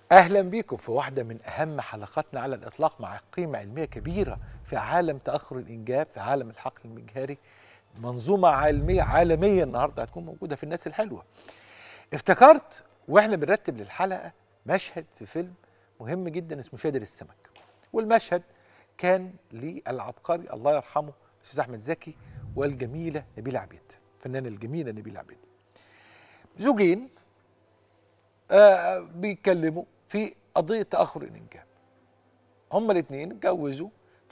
اهلا بيكم في واحده من اهم حلقاتنا على الاطلاق مع قيمه علميه كبيره في عالم تاخر الانجاب في عالم الحقل المجهري منظومه علميه عالميه النهارده هتكون موجوده في الناس الحلوه افتكرت واحنا بنرتب للحلقه مشهد في فيلم مهم جدا اسمه شادر السمك والمشهد كان للعبقري الله يرحمه الاستاذ احمد زكي والجميله نبيله عبيد الفنانه الجميله نبيله عبيد زوجين آه بيتكلموا في قضيه تاخر الانجاب هما الاثنين اتجوزوا ف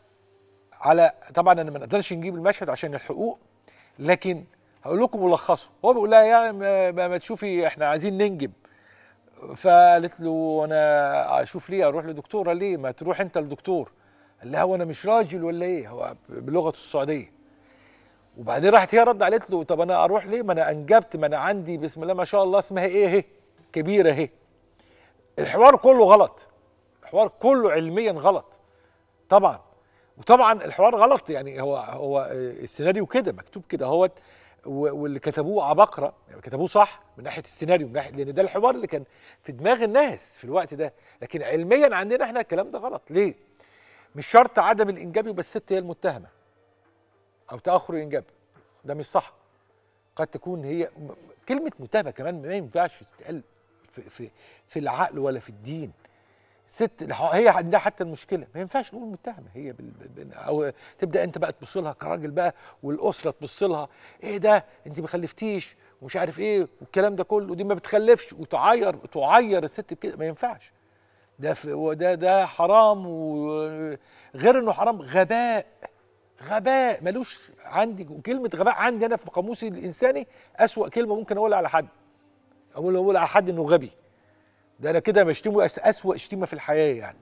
على طبعا انا ما نقدرش نجيب المشهد عشان الحقوق لكن هقول لكم ملخصه هو بيقول لها يا ما, ما تشوفي احنا عايزين ننجب فقالت له انا اشوف ليه اروح لدكتوره ليه ما تروح انت لدكتور قال لها هو انا مش راجل ولا ايه هو بلغه السعوديه وبعدين راحت هي رد قالت له طب انا اروح ليه ما انا انجبت ما انا عندي بسم الله ما شاء الله اسمها ايه اهي كبيره اهي الحوار كله غلط الحوار كله علميا غلط طبعا وطبعا الحوار غلط يعني هو هو السيناريو كده مكتوب كده اهوت واللي كتبوه عبقره يعني كتبوه صح من ناحيه السيناريو من ناحيه لان ده الحوار اللي كان في دماغ الناس في الوقت ده لكن علميا عندنا احنا الكلام ده غلط ليه؟ مش شرط عدم الانجاب يبقى الست هي المتهمه او تاخر الانجاب ده مش صح قد تكون هي كلمه متهمه كمان ما ينفعش تتقال في في في العقل ولا في الدين الست هي عندها حتى المشكله ما ينفعش نقول متهمه هي بال... بال... او تبدا انت بقى تبص لها كراجل بقى والاسره تبص لها ايه ده انت ما خلفتيش ومش عارف ايه والكلام ده كله ودي ما بتخلفش وتعير تعير الست بكده ما ينفعش ده في ده ده حرام وغير انه حرام غباء غباء ملوش عندي كلمه غباء عندي انا في قاموسي الانساني اسوا كلمه ممكن اقولها على حد اقول اقول على حد انه غبي ده انا كده بشتمه اسوا شتيمه في الحياه يعني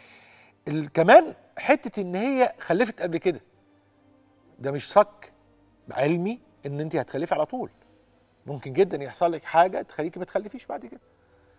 كمان حته ان هي خلفت قبل كده ده مش صك علمي ان انت هتخلفي على طول ممكن جدا يحصل لك حاجه تخليكي ما تخلفيش بعد كده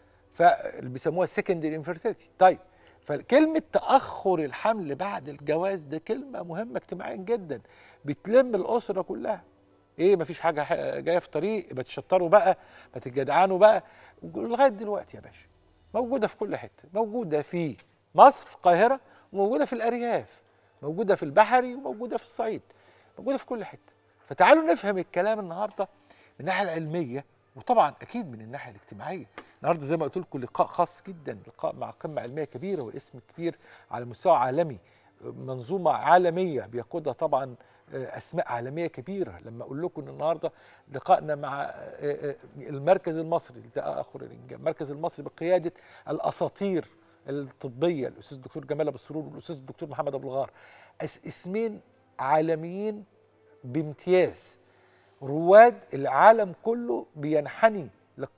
فاللي بيسموها سكندري انفيرتيلتي طيب فكلمة تأخر الحمل بعد الجواز ده كلمة مهمة اجتماعيا جدا بتلم الأسرة كلها ايه مفيش حاجة جاية في طريق يبقى تشطروا بقى ما تتجدعنوا بقى لغاية دلوقتي يا باشا موجودة في كل حتة موجودة في مصر في القاهرة وموجودة في الأرياف موجودة في البحري وموجودة في الصعيد موجودة في كل حتة فتعالوا نفهم الكلام النهاردة من الناحية العلمية وطبعا أكيد من الناحية الاجتماعية النهارده زي ما قلت لكم لقاء خاص جدا لقاء مع قمه علميه كبيره واسم كبير على مستوى عالمي منظومه عالميه بيقودها طبعا اسماء عالميه كبيره لما اقول لكم ان النهارده لقائنا مع المركز المصري لتاخر الانجاب المركز المصري بقياده الاساطير الطبيه الاستاذ الدكتور جمال ابو السرور والاستاذ الدكتور محمد ابو الغار اسمين عالميين بامتياز رواد العالم كله بينحني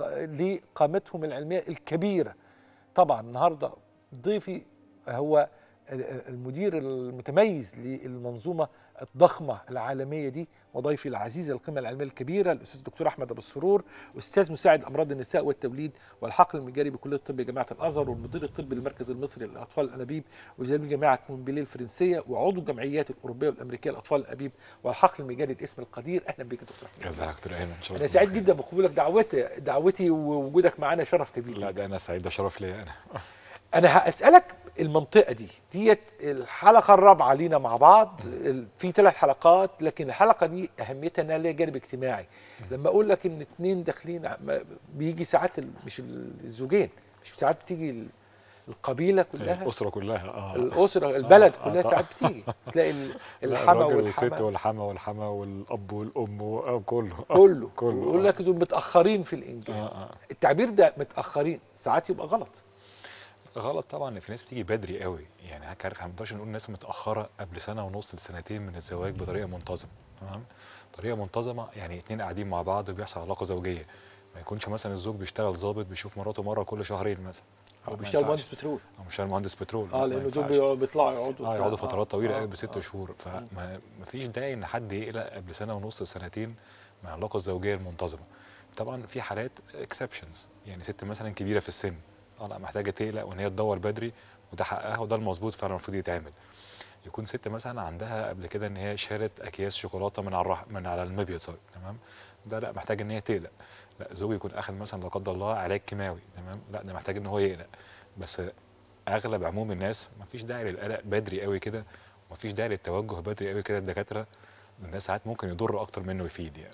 لقامتهم العلميه الكبيره طبعا النهارده ضيفي هو المدير المتميز للمنظومه الضخمه العالميه دي وضيفي العزيز القيمه العلميه الكبيره الاستاذ الدكتور احمد ابو السرور استاذ مساعد امراض النساء والتوليد والحقل المجاري بكليه الطب جامعه الازهر والمدير الطبي للمركز المصري للاطفال الانابيب وزميل جامعه مونبليه الفرنسيه وعضو الجمعيات الاوروبيه والامريكيه للاطفال الانابيب والحقل المجاري الاسم القدير اهلا بك دكتور جزاك دكتور ايمن انا سعيد جدا بقبولك دعوتي دعوتي ووجودك معانا شرف كبير لا ده انا سعيد ده شرف ليا انا انا هسالك المنطقه دي ديت الحلقه الرابعه لينا مع بعض في ثلاث حلقات لكن الحلقه دي اهميتها انها ليها جانب اجتماعي لما اقول لك ان اتنين داخلين بيجي ساعات مش الزوجين مش ساعات بتيجي القبيله كلها الاسره كلها اه الاسره البلد آه كلها آه ساعات بتيجي تلاقي الحما والست والحما والحما والاب والام وكله كله كله يقول لك دول متاخرين في الانجاب آه آه. التعبير ده متاخرين ساعات يبقى غلط غلط طبعا ان في ناس بتيجي بدري قوي يعني حضرتك عارف ما نقدرش نقول ناس متاخره قبل سنه ونص لسنتين من الزواج بطريقه منتظمه تمام طريقه منتظمه يعني اتنين قاعدين مع بعض وبيحصل علاقه زوجيه ما يكونش مثلا الزوج بيشتغل ظابط بيشوف مراته مره كل شهرين مثلا او بيشتغل مهندس بترول او بيشتغل مهندس بترول اه لانه دول بيطلعوا يقعدوا اه يقعدوا فترات طويله قوي آه بست آه شهور فما فيش داعي ان حد يقلق قبل سنه ونص سنتين من العلاقه الزوجيه المنتظمه طبعا في حالات اكسبشنز يعني ست مثلا كبيره في السن اه لا محتاجه تقلق وان هي تدور بدري وده حقها وده المظبوط فعلا المفروض يتعمل يكون ست مثلا عندها قبل كده ان هي شالت اكياس شوكولاته من على الرح... من على المبيض تمام ده لا محتاج ان هي تقلق لا زوجي يكون اخذ مثلا لا قدر الله علاج كيماوي تمام لا ده محتاج ان هو يقلق بس اغلب عموم الناس مفيش داعي للقلق بدري قوي كده ومفيش داعي للتوجه بدري قوي كده الدكاتره الناس ساعات ممكن يضر اكتر منه يفيد يعني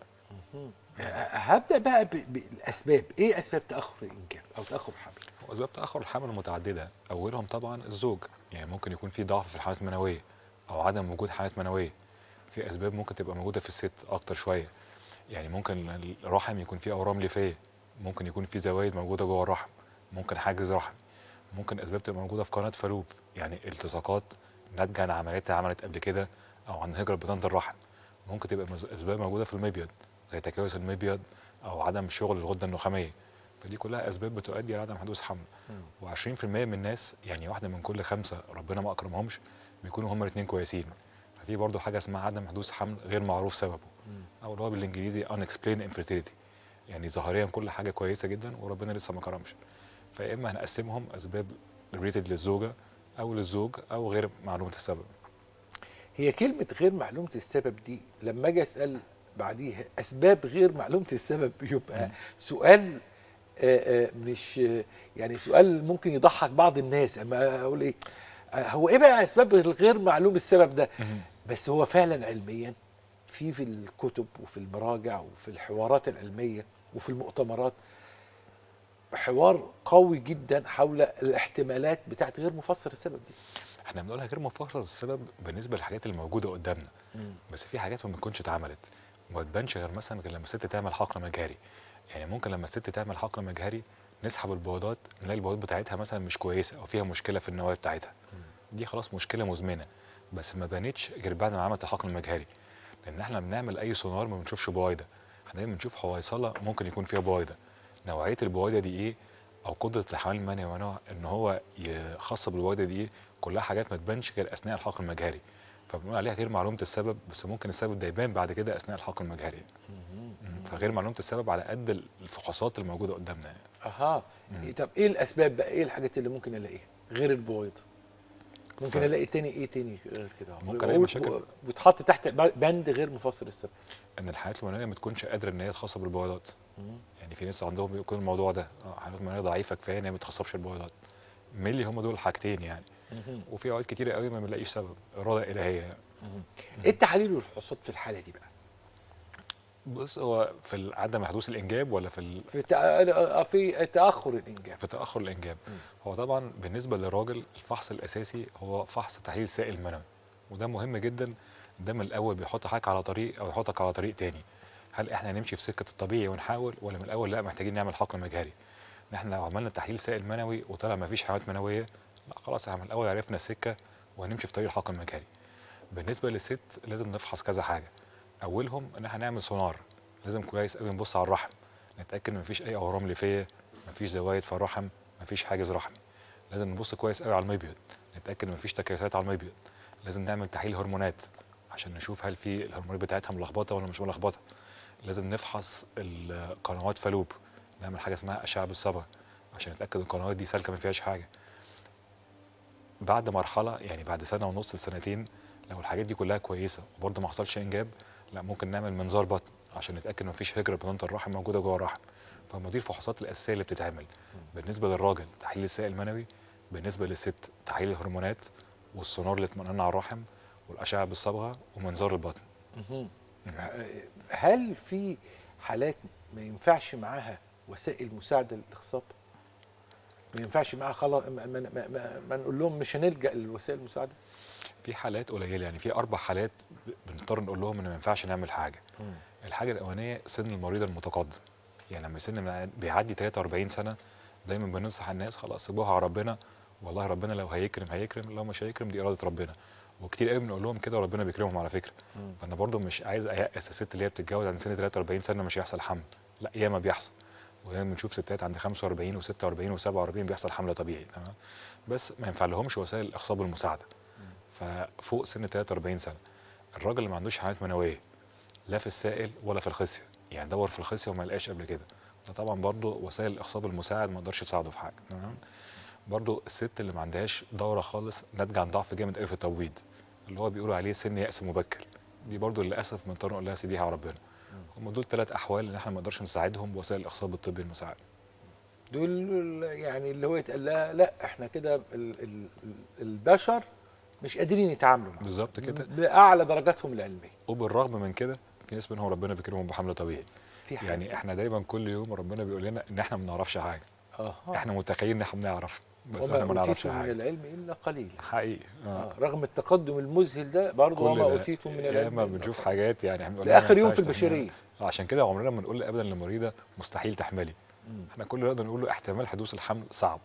هبدا بقى ب- بالاسباب ايه اسباب تاخر الانجاب او تاخر الحمل واسباب تاخر الحمل متعدده اولهم طبعا الزوج يعني ممكن يكون في ضعف في الحالات المنويه او عدم وجود حالات منويه في اسباب ممكن تبقى موجوده في الست اكتر شويه يعني ممكن الرحم يكون فيه اورام ليفيه ممكن يكون في زوايد موجوده جوه الرحم ممكن حاجز رحم ممكن اسباب تبقى موجوده في قناه فالوب يعني التصاقات ناتجه عن عمليات اتعملت قبل كده او عن هجره بطانه الرحم ممكن تبقى مز- اسباب موجوده في المبيض زي تكيس المبيض او عدم شغل الغده النخاميه فدي كلها اسباب بتؤدي الى عدم حدوث حمل و20% من الناس يعني واحده من كل خمسه ربنا ما اكرمهمش بيكونوا هما الاثنين كويسين ففي برضه حاجه اسمها عدم حدوث حمل غير معروف سببه او اللي هو بالانجليزي unexplained infertility يعني ظاهريا كل حاجه كويسه جدا وربنا لسه ما كرمش فيا اما هنقسمهم اسباب ريتد للزوجه او للزوج او غير معلومه السبب هي كلمه غير معلومه السبب دي لما اجي اسال بعديها اسباب غير معلومه السبب يبقى مم. سؤال آه، آه، مش آه، يعني سؤال ممكن يضحك بعض الناس اما اقول ايه آه، هو ايه بقى اسباب الغير معلوم السبب ده بس هو فعلا علميا في في الكتب وفي المراجع وفي الحوارات العلميه وفي المؤتمرات حوار قوي جدا حول الاحتمالات بتاعت غير مفسر السبب دي احنا بنقولها غير مفسر السبب بالنسبه للحاجات اللي موجوده قدامنا بس في حاجات ما بتكونش اتعملت وما تبانش غير مثلا غير لما الست تعمل حقن مجهري يعني ممكن لما الست تعمل حقن مجهري نسحب البويضات نلاقي البويضات بتاعتها مثلا مش كويسه او فيها مشكله في النواه بتاعتها دي خلاص مشكله مزمنه بس ما بانتش غير بعد ما عملت الحقن المجهري لان احنا بنعمل اي سونار ما بنشوفش بويضه احنا دايما بنشوف حويصله ممكن يكون فيها بويضه نوعيه البويضه دي ايه او قدره الحيوان المنوي ونوع ان هو يخص بالبويضه دي ايه كلها حاجات ما تبانش غير اثناء الحقن المجهري فبنقول عليها غير معلومه السبب بس ممكن السبب ده يبان بعد كده اثناء الحقن المجهري مم. فغير معلومه السبب على قد الفحوصات اللي موجوده قدامنا يعني. اها مم. طب ايه الاسباب بقى ايه الحاجات اللي ممكن الاقيها غير البويضه ممكن ف- الاقي تاني ايه تاني غير كده ممكن ألاقي مشاكل. بتحط تحت بند غير مفسر السبب ان الحيوانات المنويه ما تكونش قادره ان هي تخصب البويضات يعني في ناس عندهم بيكون الموضوع ده اه حيوانات منويه ضعيفه كفايه ان هي ما تخصبش البويضات ملي هم دول الحاجتين يعني وفي اوقات كتيره قوي ما بنلاقيش سبب اراده الهيه يعني. ايه التحاليل والفحوصات في الحاله دي بقى بص هو في ال- عدم حدوث الانجاب ولا في ال- في تأ... في تاخر الانجاب في تاخر الانجاب مم. هو طبعا بالنسبه للراجل الفحص الاساسي هو فحص تحليل السائل المنوي وده مهم جدا ده من الاول بيحط حضرتك على طريق او يحطك على طريق تاني هل احنا هنمشي في سكه الطبيعي ونحاول ولا من الاول لا محتاجين نعمل حقن مجهري ان احنا لو عملنا تحليل سائل منوي وطلع ما فيش حيوانات منويه لا خلاص احنا من الاول عرفنا السكه وهنمشي في طريق الحقن المجهري بالنسبه للست لازم نفحص كذا حاجه اولهم ان احنا نعمل سونار لازم كويس قوي نبص على الرحم نتاكد ان مفيش اي اورام ليفيه مفيش زوايد في الرحم مفيش حاجز رحمي لازم نبص كويس قوي على المبيض نتاكد ان مفيش تكيسات على المبيض لازم نعمل تحليل هرمونات عشان نشوف هل في الهرمونات بتاعتها ملخبطه ولا مش ملخبطه لازم نفحص القنوات فالوب نعمل حاجه اسمها اشعه بالصبغه عشان نتاكد ان القنوات دي سالكه ما فيهاش حاجه بعد مرحله يعني بعد سنه ونص لسنتين لو الحاجات دي كلها كويسه وبرضه ما حصلش انجاب لا ممكن نعمل منظار بطن عشان نتاكد ان مفيش هجره بطانه الرحم موجوده جوه الرحم فهم دي الفحوصات الاساسيه اللي بتتعمل بالنسبه للراجل تحليل السائل المنوي بالنسبه للست تحليل الهرمونات والسونار اللي اطمئننا على الرحم والاشعه بالصبغه ومنظار البطن هل في حالات ما ينفعش معاها وسائل مساعده للاخصاب ما ينفعش معاها خلاص ما, ما, ما, ما, ما نقول لهم مش هنلجا للوسائل المساعده في حالات قليله يعني في اربع حالات ب- بنضطر نقول لهم ان ما ينفعش نعمل حاجه الحاجه الاولانيه سن المريض المتقدم يعني لما السن مع- بيعدي 43 سنه دايما بننصح الناس خلاص سيبوها على ربنا والله ربنا لو هيكرم هيكرم لو مش هيكرم دي اراده ربنا وكتير قوي بنقول لهم كده وربنا بيكرمهم على فكره فانا برضو مش عايز ايأس الست اللي هي بتتجوز عند سن 43 سنه مش هيحصل حمل لا ياما بيحصل ودايما بنشوف ستات عند 45 و46 و47 بيحصل حمل طبيعي تمام بس ما ينفع لهمش وسائل الاخصاب المساعده ففوق سن 43 سنه الراجل اللي ما عندوش حملات منويه لا في السائل ولا في الخصيه يعني دور في الخصيه وما لقاش قبل كده ده طبعا برضو وسائل الاخصاب المساعد ما يقدرش يساعده في حاجه تمام برضو الست اللي ما عندهاش دوره خالص ناتجه عن ضعف جامد قوي في التبويض اللي هو بيقولوا عليه سن يأس مبكر دي برضو للاسف بنضطر نقول لها سيبيها على ربنا هم دول ثلاث احوال اللي احنا ما نقدرش نساعدهم بوسائل الاخصاب الطبي المساعد دول يعني اللي هو يتقال لها لا احنا كده ال- ال- البشر مش قادرين يتعاملوا معاه بالظبط كده باعلى درجاتهم العلميه وبالرغم من كده في ناس منهم ربنا بيكرمهم بحمل طبيعي في حاجه يعني احنا دايما كل يوم ربنا بيقول لنا ان احنا ما بنعرفش حاجه اه احنا متخيلين ان احنا بنعرف بس وما احنا ما نعرفش اوتيتم من حاجه العلم الا قليلا حقيقي اه آه. رغم التقدم المذهل ده برضه كل وما ده اوتيتم من العلم ياما إلا بنشوف قليلا. حاجات يعني احنا بنقول لاخر ما يوم في ينفعش تعملها. البشريه عشان كده عمرنا ما نقول ابدا للمريضه مستحيل تحملي مم. احنا كل اللي نقدر نقول له احتمال حدوث الحمل صعب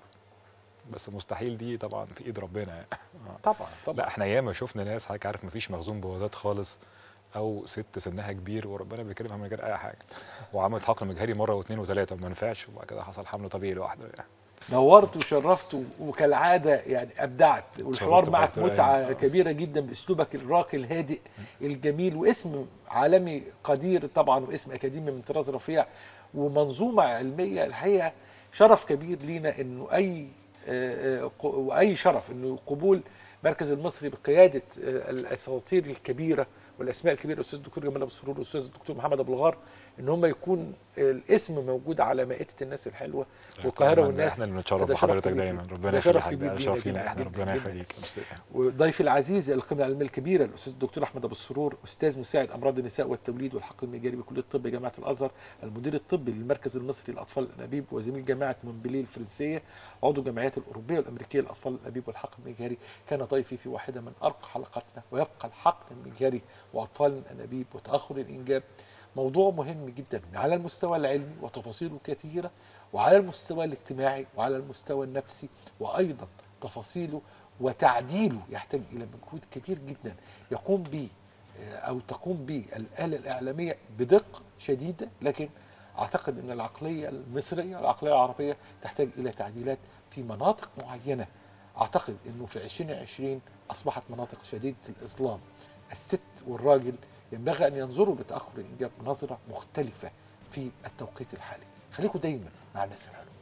بس مستحيل دي طبعا في ايد ربنا يعني آه. طبعا طبعا لا احنا ياما شفنا ناس حضرتك عارف مفيش مخزون بوادات خالص او ست سنها كبير وربنا بيكرمها من غير اي حاجه وعملت حقن مجهري مره واثنين وثلاثه وما نفعش وبعد كده حصل حمل طبيعي لوحده يعني نورت وشرفت و- وكالعاده يعني ابدعت والحوار اتشرفت معك بحضرتك. متعه أيوة. كبيره جدا باسلوبك الراقي الهادئ الجميل واسم عالمي قدير طبعا واسم اكاديمي من طراز رفيع ومنظومه علميه الحقيقه شرف كبير لينا انه اي آه، آه، ق- واي شرف انه قبول مركز المصري بقياده آه، الاساطير الكبيره والاسماء الكبيره الاستاذ الدكتور جمال ابو سرور والاستاذ الدكتور محمد ابو الغار ان هم يكون الاسم موجود على مائده الناس الحلوه والقاهره دايماً والناس احنا اللي بنتشرف فده شرف بحضرتك كبير دايما جداً. ربنا ده يخليك شرف حاجة. كبير ده لينا شرف لينا جداً احنا جداً ربنا جداً. يخليك ميرسي. وضيفي العزيز القيمه العلميه الكبيره الاستاذ الدكتور احمد ابو السرور استاذ مساعد امراض النساء والتوليد والحقل المجاري بكليه الطب جامعه الازهر المدير الطبي للمركز المصري للاطفال الانابيب وزميل جامعه مونبليه الفرنسيه عضو الجمعيات الاوروبيه والامريكيه للاطفال الانابيب والحقل المجاري كان ضيفي في واحده من ارقى حلقاتنا ويبقى الحقل المجاري واطفال الانابيب وتاخر الانجاب موضوع مهم جدا على المستوى العلمي وتفاصيله كثيره وعلى المستوى الاجتماعي وعلى المستوى النفسي وايضا تفاصيله وتعديله يحتاج الى مجهود كبير جدا يقوم به آه، او تقوم به الاله الاعلاميه بدقه شديده لكن اعتقد ان العقليه المصريه العقليه العربيه تحتاج الى تعديلات في مناطق معينه اعتقد انه في 2020 اصبحت مناطق شديده الاظلام الست والراجل ينبغي ان ينظروا لتاخر الانجاب نظره مختلفه في التوقيت الحالي خليكم دايما مع الناس الحلوه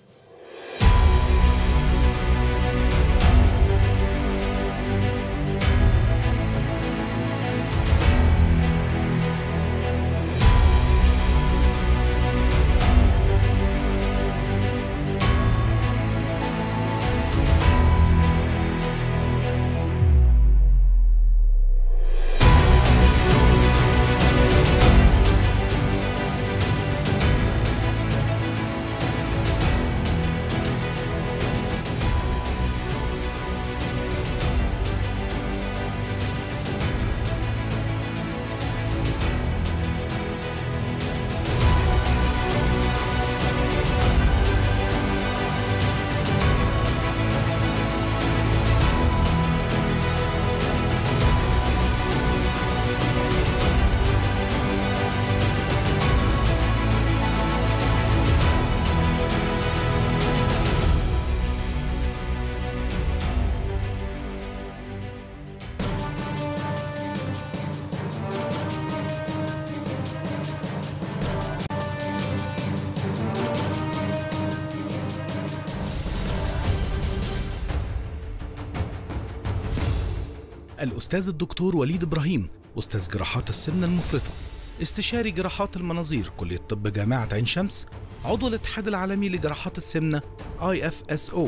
الأستاذ الدكتور وليد إبراهيم أستاذ جراحات السمنة المفرطة استشاري جراحات المناظير كلية طب جامعة عين شمس عضو الاتحاد العالمي لجراحات السمنة IFSO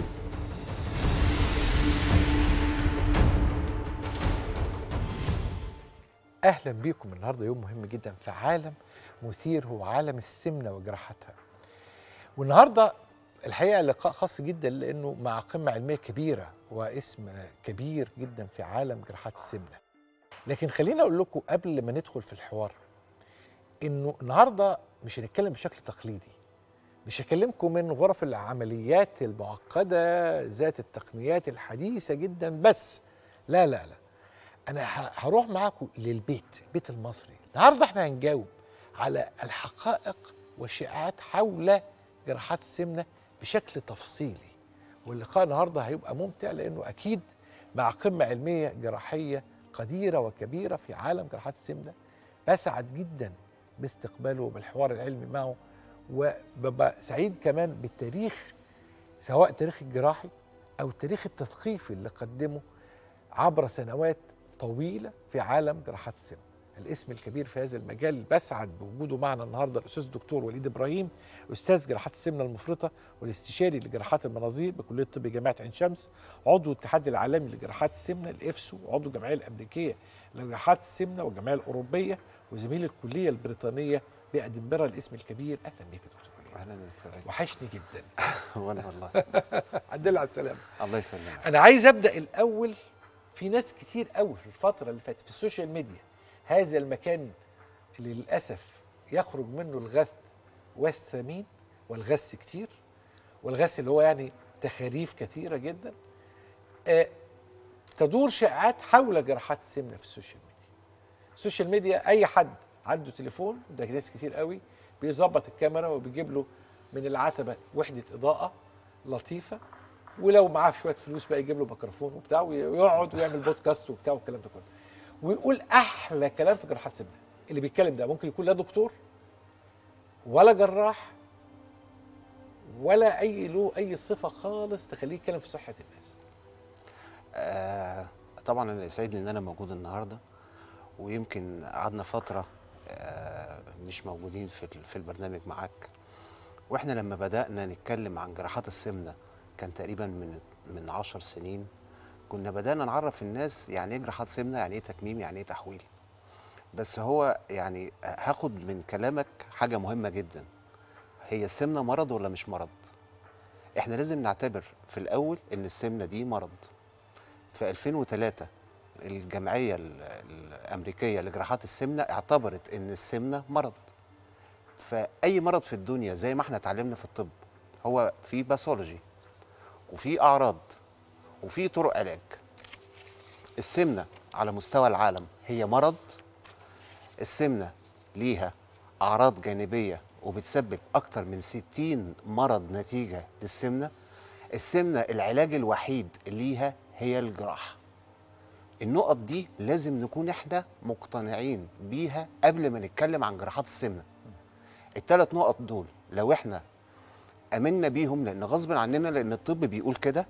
اهلا بيكم النهارده يوم مهم جدا في عالم مثير هو عالم السمنه وجراحتها والنهارده الحقيقه لقاء خاص جدا لانه مع قمه علميه كبيره واسم كبير جدا في عالم جراحات السمنه لكن خليني اقول لكم قبل ما ندخل في الحوار انه النهارده مش هنتكلم بشكل تقليدي مش هكلمكم من غرف العمليات المعقده ذات التقنيات الحديثه جدا بس لا لا لا انا ه- هروح معاكم للبيت البيت المصري النهارده احنا هنجاوب على الحقائق والشائعات حول جراحات السمنه بشكل تفصيلي واللقاء النهارده هيبقى ممتع لانه اكيد مع قمه علميه جراحيه قديره وكبيره في عالم جراحات السمنه بسعد جدا باستقباله وبالحوار العلمي معه وببقى سعيد كمان بالتاريخ سواء تاريخ الجراحي او التاريخ التثقيفي اللي قدمه عبر سنوات طويله في عالم جراحات السمنه الاسم الكبير في هذا المجال بسعد بوجوده معنا النهارده الاستاذ الدكتور وليد ابراهيم استاذ جراحات السمنه المفرطه والاستشاري لجراحات المناظير بكليه الطب جامعه عين شمس عضو الاتحاد العالمي لجراحات السمنه الافسو وعضو الجمعيه الامريكيه لجراحات السمنه والجمعيه الاوروبيه وزميل الكليه البريطانيه بادنبرا الاسم الكبير اهلا بك يا دكتور وليد اهلا يا دكتور عيد. وحشني جدا وانا والله الحمد لله على السلامه الله يسلمك انا عايز ابدا الاول في ناس كتير قوي في الفتره اللي فاتت في السوشيال ميديا هذا المكان اللي للاسف يخرج منه الغث والثمين والغث كتير والغث اللي هو يعني تخاريف كثيره جدا آه تدور شائعات حول جراحات السمنه في السوشيال ميديا السوشيال ميديا اي حد عنده تليفون ده ناس كتير قوي بيظبط الكاميرا وبيجيب له من العتبه وحده اضاءه لطيفه ولو معاه شويه فلوس بقى يجيب له ميكروفون وبتاع ويقعد ويعمل بودكاست وبتاع والكلام ده كله ويقول احلى كلام في جراحات السمنه اللي بيتكلم ده ممكن يكون لا دكتور ولا جراح ولا اي له اي صفه خالص تخليه يتكلم في صحه الناس آه طبعا انا يسعدني ان انا موجود النهارده ويمكن قعدنا فتره آه مش موجودين في ال- في البرنامج معاك واحنا لما بدانا نتكلم عن جراحات السمنه كان تقريبا من من 10 سنين كنا بدانا نعرف الناس يعني ايه جراحات سمنه يعني ايه تكميم يعني ايه تحويل بس هو يعني هاخد من كلامك حاجه مهمه جدا هي السمنه مرض ولا مش مرض احنا لازم نعتبر في الاول ان السمنه دي مرض في 2003 الجمعيه ال- الامريكيه لجراحات السمنه اعتبرت ان السمنه مرض فاي مرض في الدنيا زي ما احنا اتعلمنا في الطب هو في باثولوجي وفي اعراض وفي طرق علاج السمنه على مستوى العالم هي مرض السمنه ليها اعراض جانبيه وبتسبب اكتر من 60 مرض نتيجه للسمنه السمنه العلاج الوحيد ليها هي الجراحه النقط دي لازم نكون احنا مقتنعين بيها قبل ما نتكلم عن جراحات السمنه الثلاث نقط دول لو احنا امنا بيهم لان غصب عننا لان الطب بيقول كده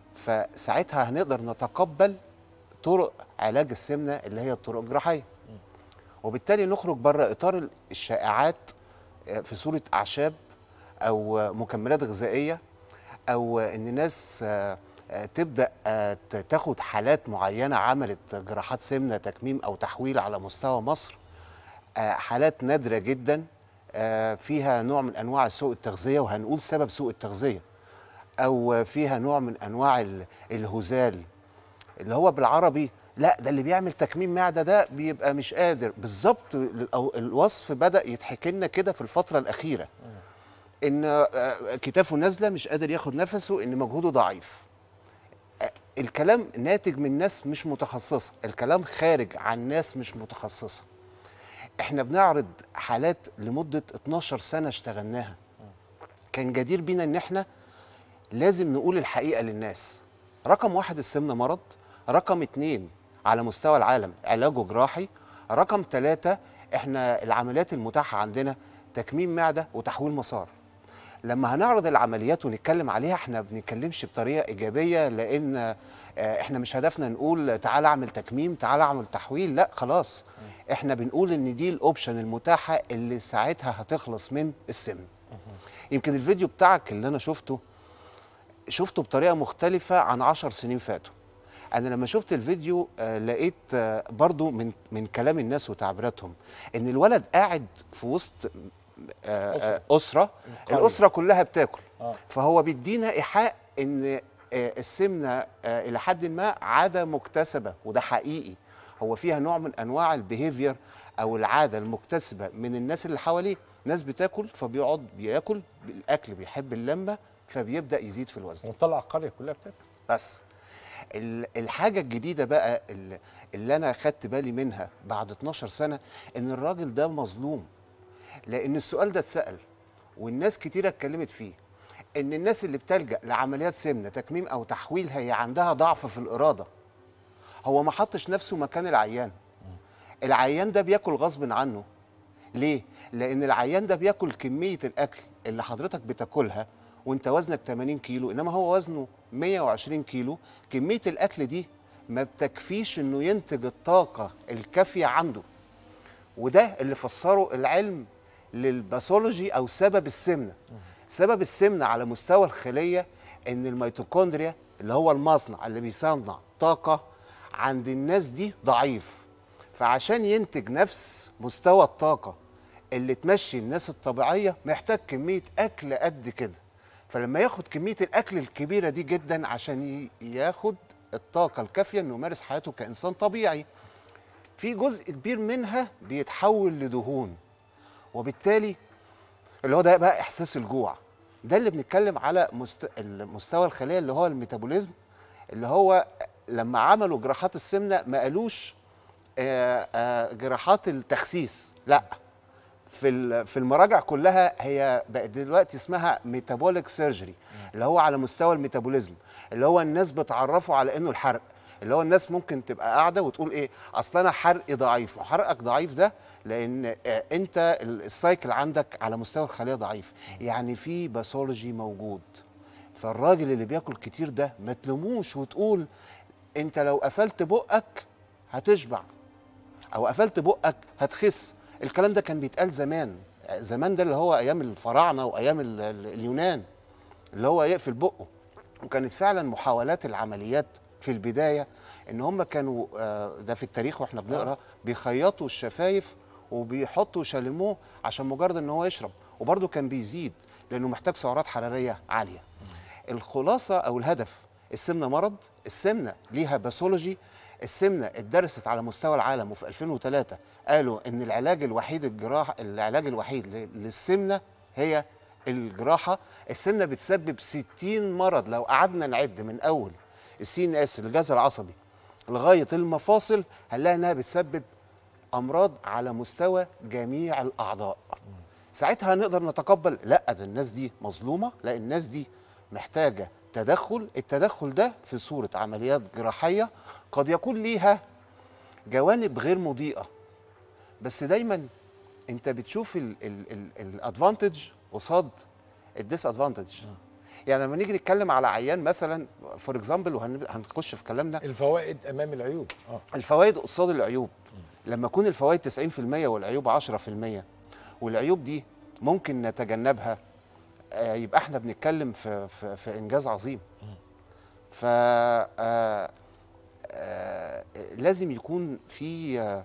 فساعتها هنقدر نتقبل طرق علاج السمنه اللي هي الطرق الجراحيه وبالتالي نخرج بره اطار الشائعات آه، في صوره اعشاب او آه، مكملات غذائيه او آه، ان ناس آه، آه، تبدا آه، ت- تاخد حالات معينه عملت جراحات سمنه تكميم او تحويل على مستوى مصر آه، حالات نادره جدا آه، فيها نوع من انواع سوء التغذيه وهنقول سبب سوء التغذيه او آه، فيها نوع من انواع ال- الهزال اللي هو بالعربي لا ده اللي بيعمل تكميم معده ده بيبقى مش قادر بالظبط ال- أو الوصف بدا يتحكي لنا كده في الفتره الاخيره ان آه، كتافه نازله مش قادر ياخد نفسه ان مجهوده ضعيف آه، الكلام ناتج من ناس مش متخصصه الكلام خارج عن ناس مش متخصصه احنا بنعرض حالات لمده 12 سنه اشتغلناها كان جدير بينا ان احنا لازم نقول الحقيقه للناس رقم واحد السمنه مرض رقم اتنين على مستوى العالم علاجه جراحي رقم ثلاثة احنا العمليات المتاحة عندنا تكميم معدة وتحويل مسار لما هنعرض العمليات ونتكلم عليها احنا بنتكلمش بطريقة إيجابية لأن آه، احنا مش هدفنا نقول تعال اعمل تكميم تعال اعمل تحويل لا خلاص احنا بنقول ان دي الاوبشن المتاحة اللي ساعتها هتخلص من السمن يمكن الفيديو بتاعك اللي انا شفته شفته بطريقه مختلفه عن عشر سنين فاتوا انا لما شفت الفيديو آه لقيت آه برضو من من كلام الناس وتعبيراتهم ان الولد قاعد في وسط آه آه اسره قرية. الاسره كلها بتاكل آه. فهو بيدينا ايحاء ان آه السمنه آه الى حد ما عاده مكتسبه وده حقيقي هو فيها نوع من انواع البيهيفير او العاده المكتسبه من الناس اللي حواليه ناس بتاكل فبيقعد بياكل الاكل بيحب اللمه فبيبدا يزيد في الوزن ونطلع القريه كلها بتاكل بس ال- الحاجه الجديده بقى ال- اللي انا خدت بالي منها بعد 12 سنه ان الراجل ده مظلوم لان السؤال ده اتسال والناس كتيره اتكلمت فيه ان الناس اللي بتلجا لعمليات سمنه تكميم او تحويل هي عندها ضعف في الاراده هو ما حطش نفسه مكان العيان العيان ده بياكل غصب عنه ليه لان العيان ده بياكل كميه الاكل اللي حضرتك بتاكلها وانت وزنك 80 كيلو انما هو وزنه 120 كيلو كميه الاكل دي ما بتكفيش انه ينتج الطاقه الكافيه عنده وده اللي فسره العلم للباثولوجي او سبب السمنه سبب السمنه على مستوى الخليه ان الميتوكوندريا اللي هو المصنع اللي بيصنع طاقه عند الناس دي ضعيف فعشان ينتج نفس مستوى الطاقه اللي تمشي الناس الطبيعيه محتاج كميه اكل قد كده فلما ياخد كميه الاكل الكبيره دي جدا عشان ي- ياخد الطاقه الكافيه انه يمارس حياته كانسان طبيعي في جزء كبير منها بيتحول لدهون وبالتالي اللي هو ده بقى احساس الجوع ده اللي بنتكلم على مست... مستوى الخليه اللي هو الميتابوليزم اللي هو لما عملوا جراحات السمنه ما قالوش آه، آه، جراحات التخسيس لا في ال- في المراجع كلها هي بقت دلوقتي اسمها ميتابوليك سيرجري اللي هو على مستوى الميتابوليزم اللي هو الناس بتعرفه على انه الحرق اللي هو الناس ممكن تبقى قاعده وتقول ايه اصل انا حرقي ضعيف وحرقك ضعيف ده لان آه، انت ال- السايكل عندك على مستوى الخليه ضعيف يعني في باثولوجي موجود فالراجل اللي بياكل كتير ده ما تلوموش وتقول انت لو قفلت بقك هتشبع او قفلت بقك هتخس الكلام ده كان بيتقال زمان زمان ده اللي هو ايام الفراعنه وايام ال- ال- اليونان اللي هو يقفل بقه وكانت فعلا محاولات العمليات في البدايه ان هم كانوا آه، ده في التاريخ واحنا بنقرا بيخيطوا الشفايف وبيحطوا شاليمو عشان مجرد ان هو يشرب وبرده كان بيزيد لانه محتاج سعرات حراريه عاليه الخلاصه او الهدف السمنه مرض السمنه ليها باثولوجي السمنه اتدرست على مستوى العالم وفي 2003 قالوا ان العلاج الوحيد الجراحه العلاج الوحيد ل- للسمنه هي الجراحه السمنه بتسبب 60 مرض لو قعدنا نعد من اول السي ان اس الجهاز العصبي لغايه المفاصل هنلاقي انها بتسبب امراض على مستوى جميع الاعضاء ساعتها نقدر نتقبل لا ده الناس دي مظلومه لا الناس دي محتاجه تدخل التدخل ده في صوره عمليات جراحيه قد يكون ليها جوانب غير مضيئه بس دايما انت بتشوف الادفانتج قصاد الديس ادفانتج يعني لما نيجي نتكلم على عيان مثلا فور اكزامبل وهنخش في كلامنا الفوائد امام العيوب اه الفوائد قصاد العيوب لما يكون الفوائد 90% والعيوب 10% والعيوب دي ممكن نتجنبها آه، يبقى احنا بنتكلم في في, في انجاز عظيم ف آه، آه، لازم يكون في آه،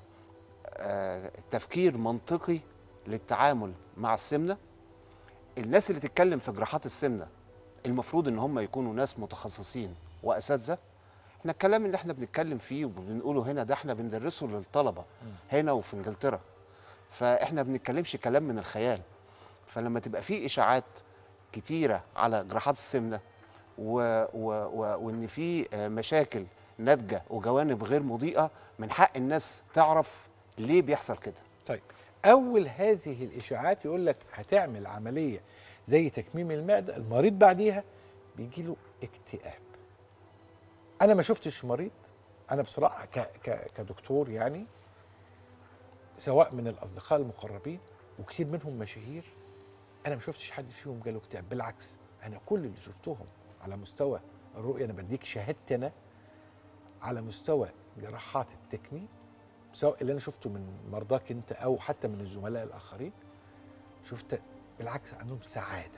آه، تفكير منطقي للتعامل مع السمنه الناس اللي تتكلم في جراحات السمنه المفروض ان هم يكونوا ناس متخصصين واساتذه احنا الكلام اللي احنا بنتكلم فيه وبنقوله هنا ده احنا بندرسه للطلبه هنا وفي انجلترا فاحنا بنتكلمش كلام من الخيال فلما تبقى في اشاعات كتيره على جراحات السمنه و و و وان في آه، مشاكل ناتجه وجوانب غير مضيئه من حق الناس تعرف ليه بيحصل كده طيب اول هذه الاشاعات يقول لك هتعمل عمليه زي تكميم المعده المريض بعديها بيجي له اكتئاب انا ما شفتش مريض انا بصراحه ك ك كدكتور يعني سواء من الاصدقاء المقربين وكثير منهم مشاهير انا ما شفتش حد فيهم جاله اكتئاب بالعكس انا كل اللي شفتهم على مستوى الرؤيه انا بديك شهادتي انا على مستوى جراحات التكميم سواء اللي انا شفته من مرضاك انت او حتى من الزملاء الاخرين شفت بالعكس عندهم سعاده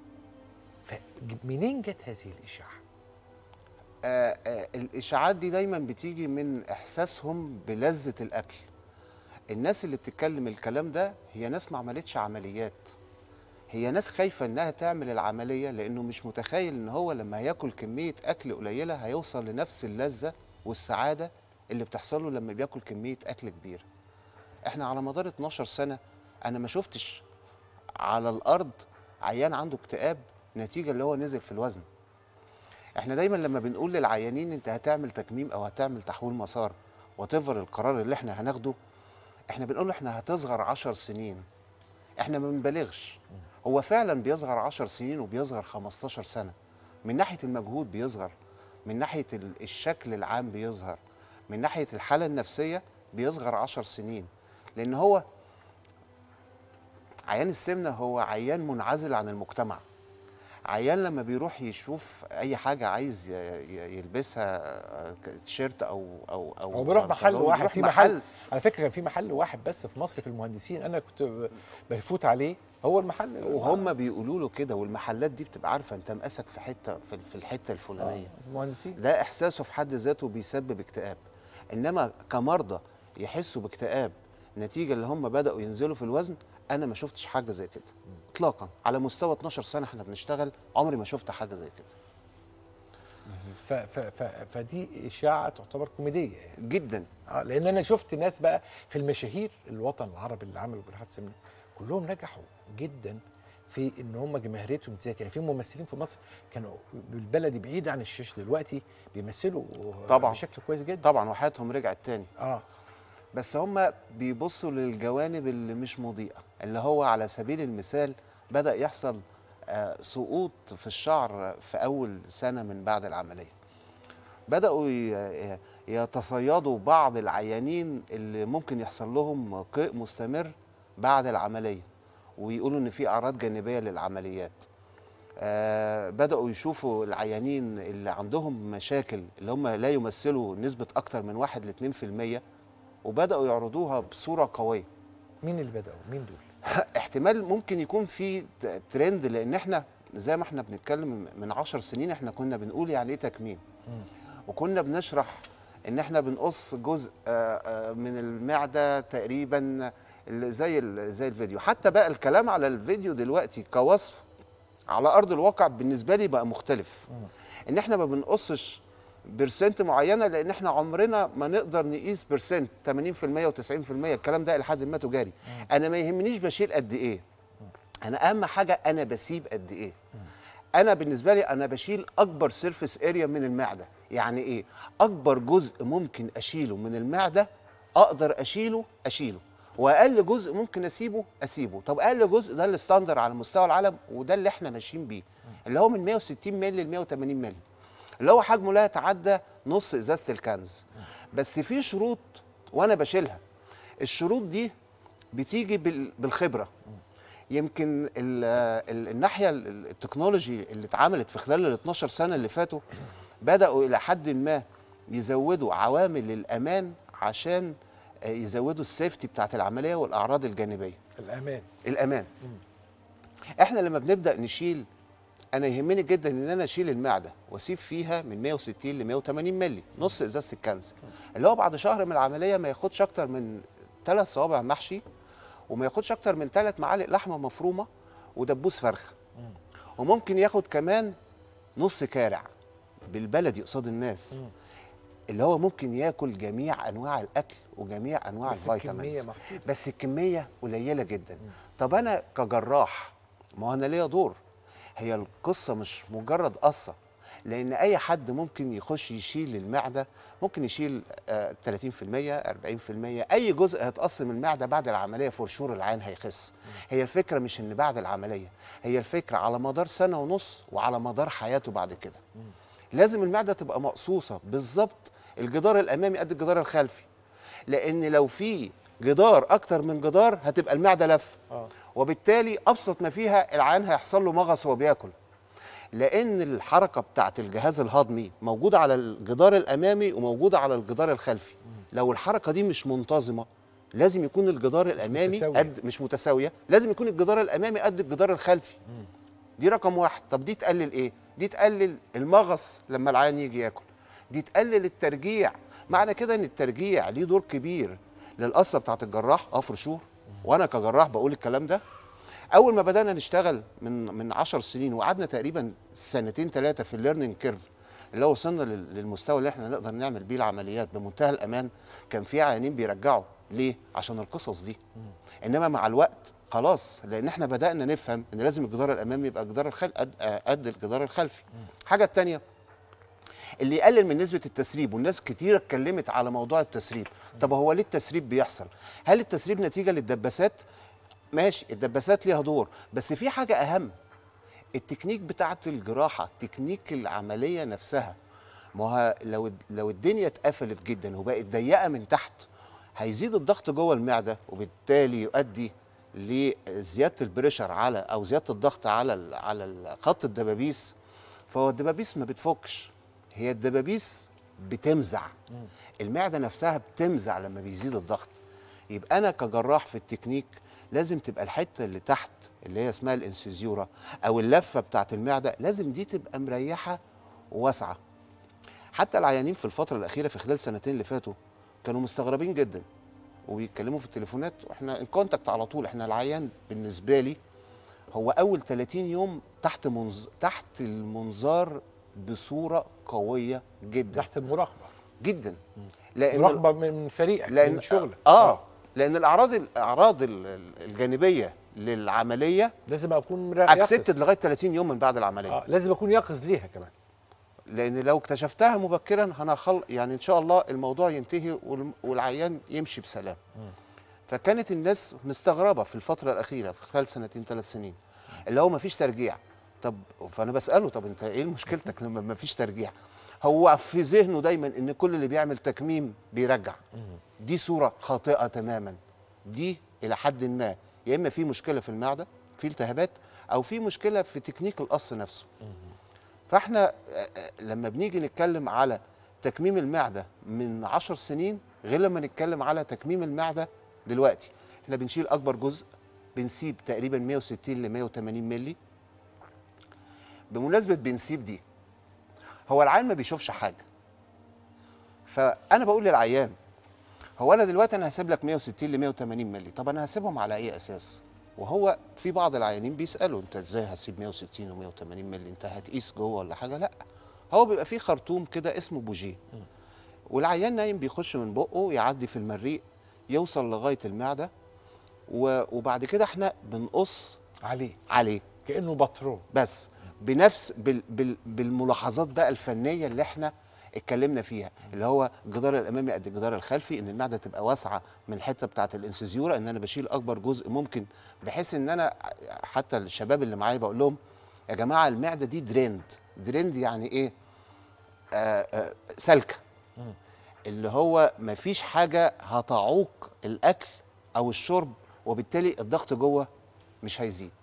فمنين جت هذه الاشاعه؟ آه آه الاشاعات دي دايما بتيجي من احساسهم بلذه الاكل الناس اللي بتتكلم الكلام ده هي ناس ما عملتش عمليات هي ناس خايفه انها تعمل العمليه لانه مش متخيل ان هو لما هياكل كميه اكل قليله هيوصل لنفس اللذه والسعاده اللي بتحصل له لما بياكل كميه اكل كبيره احنا على مدار 12 سنه انا ما شفتش على الارض عيان عنده اكتئاب نتيجه اللي هو نزل في الوزن احنا دايما لما بنقول للعيانين انت هتعمل تكميم او هتعمل تحويل مسار وتفر القرار اللي احنا هناخده احنا بنقول له احنا هتصغر عشر سنين احنا ما بنبالغش هو فعلا بيصغر عشر سنين وبيصغر 15 سنة من ناحية المجهود بيصغر من ناحية ال- الشكل العام بيظهر من ناحية الحالة النفسية بيصغر عشر سنين لأن هو عيان السمنة هو عيان منعزل عن المجتمع عيان لما بيروح يشوف اي حاجه عايز ي- ي- يلبسها آه، ك- تيشيرت او او او هو بيروح محل بنطلون، واحد بيروح في محل على فكره كان في محل واحد بس في مصر في المهندسين انا كنت ب- بفوت عليه هو المحل وهم بيقولوا له كده والمحلات دي بتبقى عارفه انت مقاسك في حته في في الحته الفلانيه آه، المهندسين ده احساسه في حد ذاته بيسبب اكتئاب انما كمرضى يحسوا باكتئاب نتيجه اللي هم بداوا ينزلوا في الوزن انا ما شفتش حاجه زي كده اطلاقا على مستوى 12 سنه احنا بنشتغل عمري ما شفت حاجه زي كده ف ف ف فدي اشاعه تعتبر كوميديه يعني جدا اه لان انا شفت ناس بقى في المشاهير الوطن العربي اللي عملوا جراحات سمنه كلهم نجحوا جدا في ان هم جماهيريتهم تزيد يعني في ممثلين في مصر كانوا بالبلدي بعيد عن الشاشه دلوقتي بيمثلوا طبعاً. بشكل كويس جدا طبعا وحياتهم رجعت تاني اه بس هم بيبصوا للجوانب اللي مش مضيئه اللي هو على سبيل المثال بدا يحصل آه، سقوط في الشعر في اول سنه من بعد العمليه بداوا ي- يتصيدوا بعض العيانين اللي ممكن يحصل لهم قيء مستمر بعد العمليه ويقولوا ان في اعراض جانبيه للعمليات آه بداوا يشوفوا العيانين اللي عندهم مشاكل اللي هم لا يمثلوا نسبه اكتر من 1 ل 2% وبداوا يعرضوها بصوره قويه مين اللي بداوا مين دول احتمال ممكن يكون في ت- ترند لان احنا زي ما احنا بنتكلم من عشر سنين احنا كنا بنقول يعني ايه تكميم وكنا بنشرح ان احنا بنقص جزء آه، آه، من المعده تقريبا ال- زي ال- زي الفيديو حتى بقى الكلام على الفيديو دلوقتي كوصف على ارض الواقع بالنسبه لي بقى مختلف ان احنا ما بنقصش برسنت معينه لان احنا عمرنا ما نقدر نقيس برسنت 80% و90% الكلام ده الى حد ما تجاري انا ما يهمنيش بشيل قد ايه انا اهم حاجه انا بسيب قد ايه انا بالنسبه لي انا بشيل اكبر سيرفيس اريا من المعده يعني ايه اكبر جزء ممكن اشيله من المعده اقدر اشيله اشيله واقل جزء ممكن اسيبه اسيبه طب اقل جزء ده الستاندر على مستوى العالم وده اللي احنا ماشيين بيه اللي هو من 160 مللي ل 180 مللي اللي هو حجمه لا يتعدى نص ازازه الكنز بس في شروط وانا بشيلها الشروط دي بتيجي بال- بالخبره يمكن ال ال الناحيه ال- التكنولوجي اللي اتعملت في خلال ال 12 سنه اللي فاتوا بداوا الى حد ما يزودوا عوامل الامان عشان آه، يزودوا السيفتي بتاعت العمليه والاعراض الجانبيه الامان الامان احنا لما بنبدا نشيل انا يهمني جدا ان انا اشيل المعده واسيب فيها من 160 ل 180 مللي نص ازازه الكنز اللي هو بعد شهر من العمليه ما ياخدش اكتر من ثلاث صوابع محشي وما ياخدش اكتر من ثلاث معالق لحمه مفرومه ودبوس فرخه وممكن ياخد كمان نص كارع بالبلدي قصاد الناس اللي هو ممكن ياكل جميع انواع الاكل وجميع انواع بس الكمية الفيتامينز محدودة. بس الكميه قليله جدا طب انا كجراح ما هو انا ليا دور هي القصه مش مجرد قصه لان اي حد ممكن يخش يشيل المعده ممكن يشيل آه، 30% 40% اي جزء هيتقص من المعده بعد العمليه فرشور العين هيخس هي الفكره مش ان بعد العمليه هي الفكره على مدار سنه ونص وعلى مدار حياته بعد كده لازم المعده تبقى مقصوصه بالظبط الجدار الامامي قد الجدار الخلفي لان لو في جدار اكتر من جدار هتبقى المعده لف آه. وبالتالي ابسط ما فيها العيان هيحصل له مغص وهو بياكل لان الحركه بتاعت الجهاز الهضمي موجوده على الجدار الامامي وموجوده على الجدار الخلفي لو الحركه دي مش منتظمه لازم يكون الجدار الامامي متساوية. قد مش متساويه لازم يكون الجدار الامامي قد الجدار الخلفي دي رقم واحد طب دي تقلل ايه دي تقلل المغص لما العيان يجي ياكل دي تقلل الترجيع معنى كده ان الترجيع ليه دور كبير للقصه بتاعت الجراح اه for sure وانا كجراح بقول الكلام ده اول ما بدانا نشتغل من من 10 سنين وقعدنا تقريبا سنتين ثلاثه في الليرنينج كيرف اللي هو وصلنا لل- للمستوى اللي احنا نقدر نعمل بيه العمليات بمنتهى الامان كان في عيانين بيرجعوا ليه عشان القصص دي انما مع الوقت خلاص لان احنا بدانا نفهم ان لازم الجدار الامامي يبقى الجدار الخلفي قد, آه، قد الجدار الخلفي الحاجه الثانيه اللي يقلل من نسبه التسريب والناس كتير اتكلمت على موضوع التسريب طب هو ليه التسريب بيحصل هل التسريب نتيجه للدباسات ماشي الدباسات ليها دور بس في حاجه اهم التكنيك بتاعت الجراحه تكنيك العمليه نفسها ما هو لو لو الدنيا اتقفلت جدا وبقت ضيقه من تحت هيزيد الضغط جوه المعده وبالتالي يؤدي لزياده البريشر على او زياده الضغط على ال- على ال- خط الدبابيس فهو الدبابيس ما بتفكش هي الدبابيس بتمزع المعده نفسها بتمزع لما بيزيد الضغط يبقى انا كجراح في التكنيك لازم تبقى الحته اللي تحت اللي هي اسمها الانسيزيورا او اللفه بتاعت المعده لازم دي تبقى مريحه وواسعه حتى العيانين في الفتره الاخيره في خلال سنتين اللي فاتوا كانوا مستغربين جدا وبيتكلموا في التليفونات واحنا ان كونتاكت على طول احنا العيان بالنسبه لي هو اول 30 يوم تحت منظ... تحت المنظار بصوره قويه جدا تحت المراقبه جدا لان مراقبه من فريقك لان من شغلك اه لان الاعراض الاعراض ال- ال- الجانبيه للعمليه لازم اكون مرا- يقظ. اكسبتد لغايه 30 يوم من بعد العمليه اه لازم اكون يقظ ليها كمان لان لو اكتشفتها مبكرا هنخل يعني ان شاء الله الموضوع ينتهي والم- والعيان يمشي بسلام فكانت الناس مستغربه في الفتره الاخيره في خلال سنتين ثلاث سنين اللي هو ما فيش ترجيع طب فانا بساله طب انت ايه مشكلتك لما ما فيش ترجيع هو في ذهنه دايما ان كل اللي بيعمل تكميم بيرجع دي صوره خاطئه تماما دي الى حد ما يا اما في مشكله في المعده في التهابات او في مشكله في تكنيك القص نفسه فاحنا آه، آه، لما بنيجي نتكلم على تكميم المعده من عشر سنين غير لما نتكلم على تكميم المعده دلوقتي احنا بنشيل اكبر جزء بنسيب تقريبا 160 ل 180 مللي بمناسبه بنسيب دي هو العيان ما بيشوفش حاجه فانا بقول للعيان هو انا دلوقتي انا هسيب لك 160 ل 180 مللي طب انا هسيبهم على اي اساس وهو في بعض العيانين بيسالوا انت ازاي هتسيب 160 و 180 مللي انت هتقيس جوه ولا حاجه لا هو بيبقى فيه خرطوم كده اسمه بوجيه والعيان نايم بيخش من بقه يعدي في المريء يوصل لغايه المعده و- وبعد كده احنا بنقص عليه عليه كانه باترون بس بنفس بال بال بالملاحظات بقى الفنيه اللي احنا اتكلمنا فيها اللي هو الجدار الامامي قد الجدار الخلفي ان المعده تبقى واسعه من الحته بتاعه الانسيزيورا ان انا بشيل اكبر جزء ممكن بحيث ان انا حتى الشباب اللي معايا بقول لهم يا جماعه المعده دي دريند دريند يعني ايه آه آه سالكه اللي هو مفيش حاجه هتعوق الاكل او الشرب وبالتالي الضغط جوه مش هيزيد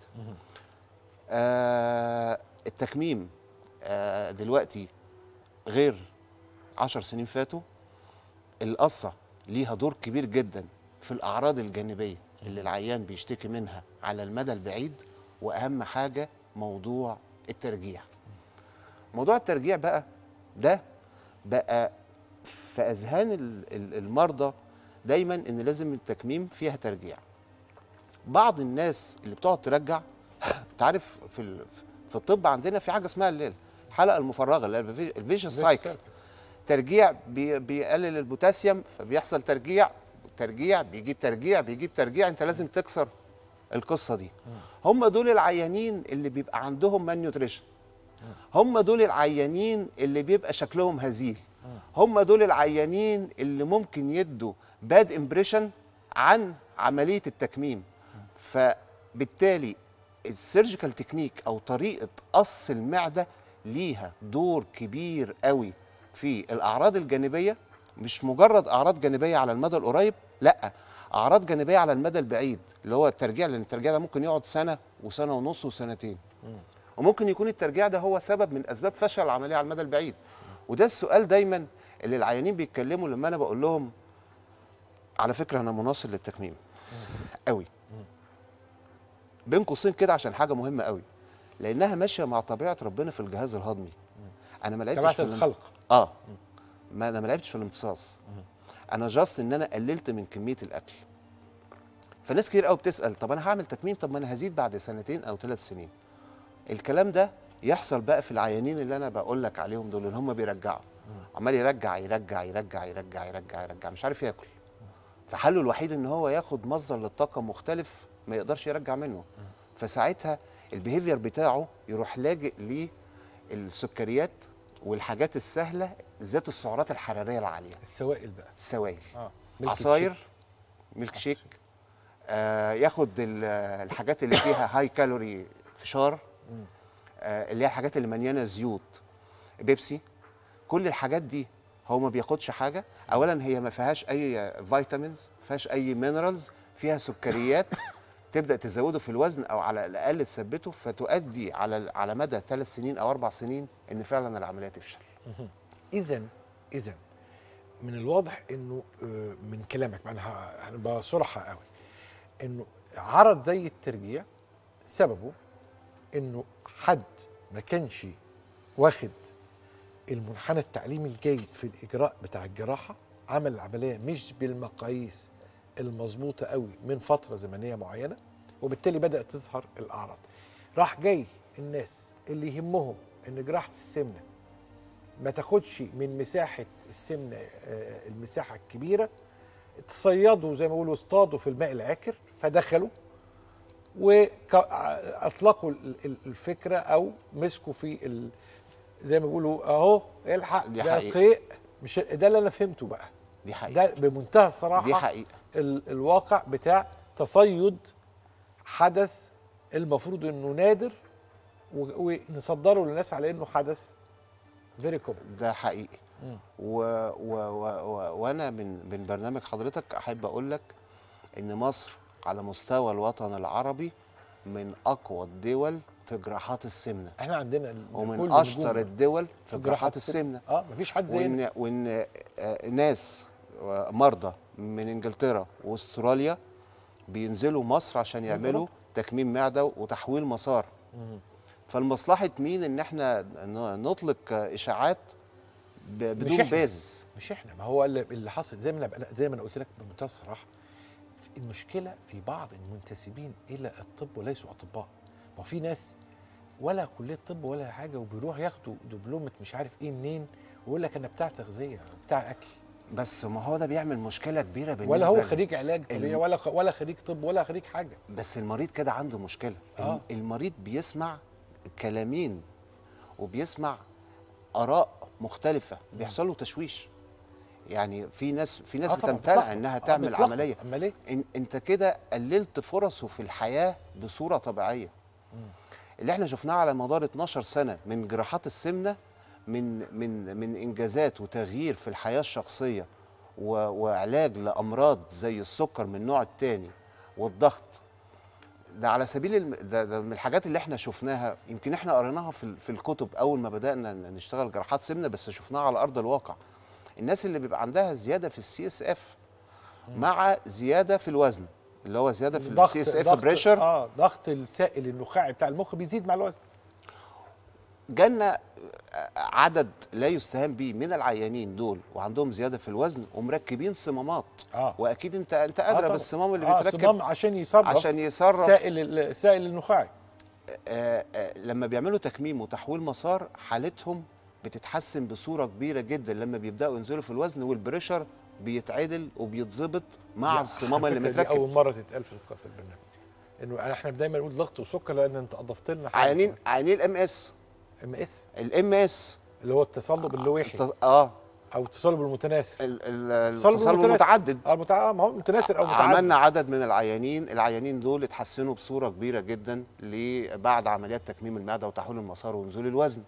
آه التكميم آه دلوقتي غير عشر سنين فاتوا القصة ليها دور كبير جدا في الأعراض الجانبية اللي العيان بيشتكي منها على المدى البعيد وأهم حاجة موضوع الترجيع موضوع الترجيع بقى ده بقى في أذهان ال- ال- المرضى دايما إن لازم التكميم فيها ترجيع بعض الناس اللي بتقعد ترجع انت عارف في ال- في الطب عندنا في حاجه اسمها ال- الحلقه المفرغه اللي هي الفيجن سايكل ترجيع بي بيقلل البوتاسيوم فبيحصل ترجيع ترجيع بيجيب ترجيع بيجيب ترجيع انت لازم تكسر القصه دي هم دول العيانين اللي بيبقى عندهم مان نيوتريشن هم دول العيانين اللي بيبقى شكلهم هزيل هم دول العيانين اللي ممكن يدوا باد امبريشن عن عمليه التكميم فبالتالي السيرجيكال تكنيك او طريقه قص المعده ليها دور كبير قوي في الاعراض الجانبيه مش مجرد اعراض جانبيه على المدى القريب لا اعراض جانبيه على المدى البعيد اللي هو الترجيع لان الترجيع ده ممكن يقعد سنه وسنه ونص وسنتين وممكن يكون الترجيع ده هو سبب من اسباب فشل العمليه على المدى البعيد وده السؤال دايما اللي العيانين بيتكلموا لما انا بقول لهم على فكره انا مناصر للتكميم قوي بين قوسين كده عشان حاجه مهمه قوي لانها ماشيه مع طبيعه ربنا في الجهاز الهضمي انا ما لعبتش تبعت في الام- الخلق اه ما انا ما لعبتش في الامتصاص انا جاست ان انا قللت من كميه الاكل فناس كتير قوي بتسال طب انا هعمل تكميم طب ما انا هزيد بعد سنتين او ثلاث سنين الكلام ده يحصل بقى في العيانين اللي انا بقول لك عليهم دول اللي هم بيرجعوا عمال يرجع يرجع يرجع يرجع يرجع يرجع مش عارف ياكل فحله الوحيد ان هو ياخد مصدر للطاقه مختلف ما يقدرش يرجع منه فساعتها البيهيفير بتاعه يروح لاجئ للسكريات والحاجات السهله ذات السعرات الحراريه العاليه السوائل بقى السوائل اه ميلك عصاير شيك. ميلك شيك آه ياخد ال- الحاجات اللي فيها هاي كالوري فشار آه اللي هي الحاجات اللي مليانه زيوت بيبسي كل الحاجات دي هو ما بياخدش حاجه اولا هي ما فيهاش اي فيتامينز ما فيهاش اي مينرالز فيها سكريات تبدا تزوده في الوزن او على الاقل تثبته فتؤدي على على مدى ثلاث سنين او اربع سنين ان فعلا العمليه تفشل اذا اذا من الواضح انه آه، من كلامك انا ه- هنبقى صراحه قوي انه عرض زي الترجيع سببه انه حد ما كانش واخد المنحنى التعليمي الجيد في الاجراء بتاع الجراحه عمل العمليه مش بالمقاييس المظبوطه قوي من فتره زمنيه معينه وبالتالي بدات تظهر الاعراض راح جاي الناس اللي يهمهم ان جراحه السمنه ما تاخدش من مساحه السمنه آه، المساحه الكبيره تصيدوا زي ما بيقولوا اصطادوا في الماء العكر فدخلوا واطلقوا ال- ال- الفكره او مسكوا في ال- زي ما بيقولوا اهو الحق دي ده حقيقة. قيء مش ده اللي انا فهمته بقى دي حقيقه ده بمنتهى الصراحه دي حقيقه ال الواقع بتاع تصيد حدث المفروض انه نادر و- ونصدره للناس على انه حدث فيري كومن ده حقيقي و و و و وانا من من برنامج حضرتك احب اقول لك ان مصر على مستوى الوطن العربي من اقوى الدول في جراحات السمنه احنا عندنا ال- ومن كل اشطر نجوم الدول في في جراحات السمنه اه مفيش حد زينا وان وان آه، ناس آه، مرضى من انجلترا واستراليا بينزلوا مصر عشان يعملوا تكميم معده وتحويل مسار فالمصلحه مين ان احنا ن- نطلق آه، اشاعات ب- بدون إحنا. بازس مش احنا ما هو اللي اللي حصل زي ما انا زي ما انا قلت لك بمنتهى الصراحه في- المشكله في بعض المنتسبين الى الطب وليسوا اطباء ما في ناس ولا كليه طب ولا حاجه وبيروح ياخدوا دبلومه مش عارف ايه منين ويقول لك انا بتاع تغذيه بتاع اكل بس ما هو ده بيعمل مشكله كبيره بالنسبه ولا هو لي. خريج علاج طبيعي الم- ولا خ- ولا خريج طب ولا خريج حاجه بس المريض كده عنده مشكله الم- آه. المريض بيسمع كلامين وبيسمع اراء مختلفه بيحصل له تشويش يعني في ناس في ناس آه طبعاً، بتمتنع بتلخبط. انها آه، تعمل بتلخبط. عمليه امال ايه إن انت كده قللت فرصه في الحياه بصوره طبيعيه اللي احنا شفناه على مدار 12 سنه من جراحات السمنه من من من انجازات وتغيير في الحياه الشخصيه و- وعلاج لامراض زي السكر من النوع الثاني والضغط ده على سبيل الم... ده, ده من الحاجات اللي احنا شفناها يمكن احنا قريناها في, ال- في الكتب اول ما بدانا ن- نشتغل جراحات سمنه بس شفناها على ارض الواقع الناس اللي بيبقى عندها زياده في السي اس اف مع زياده في الوزن اللي هو زياده في السي اس اف ضغط- بريشر اه ضغط السائل النخاعي بتاع المخ بيزيد مع الوزن جالنا عدد لا يستهان به من العيانين دول وعندهم زياده في الوزن ومركبين صمامات اه واكيد انت انت آه ادرى طبعاً. بالصمام اللي آه بيتركب صمام عشان يصرف عشان يسرب سائل ال- السائل النخاعي آه، آه، لما بيعملوا تكميم وتحويل مسار حالتهم بتتحسن بصوره كبيره جدا لما بيبداوا ينزلوا في الوزن والبريشر بيتعدل وبيتظبط مع لا، الصمام على اللي فكرة دي متركب اول مره تتقال في الق- في البرنامج انه احنا دايما نقول ضغط وسكر لان انت اضفت لنا حاجة. عيانين عيانين الام اس ام اس الام اس اللي هو التصلب اللويحي اه او التصلب المتناثر ال- ال- التصلب التصلب المتعدد اه متع... ما هو متناثر او متعدد عملنا عدد من العيانين العيانين دول اتحسنوا بصوره كبيره جدا ل- بعد عمليات تكميم المعده وتحويل المسار ونزول الوزن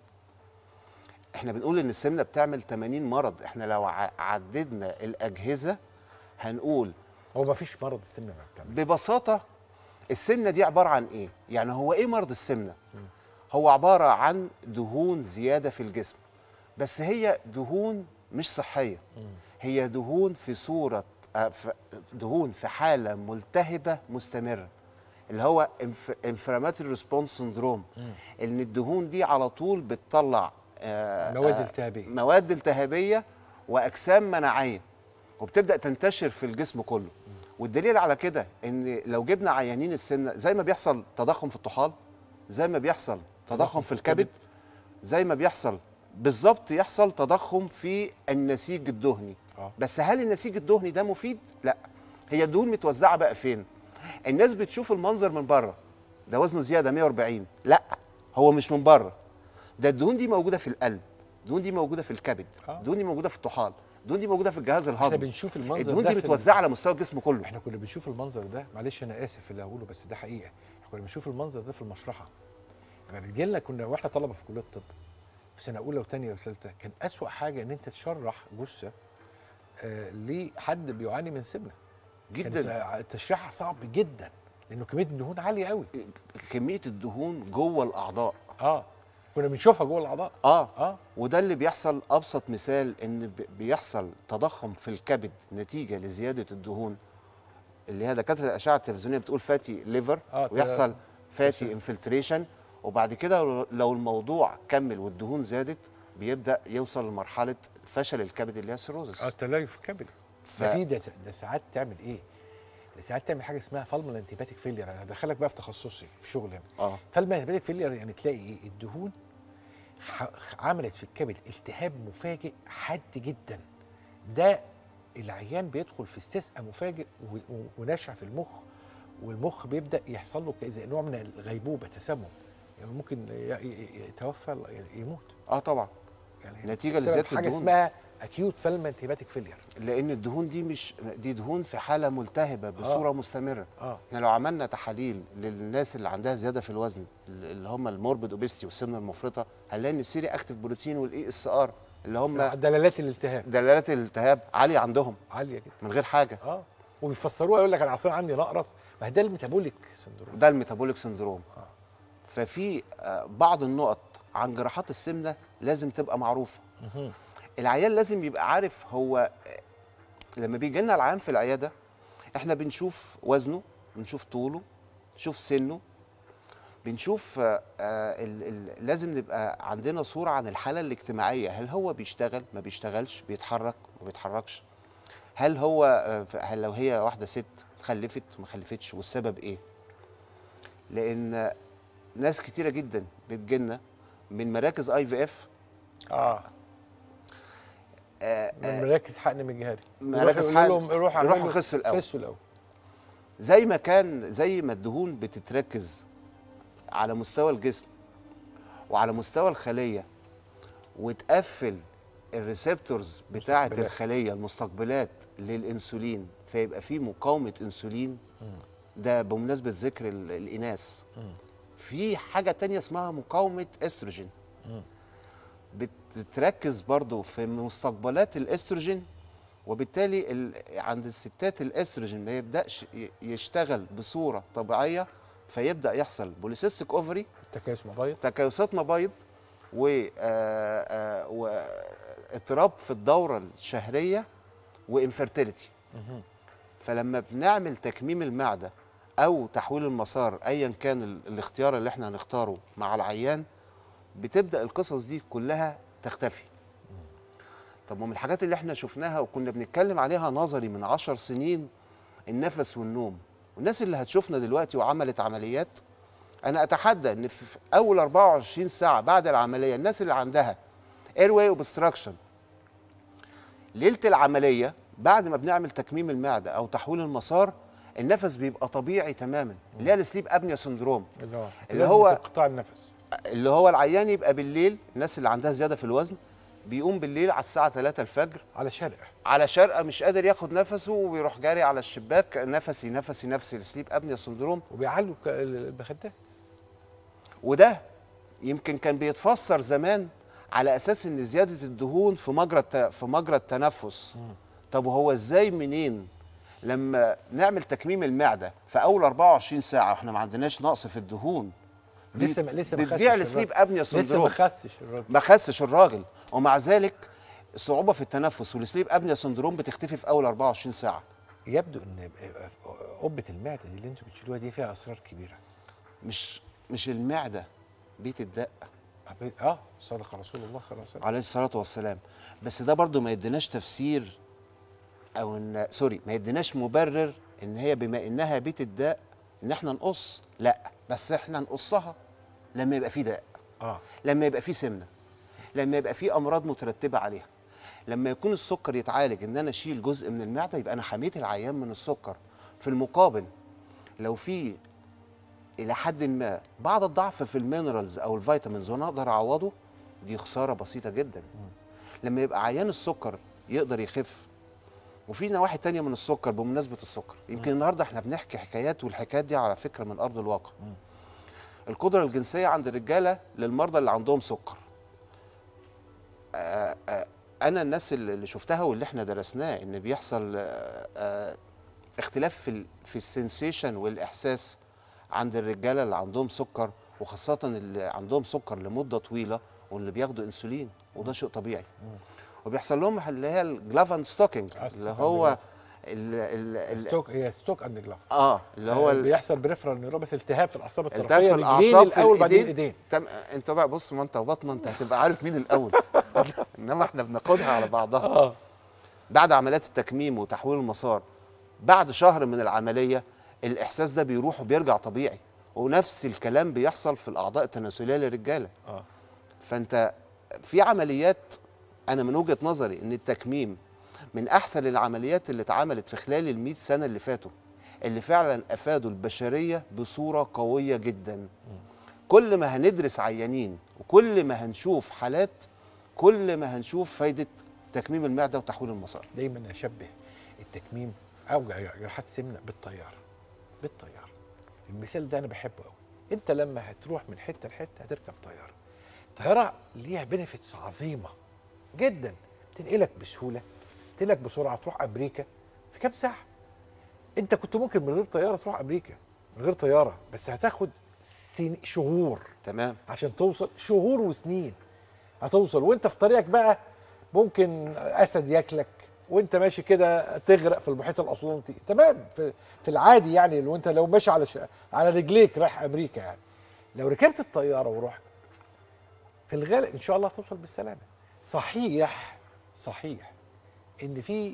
احنا بنقول ان السمنه بتعمل 80 مرض احنا لو ع- عددنا الاجهزه هنقول هو ما فيش مرض السمنه ما بتعمل ببساطه السمنه دي عباره عن ايه يعني هو ايه مرض السمنه هو عباره عن دهون زياده في الجسم بس هي دهون مش صحيه هي دهون في صوره آه، ف- دهون في حاله ملتهبه مستمره اللي هو انفلاماتوري ريسبونس سندروم ان الدهون دي على طول بتطلع آه، مواد آه، التهابية. مواد التهابيه واجسام مناعيه وبتبدا تنتشر في الجسم كله والدليل على كده ان لو جبنا عيانين السمنه زي ما بيحصل تضخم في الطحال زي ما بيحصل تضخم في الكبد زي ما بيحصل بالظبط يحصل تضخم في النسيج الدهني آه. بس هل النسيج الدهني ده مفيد لا هي الدهون متوزعه بقى فين الناس بتشوف المنظر من بره ده وزنه زياده 140 لا هو مش من بره ده الدهون دي موجوده في القلب الدهون دي موجوده في الكبد آه. الدهون دي موجوده في الطحال الدهون دي موجوده في الجهاز احنا الهضمي بنشوف المنظر الدهون ده دي في ال- متوزعه على مستوى الجسم كله احنا كنا بنشوف المنظر ده معلش انا اسف في اللي هقوله بس ده حقيقه احنا كنا بنشوف المنظر ده في المشرحه لما بتجي لنا كنا واحنا طلبه في كليه الطب في سنه اولى وثانيه وثالثه كان اسوا حاجه ان انت تشرح جثه آه لحد بيعاني من سمنه جدا كان تشريحها صعب جدا لانه كميه الدهون عاليه قوي كميه الدهون جوه الاعضاء اه كنا بنشوفها جوه الاعضاء اه اه وده اللي بيحصل ابسط مثال ان ب- بيحصل تضخم في الكبد نتيجه لزياده الدهون اللي هي دكاتره الاشعه التلفزيونيه بتقول فاتي ليفر آه، ويحصل فاتي تمام. انفلتريشن وبعد كده لو الموضوع كمل والدهون زادت بيبدا يوصل لمرحله فشل الكبد اللي هي السيروزس اه تليف كبدي ف- ده في ده, ده ساعات تعمل ايه؟ ده ساعات تعمل حاجه اسمها فالمال انتيباتيك فيلير انا هدخلك بقى في تخصصي في شغل هنا اه فالمال انتيباتيك فيلير يعني تلاقي ايه؟ الدهون ح- عملت في الكبد التهاب مفاجئ حاد جدا ده العيان بيدخل في استسقاء مفاجئ و- و- ونشع في المخ والمخ بيبدا يحصل له زي نوع من الغيبوبه تسمم يعني ممكن ي- ي- يتوفى يموت اه طبعا يعني نتيجة بسبب لزيادة حاجه الدهون. اسمها اكيوت فالمال انتيباتيك فيلير لان الدهون دي مش دي دهون في حاله ملتهبه بصوره آه. مستمره اه احنا لو عملنا تحاليل للناس اللي عندها زياده في الوزن اللي هم الموربيد اوبيستي والسمنه المفرطه هنلاقي ان السيري اكتيف بروتين والاي اس ار اللي هم دلالات الالتهاب دلالات الالتهاب عاليه عندهم عاليه جدا من غير حاجه اه وبيفسروها يقول لك انا اصلا عندي نقرس ما هي ده الميتابوليك سندروم ده الميتابوليك سندروم آه. ففي آه، بعض النقط عن جراحات السمنه لازم تبقى معروفه مهم. العيان لازم يبقى عارف هو آه، لما بيجي لنا العيان في العياده احنا بنشوف وزنه بنشوف طوله نشوف سنه بنشوف آه، آه، ال ال لازم نبقى عندنا صوره عن الحاله الاجتماعيه هل هو بيشتغل ما بيشتغلش بيتحرك ما بيتحركش هل هو آه، هل لو هي واحده ست خلفت ما خلفتش والسبب ايه لان ناس كتيره جدا بتجيلنا من مراكز اي في اف اه من مراكز حقن مجهري مراكز يروحوا يقولوا حقن. لهم روحوا يروحوا اعملوا- خسوا الأول. خسوا الاول زي ما كان زي ما الدهون بتتركز على مستوى الجسم وعلى مستوى الخليه وتقفل الريسبتورز بتاعه مستقبلات. الخليه المستقبلات للانسولين فيبقى في مقاومه انسولين ده بمناسبه ذكر ال- الاناث في حاجه تانية اسمها مقاومه استروجين بتتركز برضو في مستقبلات الاستروجين وبالتالي ال... عند الستات الاستروجين ما يبداش ي- يشتغل بصوره طبيعيه فيبدا يحصل بوليسيستيك اوفري التكيس مبيض تكيسات مبايض و آه، آه، واضطراب في الدوره الشهريه وانفرتيليتي فلما بنعمل تكميم المعده او تحويل المسار ايا كان ال- الاختيار اللي احنا هنختاره مع العيان بتبدا القصص دي كلها تختفي طب ومن الحاجات اللي احنا شفناها وكنا بنتكلم عليها نظري من عشر سنين النفس والنوم والناس اللي هتشوفنا دلوقتي وعملت عمليات انا اتحدى ان في في اول 24 ساعه بعد العمليه الناس اللي عندها اير واي اوبستراكشن ليله العمليه بعد ما بنعمل تكميم المعده او تحويل المسار النفس بيبقى طبيعي تماما اللي هي السليب ابنيا سندروم اللي هو اللي لازم هو- انقطاع النفس اللي هو العيان يبقى بالليل الناس اللي عندها زياده في الوزن بيقوم بالليل على الساعه 3 الفجر على شرقه على شرقه مش قادر ياخد نفسه وبيروح جاري على الشباك نفسي نفسي نفسي السليب ابنيا سندروم وبيعلوا ك- المخدات وده يمكن كان بيتفسر زمان على اساس ان زياده الدهون في مجرى الت- في مجرى التنفس طب وهو ازاي منين لما نعمل تكميم المعده في اول 24 ساعه واحنا ما عندناش نقص في الدهون لسه ما لسه ما خسش بتبيع الراجل. السليب ابنيا لسه ما سندروم خسش الراجل ما خسش الراجل ومع ذلك الصعوبه في التنفس والسليب ابنيا سندروم بتختفي في اول 24 ساعه يبدو ان قبه المعده دي اللي انتوا بتشيلوها دي فيها اسرار كبيره مش مش المعده بيت الدق اه صدق رسول الله صلى الله عليه وسلم عليه الصلاه والسلام بس ده برضو ما يديناش تفسير او ان سوري ما يديناش مبرر ان هي بما انها بيت الداء ان احنا نقص لا بس احنا نقصها لما يبقى في داء اه لما يبقى في سمنه لما يبقى في امراض مترتبه عليها لما يكون السكر يتعالج ان انا اشيل جزء من المعده يبقى انا حميت العيان من السكر في المقابل لو في الى حد ما بعض الضعف في المينرالز او الفيتامينز وانا اقدر اعوضه دي خساره بسيطه جدا لما يبقى عيان السكر يقدر يخف وفي نواحي تانية من السكر بمناسبة السكر يمكن النهاردة احنا بنحكي حكايات والحكايات دي على فكرة من أرض الواقع القدرة الجنسية عند الرجالة للمرضى اللي عندهم سكر آه، آه، أنا الناس اللي اللي شفتها واللي احنا درسناه إن بيحصل آه، آه، اختلاف في ال- في السنسيشن والإحساس عند الرجاله اللي عندهم سكر وخاصه اللي عندهم سكر لمده طويله واللي بياخدوا انسولين وده شيء طبيعي وبيحصل لهم اللي هي الجلافن ستوكينج آه، اللي stock هو and ال ال ال ستوك هي ستوك اند جلاف اه اللي هو ال- بيحصل بريفرال نيوروباث التهاب في الاعصاب التهاب الطرفيه في للجنين الاعصاب في الاول بعدين الايدين الايدين تم... انت بقى بص ما انت وبطنه انت هتبقى عارف مين الاول انما احنا بناخدها على بعضها اه بعد عمليات التكميم وتحويل المسار بعد شهر من العمليه الاحساس ده بيروح وبيرجع طبيعي ونفس الكلام بيحصل في الاعضاء التناسليه للرجاله اه فانت في عمليات انا من وجهه نظري ان التكميم من احسن العمليات اللي اتعملت في خلال ال سنه اللي فاتوا اللي فعلا افادوا البشريه بصوره قويه جدا كل ما هندرس عيانين وكل ما هنشوف حالات كل ما هنشوف فايده تكميم المعده وتحويل المسار دايما اشبه التكميم او جراحات سمنه بالطياره بالطياره المثال ده انا بحبه قوي انت لما هتروح من حته لحته هتركب طياره الطياره ليها بنفيتس عظيمه جدا تنقلك بسهوله تنقلك بسرعه تروح امريكا في كام ساعه انت كنت ممكن من غير طياره تروح امريكا من غير طياره بس هتاخد سن شهور تمام عشان توصل شهور وسنين هتوصل وانت في طريقك بقى ممكن اسد ياكلك وانت ماشي كده تغرق في المحيط الاطلنطي تمام في, في العادي يعني لو انت لو ماشي على ش... على رجليك رايح امريكا يعني لو ركبت الطياره ورحت في الغالب ان شاء الله هتوصل بالسلامه صحيح صحيح ان في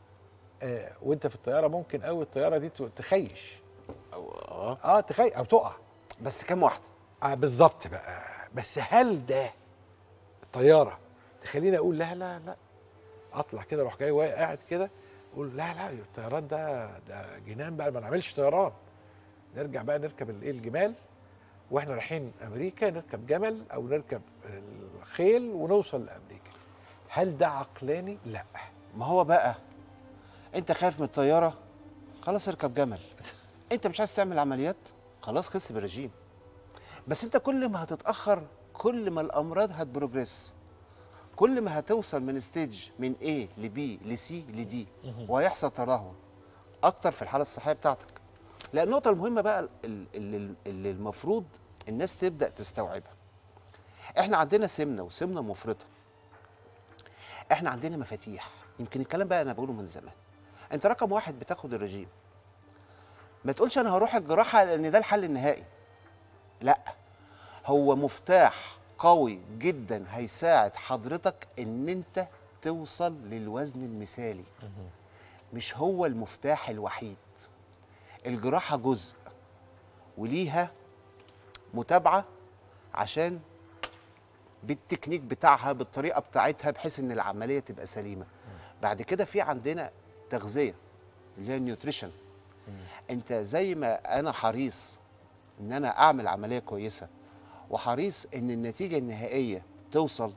آه وانت في الطياره ممكن قوي الطياره دي تخيش اه اه تخيش او تقع بس كام واحده آه بالظبط بقى بس هل ده الطياره تخليني اقول لا لا لا اطلع كده اروح جاي واقع قاعد كده اقول لا لا الطيران ده ده جنان بقى ما نعملش طيران نرجع بقى نركب الايه الجمال واحنا رايحين امريكا نركب جمل او نركب الخيل ونوصل لامريكا هل ده عقلاني لا ما هو بقى انت خايف من الطياره خلاص اركب جمل انت مش عايز تعمل عمليات خلاص خس بالرجيم بس انت كل ما هتتاخر كل ما الامراض هتبروجريس كل ما هتوصل من ستيج من A ل B ل C ل D وهيحصل تدهور اكتر في الحاله الصحيه بتاعتك لا النقطه المهمه بقى اللي, اللي المفروض الناس تبدا تستوعبها احنا عندنا سمنه وسمنه مفرطه احنا عندنا مفاتيح يمكن الكلام بقى انا بقوله من زمان انت رقم واحد بتاخد الرجيم ما تقولش انا هروح الجراحه لان ده الحل النهائي لا هو مفتاح قوي جدا هيساعد حضرتك ان انت توصل للوزن المثالي مش هو المفتاح الوحيد الجراحه جزء وليها متابعه عشان بالتكنيك بتاعها بالطريقه بتاعتها بحيث ان العمليه تبقى سليمه بعد كده في عندنا تغذيه اللي هي النيوتريشن انت زي ما انا حريص ان انا اعمل عمليه كويسه وحريص ان النتيجه النهائيه توصل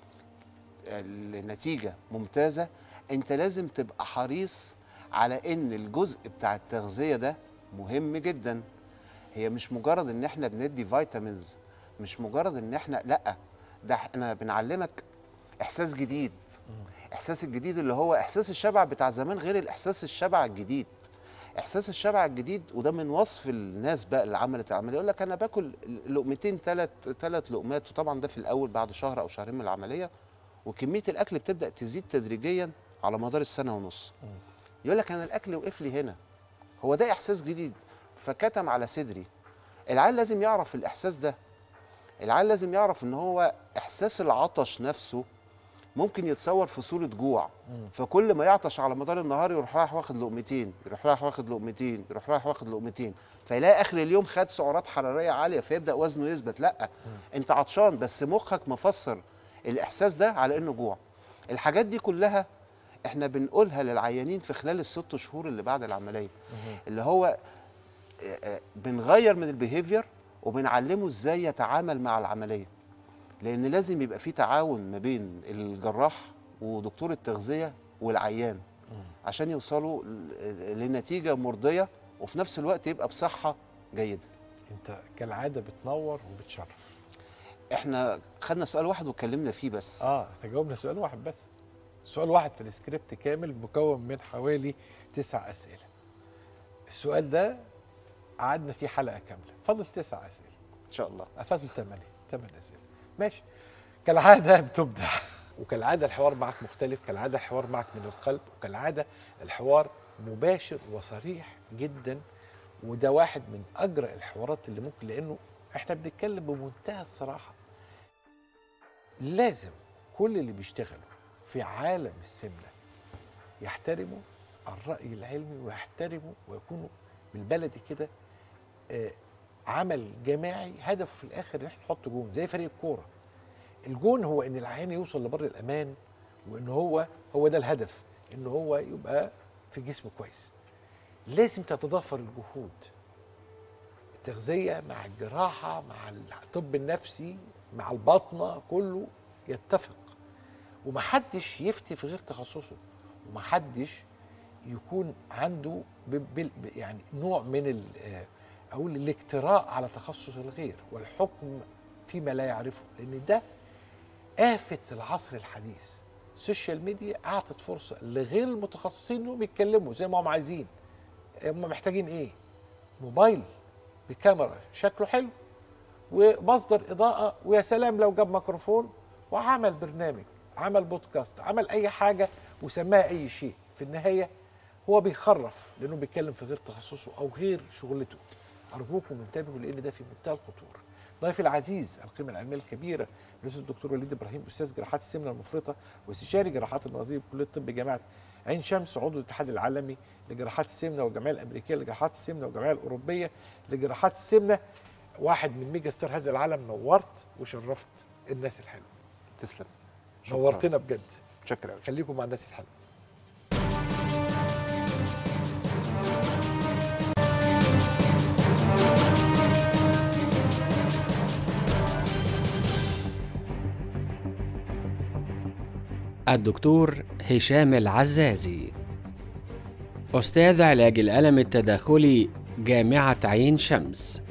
لنتيجه ممتازه انت لازم تبقى حريص على ان الجزء بتاع التغذيه ده مهم جدا هي مش مجرد ان احنا بندي فيتامينز مش مجرد ان احنا لا ده احنا بنعلمك احساس جديد احساس الجديد اللي هو احساس الشبع بتاع زمان غير الاحساس الشبع الجديد احساس الشبع الجديد وده من وصف الناس بقى اللي عملت العمليه يقول لك انا باكل لقمتين ثلاث ثلاث لقمات وطبعا ده في الاول بعد شهر او شهرين من العمليه وكميه الاكل بتبدا تزيد تدريجيا على مدار السنه ونص يقول لك انا الاكل وقف لي هنا هو ده احساس جديد فكتم على صدري العيال لازم يعرف الاحساس ده العيال لازم يعرف ان هو احساس العطش نفسه ممكن يتصور في صوره جوع فكل ما يعطش على مدار النهار يروح رايح واخد لقمتين يروح رايح واخد لقمتين يروح رايح واخد لقمتين فيلاقي اخر اليوم خد سعرات حراريه عاليه فيبدا وزنه يثبت لا انت عطشان بس مخك مفسر الاحساس ده على انه جوع الحاجات دي كلها احنا بنقولها للعيانين في خلال الست شهور اللي بعد العمليه اللي هو بنغير من البيهيفير وبنعلمه ازاي يتعامل مع العمليه لان لازم يبقى في تعاون ما بين الجراح ودكتور التغذيه والعيان عشان يوصلوا لنتيجه مرضيه وفي نفس الوقت يبقى بصحه جيده انت كالعاده بتنور وبتشرف احنا خدنا سؤال واحد واتكلمنا فيه بس اه تجاوبنا سؤال واحد بس سؤال واحد في السكريبت كامل مكون من حوالي تسع اسئله السؤال ده قعدنا فيه حلقه كامله فاضل تسع اسئله ان شاء الله فاضل ثمانيه ثمان اسئله ماشي كالعاده بتبدع وكالعاده الحوار معك مختلف كالعاده الحوار معك من القلب وكالعاده الحوار مباشر وصريح جدا وده واحد من اجرأ الحوارات اللي ممكن لانه احنا بنتكلم بمنتهى الصراحه لازم كل اللي بيشتغلوا في عالم السمنه يحترموا الرأي العلمي ويحترموا ويكونوا بالبلدي كده آه، عمل جماعي هدفه في الاخر ان احنا نحط جون زي فريق الكوره الجون هو ان العيان يوصل لبر الامان وان هو هو ده الهدف ان هو يبقى في جسمه كويس لازم تتضافر الجهود التغذيه مع الجراحه مع الطب النفسي مع الباطنه كله يتفق ومحدش يفتي في غير تخصصه ومحدش يكون عنده ب- بال- ب- يعني نوع من ال- آه، اقول الاجتراء على تخصص الغير والحكم فيما لا يعرفه لان ده آفة العصر الحديث السوشيال ميديا أعطت فرصة لغير المتخصصين إنهم يتكلموا زي ما هم عايزين هم محتاجين إيه؟ موبايل بكاميرا شكله حلو ومصدر إضاءة ويا سلام لو جاب ميكروفون وعمل برنامج عمل بودكاست عمل أي حاجة وسماها أي شيء في النهاية هو بيخرف لأنه بيتكلم في غير تخصصه أو غير شغلته أرجوكم انتبهوا لأن ده في منتهى الخطورة ضيفي العزيز القيمة العلمية الكبيرة الأستاذ الدكتور وليد إبراهيم أستاذ جراحات السمنة المفرطة واستشاري جراحات المناظير بكلية الطب جامعة عين شمس عضو الاتحاد العالمي لجراحات السمنة والجمعية الأمريكية لجراحات السمنة والجمعية الأوروبية لجراحات السمنة واحد من ميجا ستار هذا العالم نورت وشرفت الناس الحلوة تسلم شكراً. نورتنا بجد شكرا خليكم مع الناس الحلوة الدكتور هشام العزازي أستاذ علاج الألم التداخلي جامعة عين شمس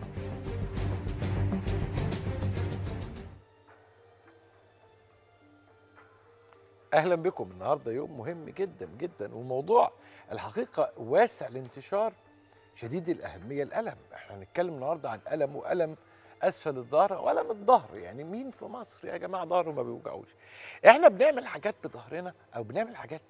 اهلا بكم النهارده يوم مهم جدا جدا وموضوع الحقيقه واسع الانتشار شديد الاهميه الالم احنا هنتكلم النهارده عن الم والم اسفل الظهر والم الظهر يعني مين في مصر يا جماعه ظهره ما بيوجعوش احنا بنعمل حاجات بظهرنا او بنعمل حاجات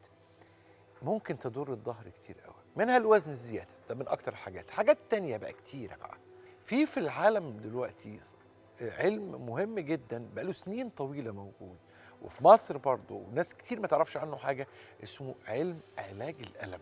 ممكن تضر الظهر كتير قوي منها الوزن الزياده ده من اكتر الحاجات حاجات تانية بقى كتيره بقى في في العالم دلوقتي علم مهم جدا بقاله سنين طويله موجود وفي مصر برضه وناس كتير ما تعرفش عنه حاجه اسمه علم علاج الالم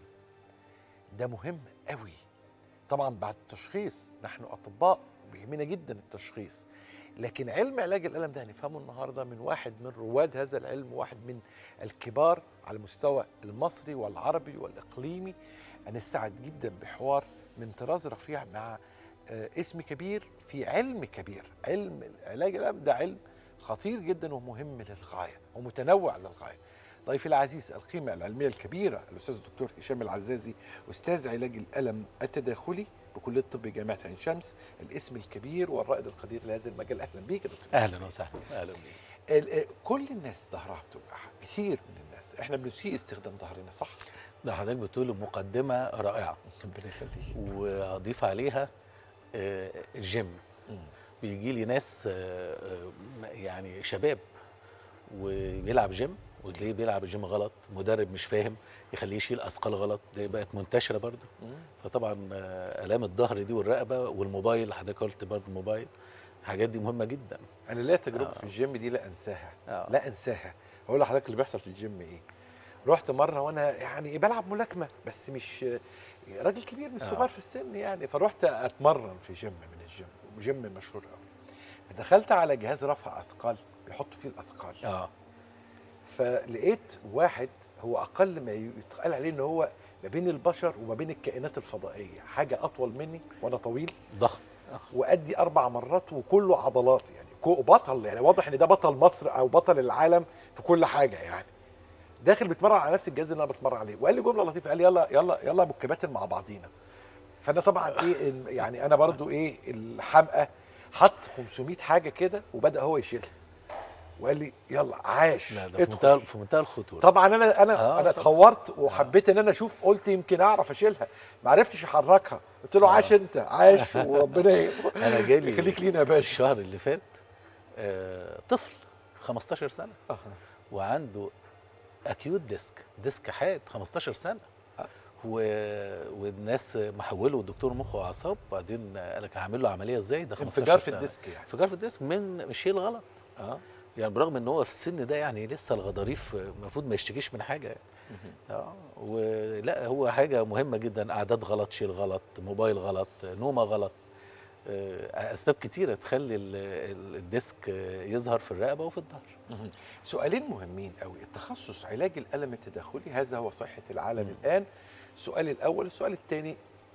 ده مهم قوي طبعا بعد التشخيص نحن اطباء وبيهمنا جدا التشخيص لكن علم علاج الالم ده هنفهمه النهارده من واحد من رواد هذا العلم واحد من الكبار على المستوى المصري والعربي والاقليمي انا سعد جدا بحوار من طراز رفيع مع آه، اسم كبير في علم كبير علم علاج الالم ده علم خطير جدا ومهم للغايه ومتنوع للغايه ضيفي العزيز القيمة العلمية الكبيرة الأستاذ الدكتور هشام العزازي أستاذ علاج الألم التداخلي بكلية طب جامعة عين شمس الاسم الكبير والرائد القدير لهذا المجال أهلا بيك يا دكتور اهلا وسهلا اهلا بيك ال- آه، كل الناس ظهرها بتوجع كتير من الناس احنا بنسيء استخدام ظهرنا صح؟ ده حضرتك بتقول مقدمه رائعه ربنا يخليك واضيف عليها آه، الجيم بيجي لي ناس آه، آه، يعني شباب وبيلعب جيم وتلاقيه بيلعب الجيم غلط مدرب مش فاهم يخليه يشيل اثقال غلط دي بقت منتشره برضه فطبعا آه، الام الظهر دي والرقبه والموبايل حضرتك قلت برضه الموبايل الحاجات دي مهمه جدا أنا ليا تجربة آه. في الجيم دي لا أنساها آه. لا أنساها هقول لحضرتك اللي بيحصل في الجيم إيه رحت مرة وأنا يعني بلعب ملاكمة بس مش راجل كبير مش آه. صغير في السن يعني فرحت أتمرن في جيم من الجيم جيم مشهور قوي دخلت على جهاز رفع أثقال بيحطوا فيه الأثقال اه فلقيت واحد هو اقل ما يتقال عليه ان هو ما بين البشر وما بين الكائنات الفضائيه حاجه اطول مني وانا طويل ضخم وادي اربع مرات وكله عضلات يعني كو- بطل يعني واضح ان ده بطل مصر او بطل العالم في كل حاجه يعني داخل بيتمرن على نفس الجهاز اللي انا بتمرن عليه وقال لي جمله لطيفه قال لي يلا يلا يلا يا ابو الكباتن مع بعضينا فانا طبعا ايه إن- يعني انا برضو ايه الحمقى حط 500 حاجه كده وبدا هو يشيلها وقال لي يلا عاش لا ده في منتهى ادخل في منتهى الخطوره طبعا انا انا آه، انا طبعاً. اتخورت وحبيت ان انا اشوف قلت يمكن اعرف اشيلها ما عرفتش احركها قلت له عاش انت عاش وربنا ي- انا جالي يخليك لينا يا باشا الشهر اللي فات آه، طفل 15 سنه آه. وعنده اكيوت ديسك ديسك حاد 15 سنه و... والناس محوله دكتور مخ واعصاب وبعدين قال لك هعمل له عمليه ازاي ده 15 انفجار في سنة. الديسك يعني انفجار في الديسك من شيء غلط اه يعني برغم ان هو في السن ده يعني لسه الغضاريف المفروض ما يشتكيش من حاجه يعني. اه ولا هو حاجه مهمه جدا اعداد غلط شيل غلط موبايل غلط نومه غلط آه، اسباب كتيره تخلي ال- ال- الديسك آه، يظهر في الرقبه وفي الظهر سؤالين مهمين قوي التخصص علاج الالم التداخلي هذا هو صحه العالم الان السؤال الاول السؤال الثاني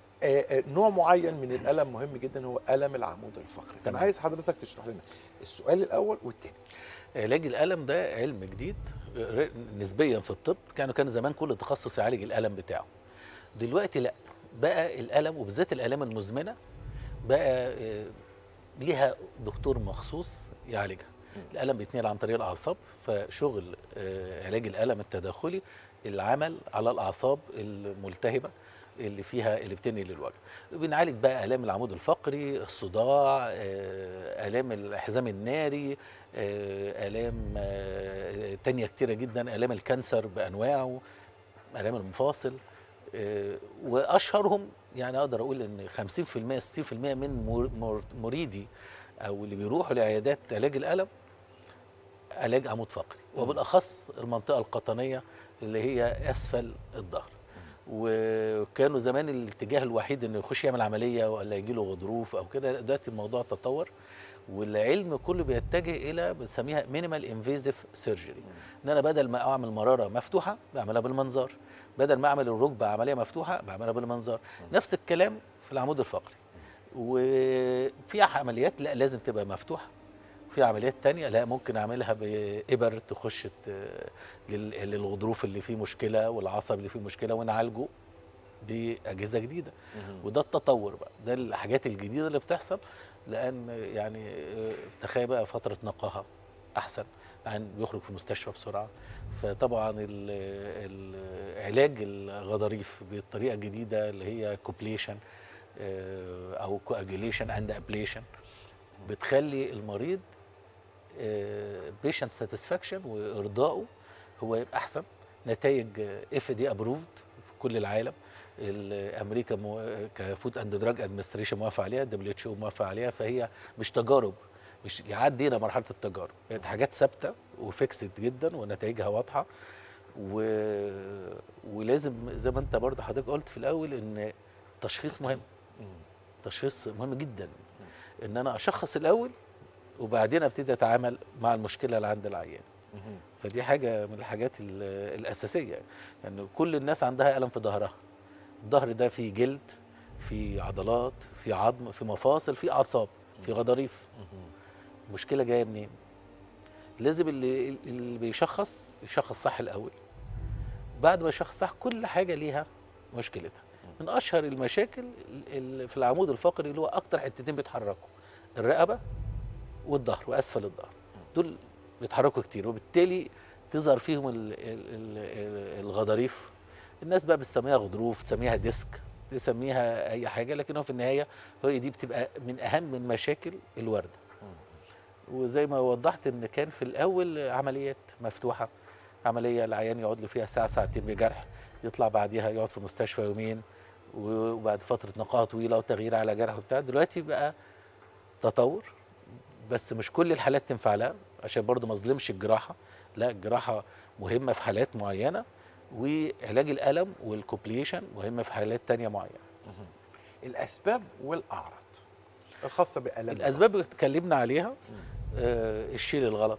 نوع معين من الالم مهم جدا هو الم العمود الفقري فانا تمام. عايز حضرتك تشرح لنا السؤال الاول والثاني علاج الالم ده علم جديد آه، نسبيا في الطب كانوا كان زمان كل تخصص يعالج الالم بتاعه دلوقتي لا بقى الالم وبالذات الالام المزمنه بقى آه، ليها دكتور مخصوص يعالجها الالم بيتنقل عن طريق الاعصاب فشغل آه، علاج الالم التداخلي العمل على الاعصاب الملتهبه اللي فيها اللي بتنقل الوجع بنعالج بقى الام العمود الفقري الصداع آه، الام الحزام الناري آه، الام آه، تانية كتيره جدا الام الكانسر بانواعه الام المفاصل آه، واشهرهم يعني اقدر اقول ان 50% 60% من مر- مر- مريدي او اللي بيروحوا لعيادات علاج الالم علاج عمود فقري وبالاخص المنطقه القطنيه اللي هي اسفل الظهر وكانوا زمان الاتجاه الوحيد انه يخش يعمل عمليه ولا يجي له غضروف او كده دلوقتي الموضوع تطور والعلم كله بيتجه الى بنسميها مينيمال انفيزيف سيرجري ان انا بدل ما اعمل مراره مفتوحه بعملها بالمنظار بدل ما اعمل الركبه عمليه مفتوحه بعملها بالمنظار نفس الكلام في العمود الفقري وفي عمليات لا لازم تبقى مفتوحه في عمليات تانية لا ممكن اعملها بإبر تخش ت- لل- للغضروف اللي فيه مشكله والعصب اللي فيه مشكله ونعالجه باجهزه جديده وده التطور بقى ده الحاجات الجديده اللي بتحصل لان يعني آه، تخيل بقى فتره نقاهه احسن عن بيخرج في المستشفى بسرعه فطبعا ال- ال- علاج الغضاريف بالطريقه الجديده اللي هي كوبليشن او كواجوليشن اند ابليشن بتخلي المريض بيشنت ساتسفاكشن وارضائه هو يبقى احسن نتائج اف دي ابروفد في كل العالم ال- امريكا مو كفود اند دراج ادمنستريشن موافق عليها دبليو اتش او موافق عليها فهي مش تجارب مش عدينا مرحله التجارب بقت حاجات ثابته وفيكسد جدا ونتائجها واضحه و... ولازم زي ما انت برضه حضرتك قلت في الاول ان التشخيص مهم تشخيص مهم جدا ان انا اشخص الاول وبعدين ابتدي اتعامل مع المشكله اللي عند العيان فدي حاجه من الحاجات ال- الاساسيه يعني كل الناس عندها الم في ظهرها الظهر ده فيه جلد فيه عضلات فيه عظم فيه مفاصل فيه اعصاب فيه غضاريف المشكله جايه منين لازم اللي اللي بيشخص يشخص صح الاول بعد ما يشخص صح كل حاجه ليها مشكلتها من اشهر المشاكل ال- في العمود الفقري اللي هو اكتر حتتين بيتحركوا الرقبه والظهر واسفل الظهر دول بيتحركوا كتير وبالتالي تظهر فيهم ال- ال- ال- الغضاريف الناس بقى بتسميها غضروف تسميها ديسك تسميها اي حاجه لكن هو في النهايه هي دي بتبقى من اهم المشاكل الورده وزي ما وضحت ان كان في الاول عمليات مفتوحه عمليه العيان يقعد له فيها ساعه ساعتين بجرح يطلع بعديها يقعد في المستشفى يومين وبعد فتره نقاهه طويله وتغيير على جرح وبتاع دلوقتي بقى تطور بس مش كل الحالات تنفع لها عشان برضه ما اظلمش الجراحه لا الجراحه مهمه في حالات معينه وعلاج الالم والكوبليشن مهمه في حالات تانية معينه الاسباب والاعراض الخاصه بالالم الاسباب اللي اتكلمنا عليها آه الشيل الغلط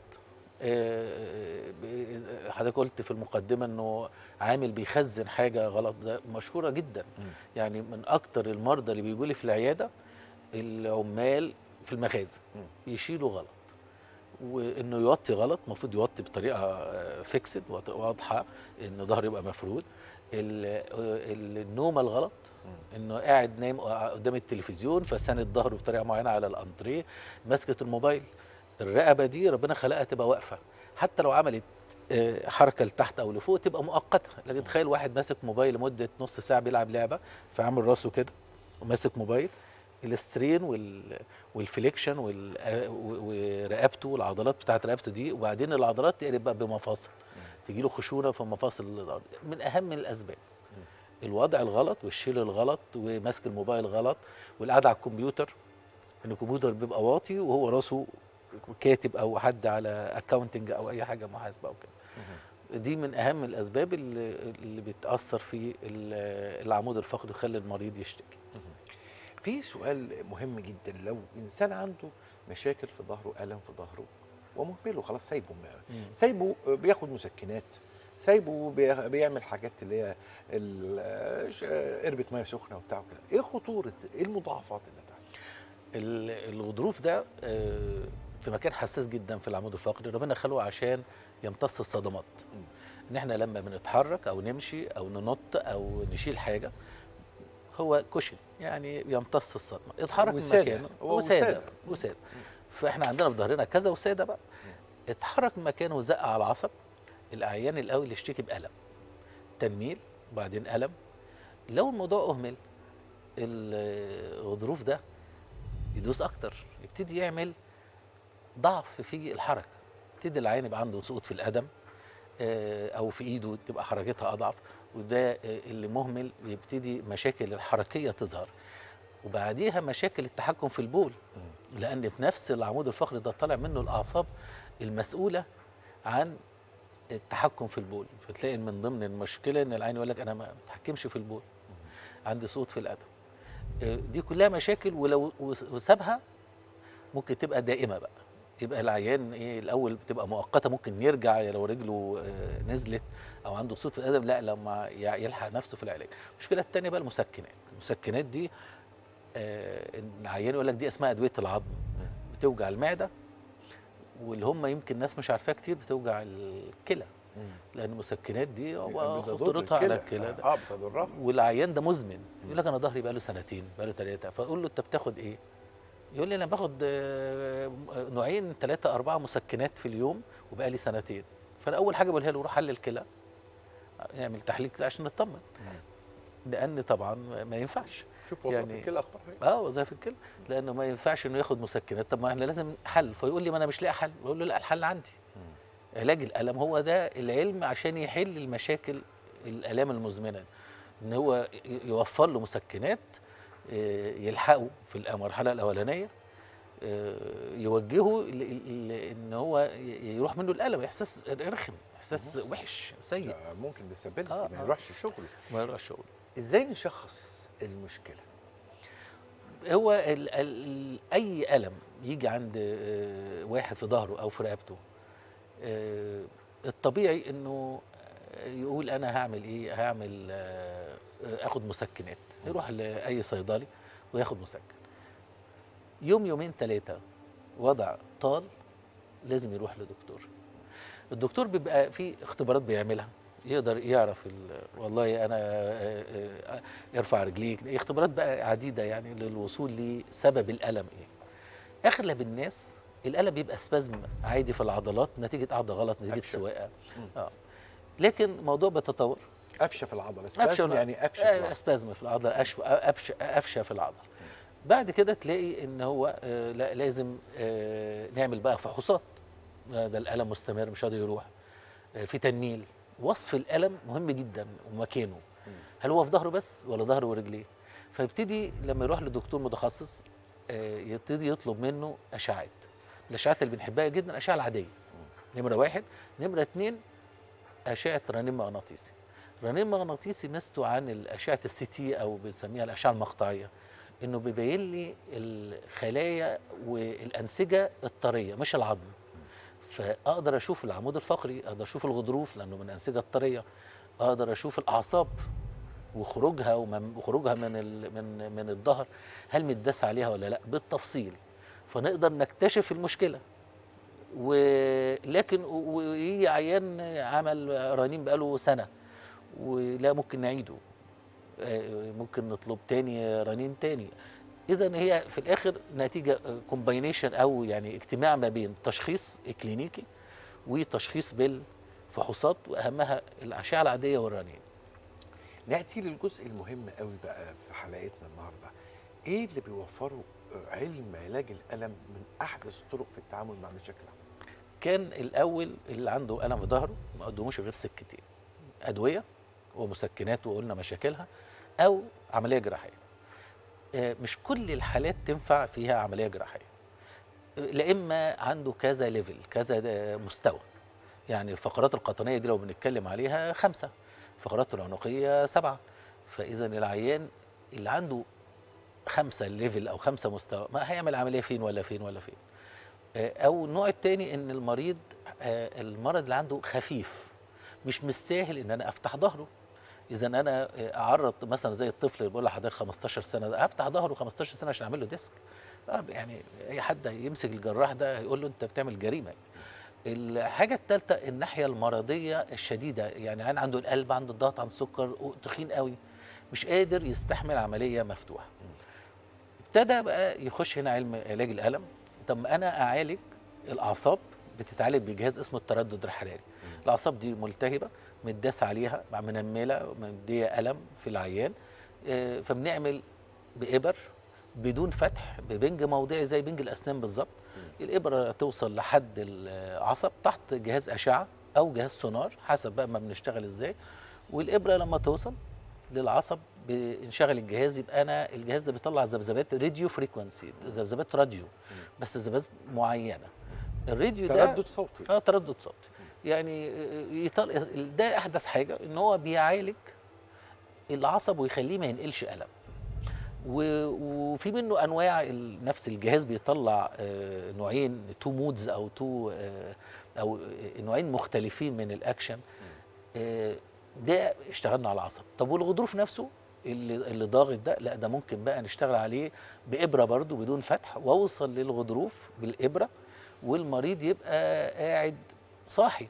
آه، ب- حضرتك قلت في المقدمه انه عامل بيخزن حاجه غلط ده مشهوره جدا يعني من اكتر المرضى اللي بيجوا لي في العياده العمال في المخازن يشيلوا غلط وانه يوطي غلط المفروض يوطي بطريقه فيكسد واضحه ان ظهره يبقى مفرود ال- ال- النومه الغلط انه قاعد نايم قدام التلفزيون فساند ظهره بطريقه معينه على الانتريه ماسكه الموبايل الرقبه دي ربنا خلقها تبقى واقفه حتى لو عملت آه، حركه لتحت او لفوق تبقى مؤقته لكن تخيل واحد ماسك موبايل لمده نص ساعه بيلعب لعبه فعامل راسه كده وماسك موبايل الاسترين وال والفليكشن وال آه، و- ورقبته والعضلات بتاعت رقبته دي وبعدين العضلات تقلب بقى بمفاصل تجي له خشونه في مفاصل الأرض. من اهم الاسباب الوضع الغلط والشيل الغلط وماسك الموبايل غلط والقعده على الكمبيوتر ان الكمبيوتر بيبقى واطي وهو راسه كاتب او حد على اكاونتنج او اي حاجه محاسبه او كده دي من اهم الاسباب اللي, اللي بتاثر في ال- العمود الفقري تخلي المريض يشتكي في سؤال مهم جدا لو انسان عنده مشاكل في ظهره الم في ظهره ومهمله خلاص سايبه م- سايبه بياخد مسكنات سايبه بي- بيعمل حاجات اللي هي ال- ش- قربة ميه سخنه وبتاع وكده ايه خطوره ايه المضاعفات اللي هتحصل ال- الغضروف ده آه، في مكان حساس جدا في العمود الفقري ربنا خلقه عشان يمتص الصدمات ان احنا لما بنتحرك او نمشي او ننط او نشيل حاجه هو كشن يعني يمتص الصدمه اتحرك من وسادة. مكانه هو وساده وسادة. وساده فاحنا عندنا في ظهرنا كذا وساده بقى اتحرك من مكانه وزق على العصب الاعيان الاول يشتكي بالم تنميل وبعدين الم لو الموضوع اهمل الغضروف ده يدوس اكتر يبتدي يعمل ضعف في الحركه يبتدي العين يبقى عنده سقوط في القدم آه، او في ايده تبقى حركتها اضعف وده آه، اللي مهمل يبتدي مشاكل الحركيه تظهر وبعديها مشاكل التحكم في البول لان في نفس العمود الفقري ده طالع منه الاعصاب المسؤوله عن التحكم في البول فتلاقي من ضمن المشكله ان العين يقول لك انا ما بتحكمش في البول عندي صوت في القدم آه، دي كلها مشاكل ولو وس- وسابها ممكن تبقى دائمه بقى يبقى العيان ايه الاول بتبقى مؤقته ممكن يرجع لو رجله آه، نزلت او عنده صوت في القدم لا لما يع- يلحق نفسه في العلاج المشكله الثانيه بقى المسكنات المسكنات دي آه، إن العيان يقول لك دي اسمها ادويه العظم بتوجع المعده واللي هم يمكن الناس مش عارفاها كتير بتوجع الكلى لان المسكنات دي هو بتضر خطورتها على الكلى. الكلى ده اه بتضرها والعيان ده مزمن يقول لك انا ظهري بقاله سنتين بقاله ثلاثه فاقول له انت بتاخد ايه؟ يقول لي انا باخد آه، نوعين ثلاثه اربعه مسكنات في اليوم وبقالي سنتين فانا اول حاجه بقولها له روح حلل كلى نعمل تحليل كلى عشان نطمن لان طبعا ما ينفعش شوف وظائف يعني- الكلى اخبارها ايه اه وظائف الكلى لانه ما ينفعش انه ياخد مسكنات طب ما احنا لازم حل فيقول لي ما انا مش لاقي حل بقول له لا الحل عندي علاج الالم هو ده العلم عشان يحل المشاكل الالام المزمنه ان هو ي- يوفر له مسكنات آه، يلحقه في المرحله الاولانيه آه، يوجهه ل- ل- ان هو ي- يروح منه الالم احساس رخم احساس وحش سيء ده ممكن ديسابيلتي آه، ما آه. يروحش شغله ما يروحش شغله ازاي نشخص المشكله هو ال ال اي الم يجي عند آه، واحد في ظهره او في رقبته آه، الطبيعي انه يقول انا هعمل ايه هعمل آه، اخد مسكنات يروح لاي صيدلي وياخد مسكن يوم يومين ثلاثه وضع طال لازم يروح لدكتور الدكتور بيبقى في اختبارات بيعملها يقدر يعرف ال- والله انا آه، آه، يرفع رجليك اختبارات بقى عديده يعني للوصول لسبب الالم ايه اغلب الناس الالم بيبقى سبازم عادي في العضلات نتيجه قعده غلط نتيجه قفشة. سواقه اه لكن الموضوع بيتطور قفشه في العضله قفشه سبازم يعني قفشه في آه، العضلة. اسبازم في العضله أشف- أفش- قفشه في العضله بعد كده تلاقي ان هو آه، لا لازم آه، نعمل بقى فحوصات آه، ده الالم مستمر مش قادر يروح آه، في تنميل وصف الالم مهم جدا ومكانه هل هو في ظهره بس ولا ظهره ورجليه فيبتدي لما يروح لدكتور متخصص آه، يبتدي يطلب منه اشعات الاشعات اللي بنحبها جدا الاشعه العاديه نمره واحد نمره اتنين اشعه رنين مغناطيسي رنين مغناطيسي ميزته عن الاشعه السي تي او بنسميها الاشعه المقطعيه انه بيبين لي الخلايا والانسجه الطريه مش العظم فاقدر اشوف العمود الفقري اقدر اشوف الغضروف لانه من الانسجه الطريه اقدر اشوف الاعصاب وخروجها ومن- وخروجها من ال- من من الظهر هل متداس عليها ولا لا بالتفصيل فنقدر نكتشف المشكله ولكن و- ويجي عيان عمل رنين بقاله سنه ولا ممكن نعيده آه، ممكن نطلب تاني رنين تاني اذا هي في الاخر نتيجه كومباينيشن او يعني اجتماع ما بين تشخيص كلينيكي وتشخيص بالفحوصات واهمها الاشعه العاديه والرنين ناتي للجزء المهم قوي بقى في حلقتنا النهارده ايه اللي بيوفره آه، علم علاج الالم من احدث الطرق في التعامل مع مشاكلها كان الاول اللي عنده الم في ظهره ما قدموش غير سكتين ادويه ومسكنات وقلنا مشاكلها او عمليه جراحيه آه، مش كل الحالات تنفع فيها عمليه جراحيه آه، لا اما عنده كذا ليفل كذا آه، مستوى يعني الفقرات القطنيه دي لو بنتكلم عليها خمسه الفقرات العنقيه سبعه فاذا العيان اللي عنده خمسه ليفل او خمسه مستوى ما هيعمل عمليه فين ولا فين ولا فين آه، او النوع الثاني ان المريض آه، المرض اللي عنده خفيف مش مستاهل ان انا افتح ظهره اذا انا آه، اعرض مثلا زي الطفل اللي بقول لحضرتك 15 سنه ده افتح ظهره 15 سنه عشان اعمل له ديسك آه، يعني اي حد يمسك الجراح ده هيقول له انت بتعمل جريمه الحاجه الثالثه الناحيه المرضيه الشديده يعني عين عنده القلب عنده الضغط عنده السكر تخين قوي مش قادر يستحمل عمليه مفتوحه ابتدى بقى يخش هنا علم علاج الالم طب ما انا اعالج الاعصاب بتتعالج بجهاز اسمه التردد الحراري الاعصاب دي ملتهبه متداس عليها مع منمله مديه الم في العيان آه، فبنعمل بابر بدون فتح ببنج موضعي زي بنج الاسنان بالظبط الابره توصل لحد العصب تحت جهاز اشعه او جهاز سونار حسب بقى ما بنشتغل ازاي والابره لما توصل للعصب بنشغل الجهاز يبقى انا الجهاز ده بيطلع ذبذبات راديو فريكونسي ذبذبات راديو بس ذبذبات معينه الراديو ده تردد صوتي اه تردد صوتي يعني يطل... ده احدث حاجه ان هو بيعالج العصب ويخليه ما ينقلش الم و... وفي منه انواع ال- نفس الجهاز بيطلع آه، نوعين تو مودز او تو آه، او آه، نوعين مختلفين من الاكشن آه، ده اشتغلنا على العصب طب والغضروف نفسه اللي اللي ضاغط ده لا ده ممكن بقى نشتغل عليه بابره برضو بدون فتح واوصل للغضروف بالابره والمريض يبقى قاعد صاحي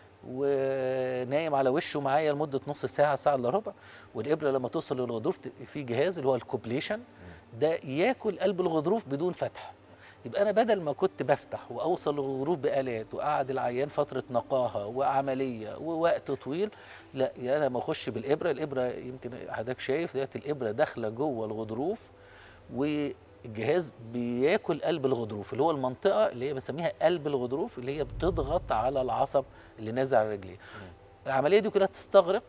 ونايم على وشه معايا لمده نص ساعه ساعه الا ربع والابره لما توصل للغضروف ت- في جهاز اللي هو الكوبليشن ده ياكل قلب الغضروف بدون فتح يبقى انا بدل ما كنت بفتح واوصل للغضروف بالات واقعد العيان فتره نقاهه وعمليه ووقت طويل لا يعني انا ما اخش بالابره الابره يمكن حضرتك شايف دلوقتي الابره داخله جوه الغضروف والجهاز بياكل قلب الغضروف اللي هو المنطقه اللي هي بنسميها قلب الغضروف اللي هي بتضغط على العصب اللي نازل على رجليه العمليه دي كلها تستغرق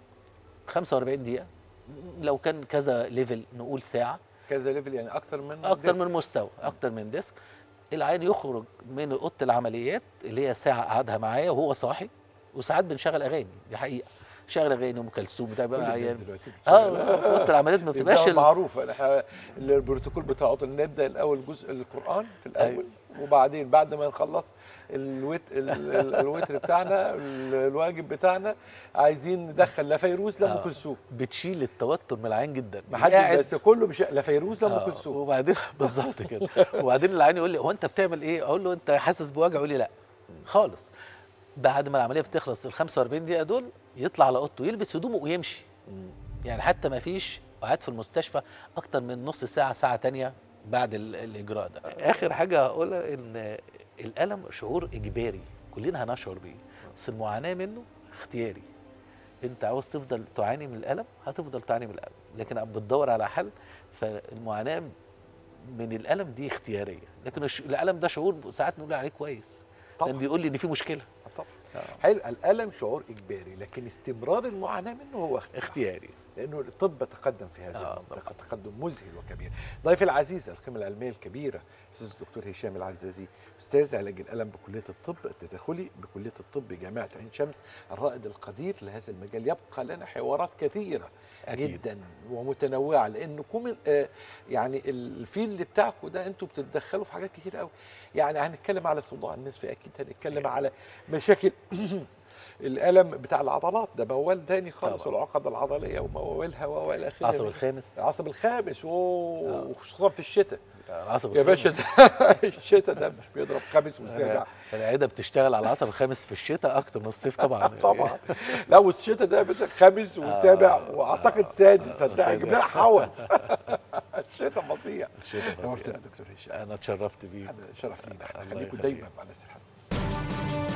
45 دقيقه لو كان كذا ليفل نقول ساعه كذا ليفل يعني اكتر من اكتر ديسك. من مستوى اكتر من ديسك العيان يخرج من اوضه العمليات اللي هي ساعه قعدها معايا وهو صاحي وساعات بنشغل اغاني دي حقيقه شغل اغاني ام كلثوم بتاع كل بقى الناس العيان دلوقتي اه بتشتغل. في اوضه العمليات ما بتبقاش بتبقاش ال- معروفه احنا البروتوكول بتاعه نبدا الاول جزء القران في الاول وبعدين بعد ما نخلص الوت ال- ال- الوتر بتاعنا ال- الواجب بتاعنا عايزين ندخل لا فيروز لا ام آه. كلثوم بتشيل التوتر من العيان جدا ما حد قاعد- بس كله مش لا فيروز لا ام آه، كلثوم وبعدين بالظبط كده وبعدين العيان يقول لي هو انت بتعمل ايه اقول له انت حاسس بوجع يقول لي لا خالص بعد ما العمليه بتخلص ال 45 دقيقه دول يطلع على اوضته يلبس هدومه ويمشي يعني حتى ما فيش قعد في المستشفى اكتر من نص ساعه ساعه تانية بعد ال- الاجراء ده اخر حاجه هقولها ان الالم شعور اجباري كلنا هنشعر بيه بس المعاناه منه اختياري انت عاوز تفضل تعاني من الالم هتفضل تعاني من الالم لكن بتدور على حل فالمعاناه من الالم دي اختياريه لكن الش- الالم ده شعور ساعات نقول عليه كويس طبعا. لان بيقول لي ان في مشكله طبعا حلو الالم شعور اجباري لكن استمرار المعاناه منه هو اختيار اختياري لانه الطب تقدم في هذه آه، المنطقه تقدم مذهل وكبير ضيفي العزيز القيمه العلميه الكبيره الاستاذ الدكتور هشام العزازي استاذ علاج الالم بكليه الطب التداخلي بكليه الطب جامعه عين شمس الرائد القدير لهذا المجال يبقى لنا حوارات كثيره أكيد. جدا ومتنوعه لانكم آه، يعني الفيلد بتاعكم ده انتم بتتدخلوا في حاجات كتير قوي يعني هنتكلم على صداع النصف اكيد هنتكلم على مشاكل الالم بتاع العضلات ده موال تاني خالص طبعا. والعقد العضليه وموالها والى اخره العصب الخامس العصب الخامس اوه وخصوصا في الشتاء العصب يا الخامس. باشا ده الشتاء ده مش بيضرب خامس وسابع العياده بتشتغل على العصب الخامس في الشتاء اكتر من الصيف طبعا طبعا لا والشتاء ده يا باشا خامس وسابع واعتقد سادس هتلاقي سادس. جبنا حول شتا فظيع الشتاء فظيع. نورتنا يا دكتور هشام انا اتشرفت بيك انا شرف لينا الله خليكم يخليك. دايما مع الناس الحلوه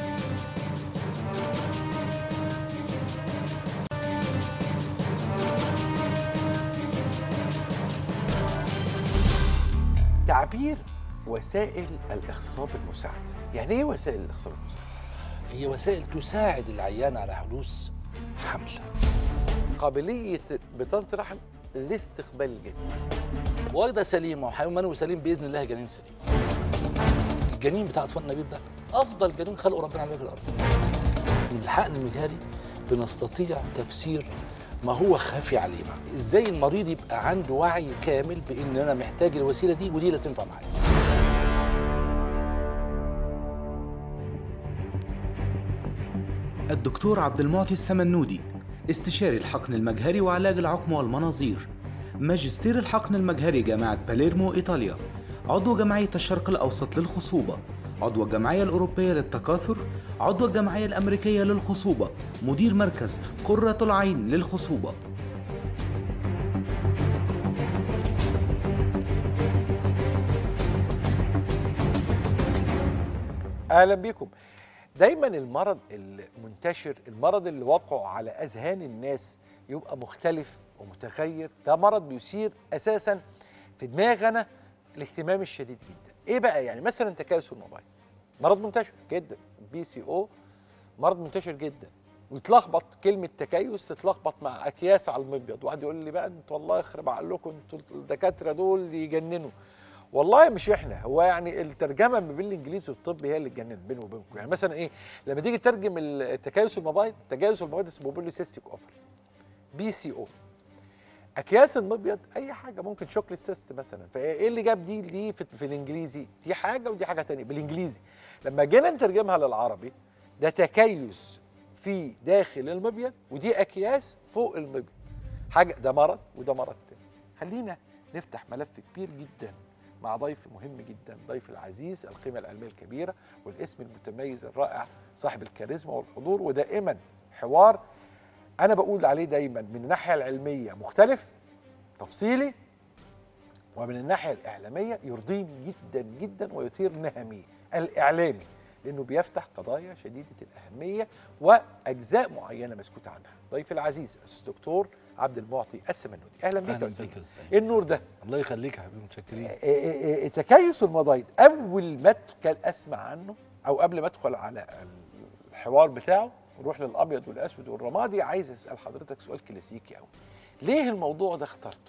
تعبير وسائل الاخصاب المساعده يعني ايه وسائل الاخصاب المساعده هي وسائل تساعد العيان على حدوث حمل قابليه بطانه رحم لاستقبال الجنين والده سليمه وحيوان سليم باذن الله جنين سليم الجنين بتاع اطفال النبيل ده افضل جنين خلقه ربنا على وجه الارض من الحقن المجهري بنستطيع تفسير ما هو خافي علينا ازاي المريض يبقى عنده وعي كامل بان انا محتاج الوسيله دي ودي اللي تنفع معايا الدكتور عبد المعطي السمنودي استشاري الحقن المجهري وعلاج العقم والمناظير ماجستير الحقن المجهري جامعة باليرمو إيطاليا عضو جمعية الشرق الأوسط للخصوبة عضو الجمعية الأوروبية للتكاثر عضو الجمعية الأمريكية للخصوبة مدير مركز قرة العين للخصوبة اهلا بيكم دايما المرض المنتشر المرض اللي وقعه على اذهان الناس يبقى مختلف ومتغير ده مرض بيثير اساسا في دماغنا الاهتمام الشديد جدا ايه بقى يعني مثلا تكاسل الموبايل مرض منتشر جدا بي سي او مرض منتشر جدا ويتلخبط كلمه تكيس تتلخبط مع اكياس على المبيض واحد يقول لي بقى انتوا الله يخرب عقلكم انتوا الدكاتره دول يجننوا والله مش احنا هو يعني الترجمه ما بين الانجليزي والطب هي اللي تجنن بيني وبينكم يعني مثلا ايه لما تيجي تترجم التكيس المبيض تكيس المبيض اسمه بوليسيستيك اوفر بي سي او اكياس المبيض اي حاجه ممكن شوكليت سيست مثلا فايه اللي جاب دي دي في, في الانجليزي دي حاجه ودي حاجه تانية بالانجليزي لما جينا نترجمها للعربي ده تكيس في داخل المبيض ودي اكياس فوق المبيض حاجه ده مرض وده مرض تاني خلينا نفتح ملف كبير جدا مع ضيف مهم جدا ضيف العزيز القيمه العلميه الكبيره والاسم المتميز الرائع صاحب الكاريزما والحضور ودائما حوار انا بقول عليه دايما من الناحيه العلميه مختلف تفصيلي ومن الناحيه الاعلاميه يرضيني جدا جدا ويثير نهمي الاعلامي لانه بيفتح قضايا شديده الاهميه واجزاء معينه مسكوت عنها ضيف العزيز الاستاذ الدكتور عبد المعطي السمنودي اهلا بيك يا اهلا استاذ بيك يا استاذ ايه النور ده الله يخليك يا حبيبي متشكرين إيه إيه إيه تكيس المضايد اول ما كان اسمع عنه او قبل ما ادخل على الحوار بتاعه نروح للابيض والاسود والرمادي عايز اسال حضرتك سؤال كلاسيكي قوي ليه الموضوع ده اخترته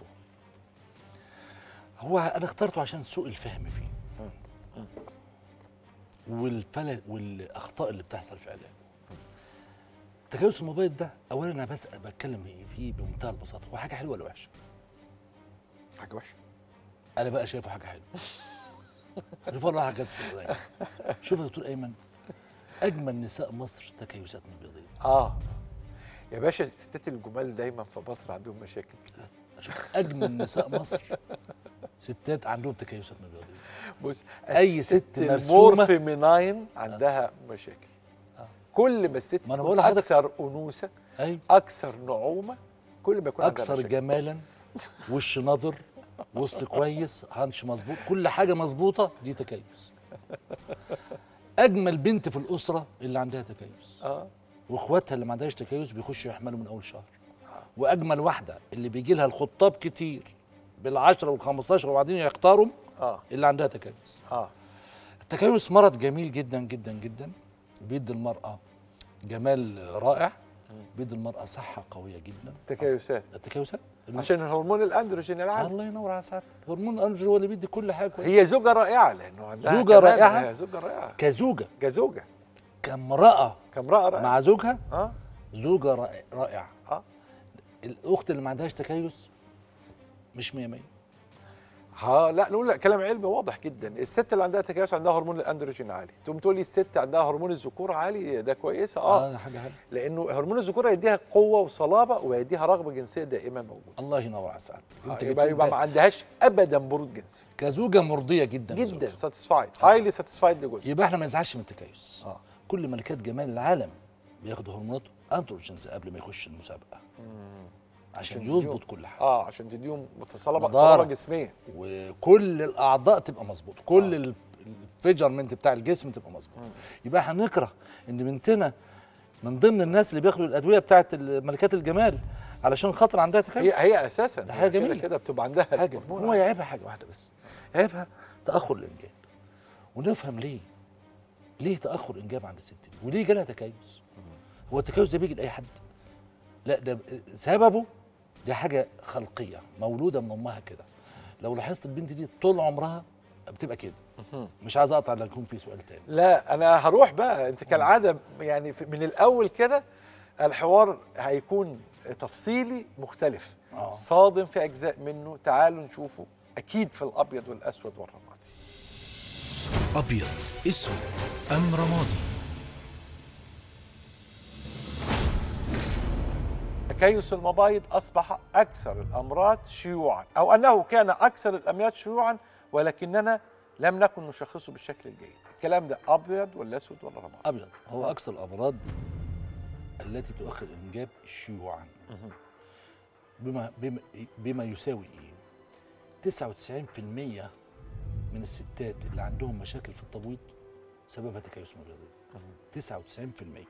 هو انا اخترته عشان سوء الفهم فيه والفلت والاخطاء اللي بتحصل في علاجه تكيس المبيض ده اولا انا بس بتكلم فيه بمنتهى البساطه هو حاجه حلوه ولا وحشه حاجه وحشه انا بقى شايفه حاجه حلوه شوف والله حاجات دايما شوف يا دكتور ايمن اجمل نساء مصر تكيسات مبيضيه اه يا باشا الستات الجمال دايما في مصر عندهم مشاكل كتير شوف اجمل نساء مصر ستات عندهم تكيسات مبيضيه بص أي الست ست مرسومة. المورفيميناين عندها مشاكل كل ما الست ما أنا تكون بقول لحضرتك- اكثر انوثه ايوه اكثر نعومه كل ما يكون عندها اكثر مشاكل. جمالا وش نضر وسط كويس هانش مظبوط كل حاجه مظبوطه دي تكيس اجمل بنت في الاسره اللي عندها تكيس اه واخواتها اللي ما عندهاش تكيس بيخشوا يحملوا من اول شهر واجمل واحده اللي بيجي لها الخطاب كتير بالعشرة وال15 وبعدين يختاروا اه اللي عندها تكيس اه التكيس مرض جميل جدا جدا جدا بيدي المرأة جمال رائع بيدي المرأة صحة قوية جدا تكيسات التكيسات عشان الهرمون الاندروجين العالي الله ينور على سعادتك هرمون الأنفل هو اللي بيدي كل حاجة كويسة هي زوجة رائعة لأنه عندها زوجة كمان- رائعة؟ هي زوجة رائعة كزوجة كزوجة كامرأة كامرأة رائعة مع زوجها اه زوجة رائع- رائعة اه الأخت اللي ما عندهاش تكيس مش مية مية ها لا نقول لا كلام علمي واضح جدا الست اللي عندها تكيس عندها هرمون الاندروجين عالي تقوم تقول لي الست عندها هرمون الذكور عالي ده كويسه اه, اه ده حاجة حلوة لانه هرمون الذكور هيديها قوه وصلابه وهيديها رغبه جنسيه دائما موجوده الله ينور على سعادتك آه انت يبقى, جبت يبقى ما عندهاش ابدا برود جنسي كزوجة مرضية جدا جدا لزوجها. ساتيسفايد هايلي ساتيسفايد لجوزها يبقى احنا ما نزعلش من التكيس آه. كل ملكات جمال العالم بياخدوا هرمونات اندروجينز قبل ما يخش المسابقه عشان تديهم- يظبط كل حاجه اه عشان تديهم صلابه نضارة. صلابه جسميه وكل الاعضاء تبقى مظبوطه كل الفيجرمنت بتاع الجسم تبقى مظبوطه يبقى هنكره ان بنتنا من ضمن الناس اللي بياخدوا الادويه بتاعت ملكات الجمال علشان خاطر عندها هي تكيس هي اساسا ده حاجة كده جميلة. كده بتبقى عندها حاجه الهرمون هو يعيبها حاجه واحده بس عيبها تاخر الانجاب ونفهم ليه ليه تاخر انجاب عند الست دي وليه جالها تكيس هو التكيس ده بيجي لاي حد لا ده سببه دي حاجه خلقيه مولوده من امها كده لو لاحظت البنت دي طول عمرها بتبقى كده مش عايز اقطع لان يكون في سؤال تاني لا انا هروح بقى انت كالعاده يعني في- من الاول كده الحوار هيكون تفصيلي مختلف آه. صادم في اجزاء منه تعالوا نشوفه اكيد في الابيض والاسود والرمادي أبيض أسود أم رمادي تكيس المبايض اصبح اكثر الامراض شيوعا او انه كان اكثر الامراض شيوعا ولكننا لم نكن نشخصه بالشكل الجيد الكلام ده ابيض ولا اسود ولا رمادي ابيض هو اكثر الامراض التي تؤخر الانجاب شيوعا بما بما, بما يساوي ايه 99% من الستات اللي عندهم مشاكل في التبويض سببها تكيس مبيضي 99%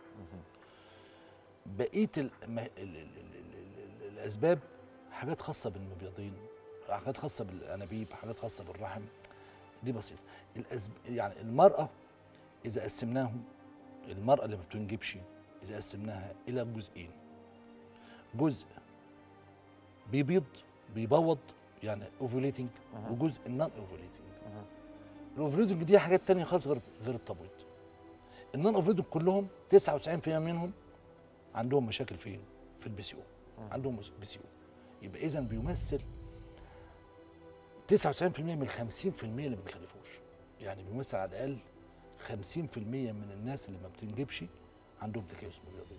بقيه ال ال ال ال ال الاسباب حاجات خاصه بالمبيضين حاجات خاصه بالانابيب حاجات خاصه بالرحم دي بسيطه الأسب... يعني المراه اذا قسمناهم المراه اللي ما بتنجبش اذا قسمناها الى جزئين جزء بيبيض بيبوض يعني اوفوليتنج وجزء نون اوفوليتنج الاوفوليتنج دي حاجات تانية خالص غير غير التبويض النون اوفوليتنج كلهم 99% منهم عندهم مشاكل في في البي سي او عندهم بي سي او يبقى اذا بيمثل 99% من ال 50% اللي ما بيخلفوش يعني بيمثل على الاقل 50% من الناس اللي ما بتنجبش عندهم تكيس مبيضي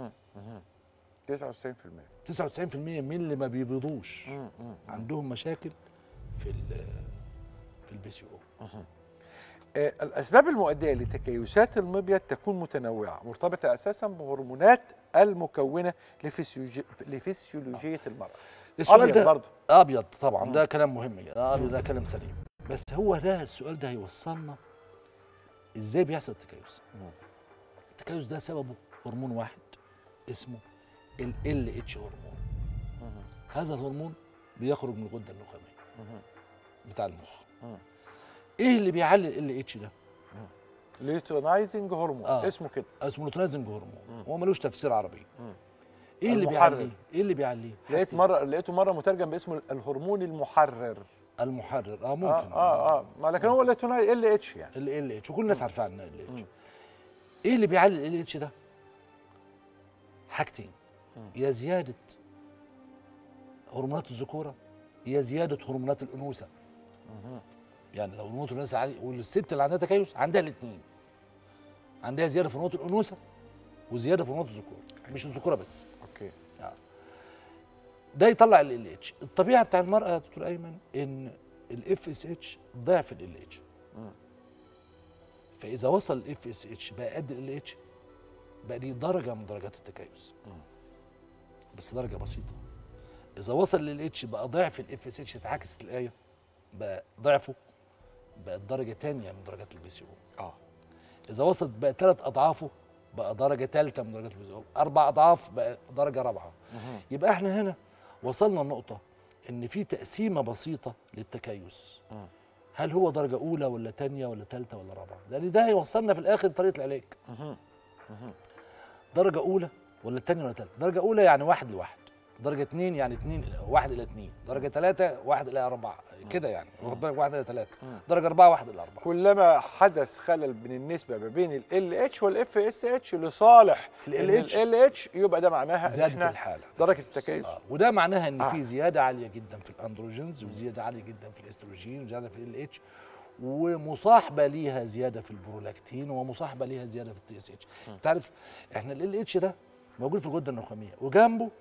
99% 99% من اللي ما بيبيضوش عندهم مشاكل في ال في البي سي او آه، الأسباب المؤدية لتكيسات المبيض تكون متنوعة مرتبطة أساسا بهرمونات المكونة لفسيولوجي- لفسيولوجية المرأة السؤال أبيض ده برضه ابيض طبعا ده كلام مهم جدا آه، ابيض ده كلام سليم بس هو ده السؤال ده هيوصلنا ازاي بيحصل التكيس التكيس ده سببه هرمون واحد اسمه ال ال اتش هرمون هذا الهرمون بيخرج من الغده النخاميه بتاع المخ ايه اللي بيعلي ال اتش ده ليتونايزنج هرمون آه. اسمه كده اسمه نوترازنج هرمون هو ملوش تفسير عربي ايه اللي المحرر. بيعليه ايه اللي بيعليه لقيت حاجتين. مرة لقيته مرة مترجم باسمه الهرمون المحرر المحرر اه ممكن اه اه اه ما لكن هو ليتوناي ال اتش يعني ال ال اتش وكل الناس عارفه عن ال اتش ايه اللي بيعلي ال اتش ده حاجتين يا زياده هرمونات الذكوره يا زياده هرمونات الانوثه يعني لو هرمونات الانوثه عالي والست اللي عندها تكيس عندها الاثنين عندها زياده في هرمونات الانوثه وزياده في هرمونات الذكوره مش الذكوره بس اوكي ده يطلع ال اتش الطبيعه بتاع المراه يا دكتور ايمن ان الاف اس اتش ضعف ال اتش فاذا وصل الاف اس اتش بقى قد ال اتش بقى دي درجه من درجات التكيس بس درجه بسيطه اذا وصل لل اتش بقى ضعف الاف اس اتش اتعكست الايه بقى ضعفه بقت درجه تانية من درجات البي سي او اه اذا وصلت بقى ثلاث اضعافه بقى درجه ثالثه من درجات البي اربع اضعاف بقى درجه رابعه يبقى احنا هنا وصلنا لنقطه ان في تقسيمه بسيطه للتكيس هل هو درجه اولى ولا ثانيه ولا ثالثه ولا رابعه لان ده هيوصلنا في الاخر لطريقه العلاج درجه اولى ولا ثانيه ولا ثالثه درجه اولى يعني واحد لواحد درجه اثنين يعني اثنين واحد الى اثنين درجه ثلاثه واحد الى اربعه كده يعني واخد بالك واحد الى ثلاثه درجه اربعه واحد الى اربعه كلما حدث خلل من النسبة ما بين ال اتش والاف اس اتش لصالح ال LH. ال اتش يبقى ده معناها إن زادت إحنا الحاله درجة التكيس آه. وده معناها ان آه. في زياده عاليه جدا في الاندروجينز وزياده عاليه جدا في الاستروجين وزياده في ال اتش ومصاحبه ليها زياده في البرولاكتين ومصاحبه ليها زياده في التي اس اتش انت عارف احنا ال اتش ده موجود في الغده النخاميه وجنبه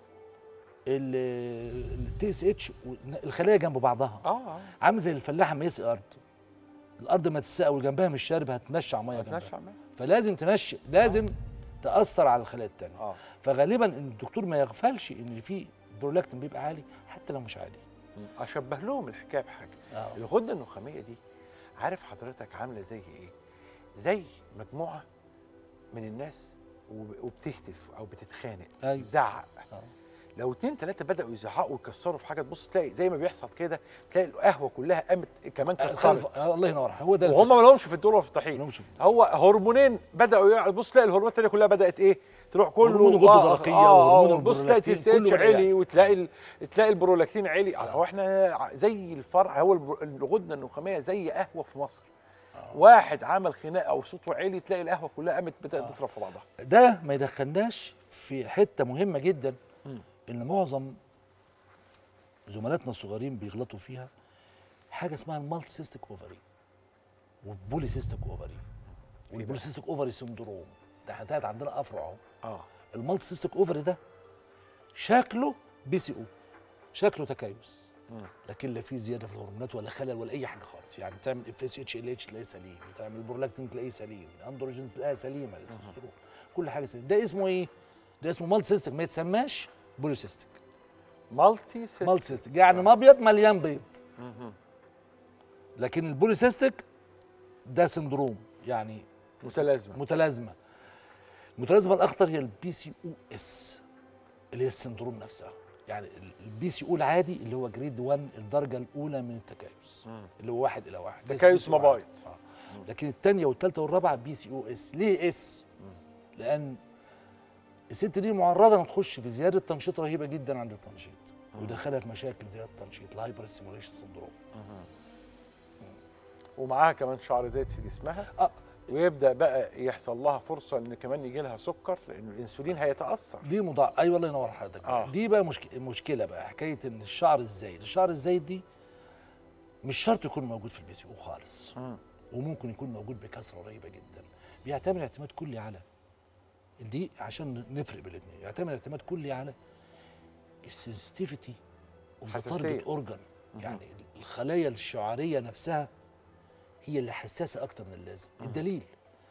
التي اس اتش الخلايا جنب بعضها اه اه عامل زي الفلاحه ما يسقي ارض الارض ما تسقى والجنبها مش شارب هتنشع ميه جنبها هتنشع معاك. فلازم تنشئ لازم تاثر على الخلايا التانية اه فغالبا إن الدكتور ما يغفلش ان في البرولاكتين بيبقى عالي حتى لو مش عالي اشبه لهم الحكايه بحاجه آه. الغده النخاميه دي عارف حضرتك عامله زي ايه زي مجموعه من الناس وب- وبتهتف او بتتخانق أيوة. بتزعق آه. لو اتنين تلاته بداوا يزعقوا ويكسروا في حاجه تبص تلاقي زي ما بيحصل كده تلاقي القهوه كلها قامت كمان خلف كسرت آه الله ينور هو ده وهم ما لهمش في الدور ولا في الطحين لهمش في- هو هرمونين بداوا يع- بص تلاقي الهرمونات التانيه كلها بدات ايه تروح كله هرمون الغدة الدرقية وهرمون بص تلاقي البرولاكتين، تي سي اتش كله بدأ عالي يعلى. وتلاقي ال... تلاقي البرولاكتين عالي هو احنا ع- زي الفرع هو البرو- الغده النخاميه زي قهوه في مصر واحد عمل خناقه وصوته عالي تلاقي القهوه كلها قامت بدات تضرب في بعضها ده ما يدخلناش في حته مهمه جدا ان معظم زملاتنا الصغيرين بيغلطوا فيها حاجه اسمها المالتي سيستيك اوفري والبولي سيستيك اوفري والبولي سيستيك اوفري سندروم ده احنا تحت عندنا افرع اهو اه المالتي سيستيك اوفري ده شكله بي سي او شكله تكيس لكن لا فيه زياده في الهرمونات ولا خلل ولا اي حاجه خالص يعني تعمل اف اس اتش ال اتش تلاقيه سليم تعمل برولاكتين تلاقيه سليم الاندروجين تلاقيها سليمه التستوستيرون كل حاجه سليمه ده اسمه ايه؟ ده اسمه مالتي سيستيك ما يتسماش بوليسيستيك مالتي سيستم مالتي سيستيك يعني مبيض مليان بيض لكن البوليسيستيك ده سندروم يعني متلازمه متلازمه المتلازمه الاخطر هي البي سي او اس اللي هي السندروم نفسها يعني البي سي او العادي اللي هو جريد 1 الدرجه الاولى من التكيس اللي هو واحد الى واحد ده اسمه تكيس PCO عادي. مبايض. آه. لكن الثانيه والثالثه والرابعه بي سي او اس ليه اس لان الست دي معرضه انها تخش في زياده تنشيط رهيبه جدا عند التنشيط ويدخلها في مشاكل زياده التنشيط الهايبر ستيموليشن سندروم ومعاها كمان شعر زايد في جسمها آه. ويبدا بقى يحصل لها فرصه ان كمان يجي لها سكر لان الانسولين هيتاثر دي مضاع ايوه الله ينور حضرتك آه. دي بقى مشك... مشكله بقى حكايه ان الشعر الزايد الشعر الزايد دي مش شرط يكون موجود في البي سي او خالص وممكن يكون موجود بكثره رهيبه جدا بيعتمد اعتماد كلي على دي عشان نفرق بين الاثنين يعتمد اعتماد كلي على السنسيتيفيتي اوف ذا حساسية. تارجت اورجان يعني الخلايا الشعريه نفسها هي اللي حساسه اكتر من اللازم الدليل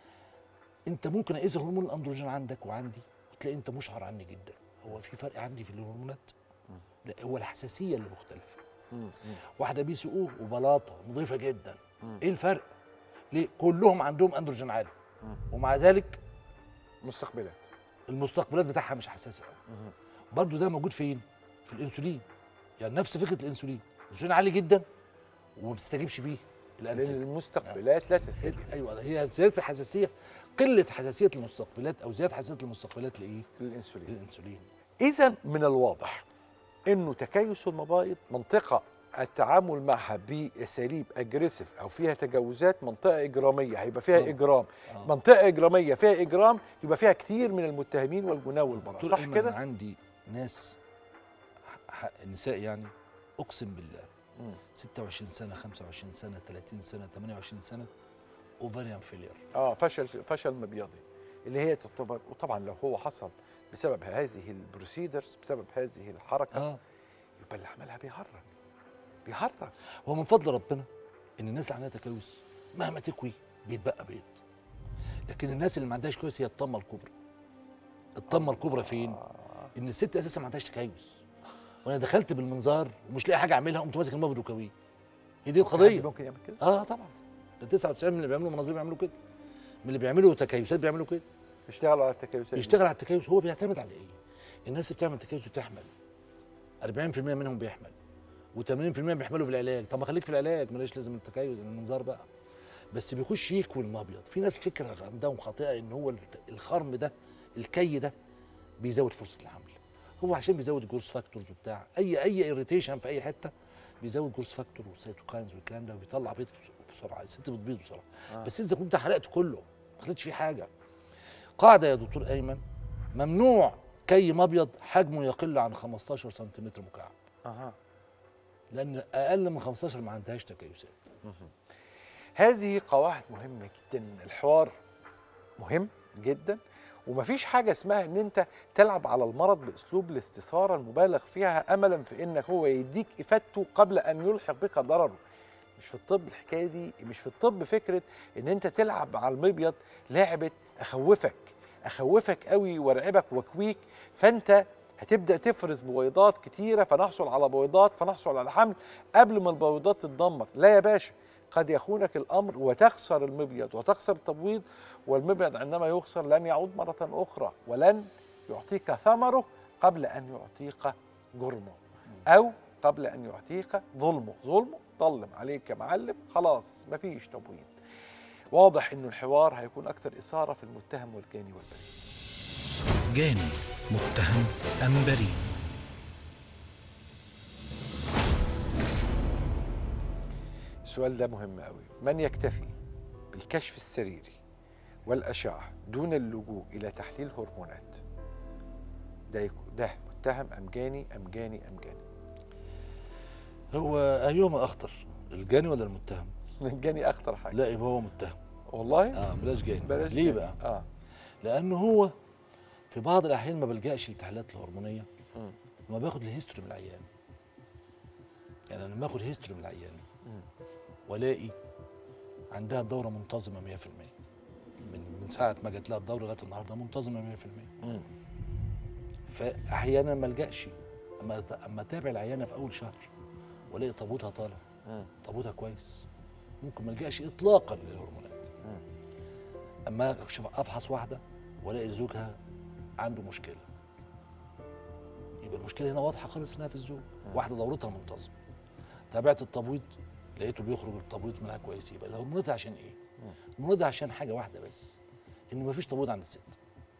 انت ممكن اقيس هرمون الاندروجين عندك وعندي وتلاقي انت مشعر عني جدا هو في فرق عندي في الهرمونات لا هو الحساسيه اللي مختلفه واحده بي سي او وبلاطه نظيفه جدا ايه الفرق ليه كلهم عندهم اندروجين عالي ومع ذلك مستقبلات المستقبلات بتاعها مش حساسه قوي برضه ده موجود فين في الانسولين يعني نفس فكره الانسولين الانسولين عالي جدا وما بتستجيبش بيه لان الانسولين المستقبلات لا تستجيب ايوه هي زياده الحساسيه قله حساسيه المستقبلات او زياده حساسيه المستقبلات لايه؟ للانسولين للانسولين اذا من الواضح انه تكيس المبايض منطقه التعامل معها باساليب اجريسيف او فيها تجاوزات منطقه اجراميه هيبقى فيها طبعا. اجرام آه. منطقه اجراميه فيها اجرام يبقى فيها كتير من المتهمين والجناه والبراء دكتور صح أيمن، كده عندي ناس ح- ح- نساء يعني اقسم بالله 26 سنه 25 سنه 30 سنه 28 سنه اوفريان فيلير اه فشل فشل مبيضي اللي هي تعتبر وطبعا لو هو حصل بسبب هذه البروسيدرز بسبب هذه الحركه اه يبقى اللي عملها بيهرج بيهرج هو من فضل ربنا ان الناس اللي عندها تكيس مهما تكوي بيتبقى بيض لكن الناس اللي ما عندهاش كويس هي الطمه الكبرى الطمه الكبرى فين ان الست اساسا ما عندهاش تكيس وانا دخلت بالمنظار ومش لاقي حاجه اعملها قمت ماسك المبيض وكويه هي دي حد القضيه ممكن يعمل كده اه طبعا ده 99 من اللي بيعملوا مناظير بيعملوا كده من اللي بيعملوا تكيسات بيعملوا كده يشتغل على التكيسات دي. يشتغل على التكيس هو بيعتمد على ايه؟ الناس اللي بتعمل تكيس بتحمل 40% منهم بيحمل و80% بيحملوا بالعلاج طب ما خليك في العلاج ماليش لازم التكيس المنظار بقى بس بيخش يكوي المبيض في ناس فكره عندهم خاطئه ان هو الت- الخرم ده الكي ده بيزود فرصه الحمل هو عشان بيزود جروس فاكتورز وبتاع اي اي اريتيشن في اي حته بيزود جروس فاكتور والسيتوكاينز والكلام ده وبيطلع بيض بس- بسرعه الست بتبيض بسرعه آه. بس انت كنت حرقت كله ما خليتش فيه حاجه قاعده يا دكتور ايمن ممنوع كي مبيض حجمه يقل عن 15 سنتيمتر مكعب أها. لان اقل من 15 ما عندهاش تكيسات هذه قواعد مهمة جدا الحوار مهم جدا ومفيش حاجة اسمها ان انت تلعب على المرض باسلوب الاستثارة المبالغ فيها املا في انك هو يديك افادته قبل ان يلحق بك ضرره مش في الطب الحكاية دي مش في الطب فكرة ان انت تلعب على المبيض لعبة اخوفك اخوفك قوي وارعبك واكويك فانت هتبدا تفرز بويضات كتيره فنحصل على بويضات فنحصل على حمل قبل ما البويضات تتدمر لا يا باشا قد يخونك الامر وتخسر المبيض وتخسر التبويض والمبيض عندما يخسر لن يعود مره اخرى ولن يعطيك ثمره قبل ان يعطيك جرمه او قبل ان يعطيك ظلمه ظلمه ظلم عليك يا معلم خلاص مفيش تبويض واضح انه الحوار هيكون اكثر اثاره في المتهم والجاني والبريء جاني متهم أم بريء السؤال ده مهم قوي من يكتفي بالكشف السريري والأشعة دون اللجوء إلى تحليل هرمونات ده يكو- ده متهم أم جاني أم جاني أم جاني هو ايهما اخطر الجاني ولا المتهم الجاني أخطر حاجة لا يبقى هو متهم والله اه بلاش جاني بلاش ليه جاني. بقى آه لانه هو في بعض الاحيان ما بلجاش للتحليلات الهرمونيه مم. ما باخد الهيستوري من العيان يعني انا لما اخد هيستوري من العيان والاقي عندها الدوره منتظمه 100% من من ساعه ما جت لها الدوره لغايه النهارده منتظمه 100% مم. فاحيانا ما الجاش اما اما اتابع العيانه في اول شهر والاقي تابوتها طالع مم. تابوتها كويس ممكن ما الجاش اطلاقا للهرمونات اما أكشف- افحص واحده والاقي زوجها عنده مشكله يبقى المشكله هنا واضحه خالص انها في الزوج واحده دورتها منتظمه تابعت التبويض لقيته بيخرج التبويض منها كويس يبقى الهرمونات ده عشان ايه؟ الهرمونات ده عشان حاجه واحده بس ان مفيش تبويض عند الست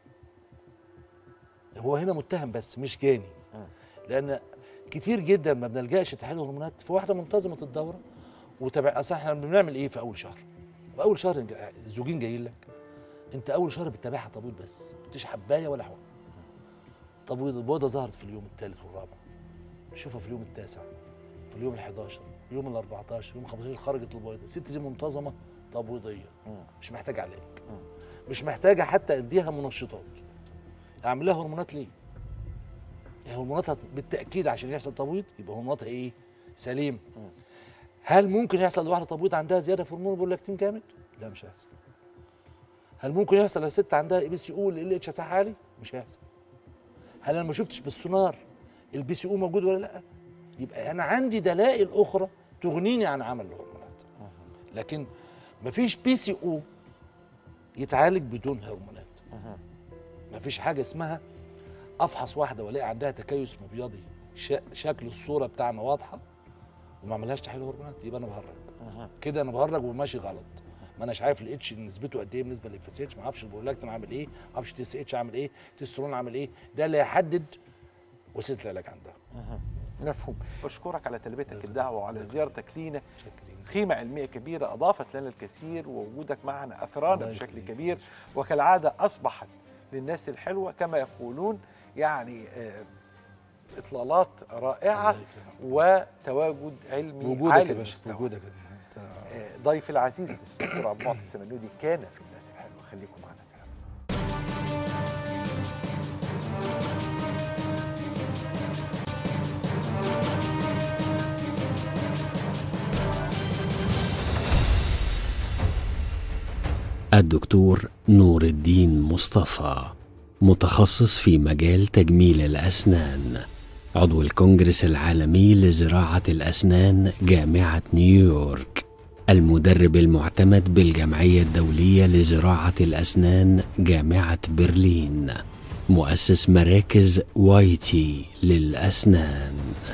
هو هنا متهم بس مش جاني لان كتير جدا ما بنلجاش لتحليل الهرمونات في واحده منتظمه الدوره وتابع اصل احنا بنعمل ايه في اول شهر؟ في اول شهر الزوجين جايين لك انت اول شهر بتتابعها تبويض بس مفيش حبايه ولا حوار تبويض البويضه ظهرت في اليوم الثالث والرابع نشوفها في اليوم التاسع في اليوم ال11 اليوم ال 14 يوم 15 خرجت البويضه الست دي منتظمه تبويضيه مش محتاجه علاج مش محتاجه حتى اديها منشطات اعمل لها هرمونات ليه؟ هرموناتها بالتاكيد عشان يحصل تبويض يبقى هرموناتها ايه؟ سليم هل ممكن يحصل لواحده تبويض عندها زياده في هرمون البرولاكتين جامد؟ لا مش هيحصل هل ممكن يحصل لست عندها اي بي سي او ال اتش بتاعها عالي؟ مش هيحصل هل انا ما شفتش بالسونار البي سي او موجود ولا لا؟ يبقى انا عندي دلائل اخرى تغنيني عن عمل الهرمونات لكن مفيش بي سي او يتعالج بدون هرمونات مفيش حاجه اسمها افحص واحده والاقي عندها تكيس مبيضي شا- شكل الصوره بتاعنا واضحه وما عملهاش تحليل هرمونات يبقى انا بهرج كده انا بهرج وماشي غلط ما اناش عارف الاتش نسبته قد ايه بالنسبه للاف اتش ما اعرفش البرولاكتين عامل ايه ما اعرفش تي اس اتش عامل ايه تسترون عامل ايه ده اللي هيحدد وسيله العلاج عندها مفهوم بشكرك على تلبيتك الدعوة وعلى زيارتك لينا شكرا قيمة علمية كبيرة أضافت لنا الكثير ووجودك معنا أثرانا الله بشكل يخليك. كبير وكالعادة أصبحت للناس الحلوة كما يقولون يعني آه، إطلالات رائعة الله يكرمك. وتواجد علمي وجودك عالي يا باشا المستوى. وجودك انت آه، ضيفي العزيز الدكتور عبد المعطي السمنودي كان في الناس الحلوة خليكم معنا سلام الدكتور نور الدين مصطفى متخصص في مجال تجميل الأسنان عضو الكونجرس العالمي لزراعة الأسنان جامعة نيويورك المدرب المعتمد بالجمعية الدولية لزراعة الأسنان جامعة برلين مؤسس مراكز وايتي للأسنان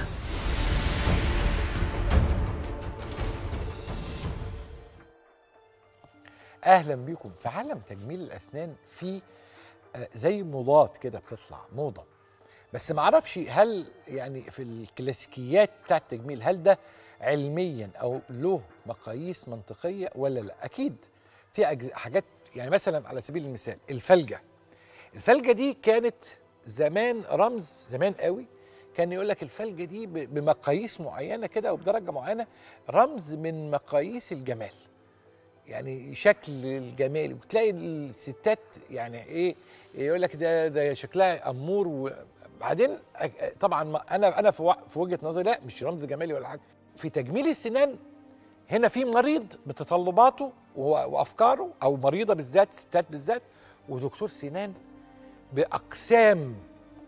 اهلا بيكم في عالم تجميل الاسنان في آه، زي موضات كده بتطلع موضه بس ما اعرفش هل يعني في الكلاسيكيات بتاعت التجميل هل ده علميا او له مقاييس منطقيه ولا لا اكيد في أجز... حاجات يعني مثلا على سبيل المثال الفلجه الفلجه دي كانت زمان رمز زمان قوي كان يقول لك الفلجه دي ب- بمقاييس معينه كده وبدرجه معينه رمز من مقاييس الجمال يعني شكل الجمال وتلاقي الستات يعني ايه يقول لك ده ده شكلها امور وبعدين أك- طبعا ما- انا انا في وع- في وجهه نظري لا مش رمز جمالي ولا حاجه في تجميل السنان هنا في مريض بتطلباته و- وافكاره او مريضه بالذات ستات بالذات ودكتور سنان باقسام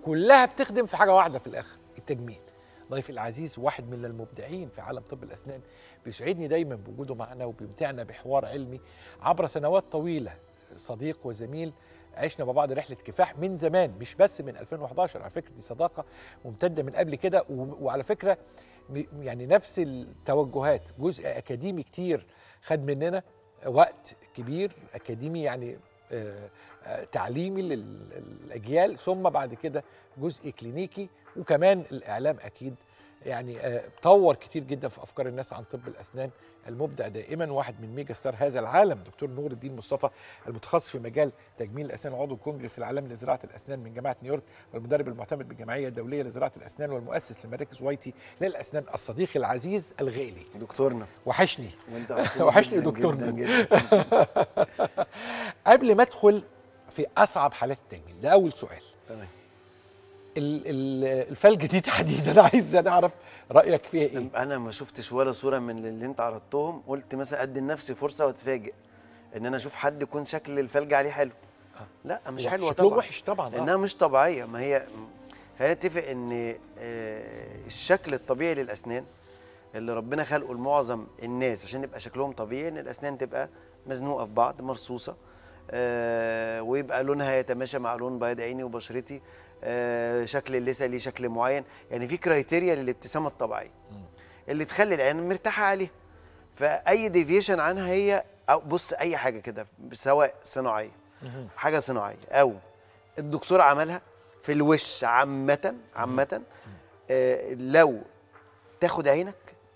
كلها بتخدم في حاجه واحده في الاخر التجميل ضيفي العزيز واحد من المبدعين في عالم طب الاسنان بيسعدني دايما بوجوده معنا وبيمتعنا بحوار علمي عبر سنوات طويله صديق وزميل عشنا مع بعض رحله كفاح من زمان مش بس من 2011 على فكره دي صداقه ممتده من قبل كده و- وعلى فكره م- يعني نفس التوجهات جزء اكاديمي كتير خد مننا وقت كبير اكاديمي يعني آه، آه، تعليمي للاجيال ثم بعد كده جزء كلينيكي وكمان الاعلام اكيد يعني آه، طور كتير جدا في افكار الناس عن طب الاسنان المبدع دائما واحد من ميجا ستار هذا العالم دكتور نور الدين مصطفى المتخصص في مجال تجميل الاسنان عضو الكونجرس العالمي لزراعه الاسنان من جامعه نيويورك والمدرب المعتمد بالجمعيه الدوليه لزراعه الاسنان والمؤسس لمراكز وايتي للاسنان الصديق العزيز الغالي دكتورنا وحشني وانت وحشني وحشني جداً دكتورنا. جداً جداً. قبل ما ادخل في اصعب حالات التجميل ده اول سؤال تمام ال- ال- الفلج دي تحديدا عايز انا اعرف رايك فيها ايه انا ما شفتش ولا صوره من اللي انت عرضتهم قلت مثلا ادي لنفسي فرصه واتفاجئ ان انا اشوف حد يكون شكل الفلج عليه حلو لا مش هو حلوه شكلهم طبعا وحش طبعا آه. لانها مش طبيعيه ما هي خلينا نتفق ان آه، الشكل الطبيعي للاسنان اللي ربنا خلقه لمعظم الناس عشان يبقى شكلهم طبيعي ان الاسنان تبقى مزنوقه في بعض مرصوصه آه، ويبقى لونها يتماشى مع لون بياض عيني وبشرتي آه، شكل اللثه ليه شكل معين يعني في كرايتيريا للابتسامه الطبيعيه اللي تخلي العين مرتاحه عليها فاي ديفيشن عنها هي أو بص اي حاجه كده سواء صناعيه حاجه صناعيه او الدكتور عملها في الوش عامه عامه آه لو تاخد عينك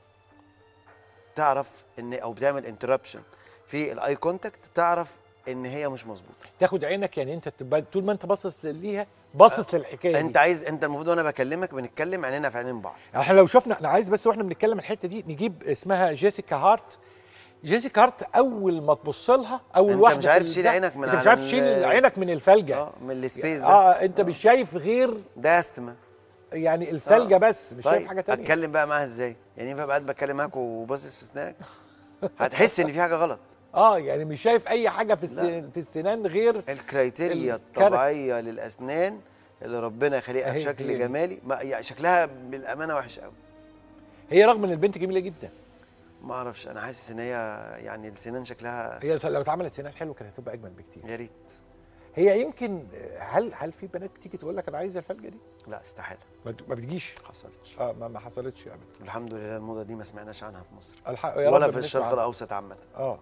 تعرف ان او بتعمل انتربشن في الاي كونتاكت تعرف ان هي مش مظبوطه تاخد عينك يعني انت تبقى طول ما انت باصص ليها باصص للحكايه انت دي عايز انت المفروض وانا بكلمك بنتكلم عينينا في عينين بعض احنا لو شفنا انا عايز بس واحنا بنتكلم الحته دي نجيب اسمها جيسيكا هارت جيسيكا هارت اول ما تبص لها اول انت واحده مش في عارف ال- تشيل ده، عينك من انت مش على عارف ال- تشيل عينك من الفلجه اه من السبيس ده اه انت مش شايف غير ده استما يعني الفلجه آه. بس مش شايف طيب حاجه تانية اتكلم بقى معاها ازاي يعني ينفع قاعد بتكلم معاك وباصص في اسنانك هتحس ان في حاجه غلط اه يعني مش شايف اي حاجه في لا. السن في السنان غير الكرايتيريا الكارت. الطبيعيه للاسنان اللي ربنا خلقها أهي بشكل هي دي. جمالي ما يعني شكلها بالامانه وحش قوي هي رغم ان البنت جميله جدا ما اعرفش انا حاسس ان هي يعني السنان شكلها هي لو اتعملت سنان حلوه كانت هتبقى اجمل بكتير يا ريت هي يمكن هل هل في بنات بتيجي تقول لك انا عايزه الفلجه دي لا استحاله ما ما بتجيش حصلتش اه ما, ما حصلتش ابدا الحمد لله الموضه دي ما سمعناش عنها في مصر الحق يا رب ولا في بنسمع الشرق عنها. الاوسط عامه اه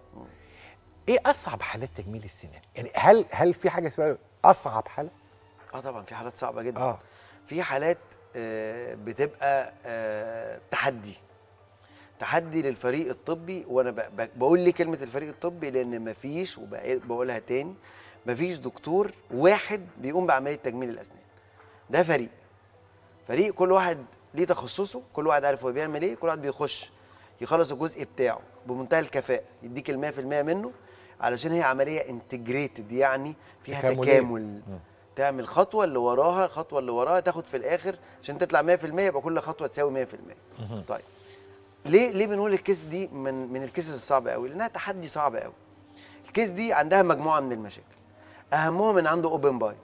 ايه اصعب حالات تجميل السنان يعني هل هل في حاجه اسمها اصعب حاله اه طبعا في حالات صعبه جدا اه في حالات آه، بتبقى آه، تحدي تحدي للفريق الطبي وانا ب- ب- بقول ليه كلمه الفريق الطبي لان مفيش وبقولها تاني مفيش دكتور واحد بيقوم بعمليه تجميل الاسنان ده فريق فريق كل واحد ليه تخصصه كل واحد عارف هو بيعمل ايه كل واحد بيخش يخلص الجزء بتاعه بمنتهى الكفاءه يديك ال 100% منه علشان هي عمليه انتجريتد يعني فيها تكاملية. تكامل تعمل خطوه اللي وراها الخطوه اللي وراها تاخد في الاخر عشان تطلع 100% يبقى كل خطوه تساوي 100% طيب ليه ليه بنقول الكيس دي من من الكيسز الصعبه قوي لانها تحدي صعب قوي الكيس دي عندها مجموعه من المشاكل اهمهم ان عنده اوبن بايت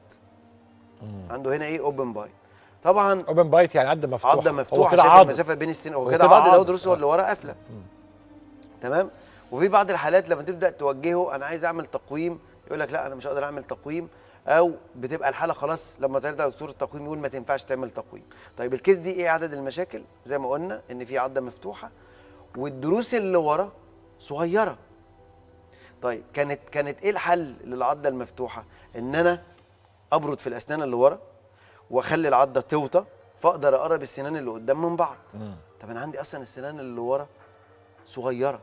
عنده هنا ايه اوبن بايت طبعا اوبن بايت يعني عده مفتوحه عضه هو مفتوحه كده شايف عض. المسافه بين السن هو هو كده كده عض ده عض. ودروسه آه. اللي وراه قافله تمام وفي بعض الحالات لما تبدا توجهه انا عايز اعمل تقويم يقول لك لا انا مش هقدر اعمل تقويم او بتبقى الحاله خلاص لما ترجع دكتور التقويم يقول ما تنفعش تعمل تقويم طيب الكيس دي ايه عدد المشاكل زي ما قلنا ان في عضه مفتوحه والدروس اللي ورا صغيره طيب كانت كانت ايه الحل للعضه المفتوحه ان انا ابرد في الاسنان اللي ورا واخلي العضه توطى فاقدر اقرب السنان اللي قدام من بعض طب انا عندي اصلا السنان اللي ورا صغيره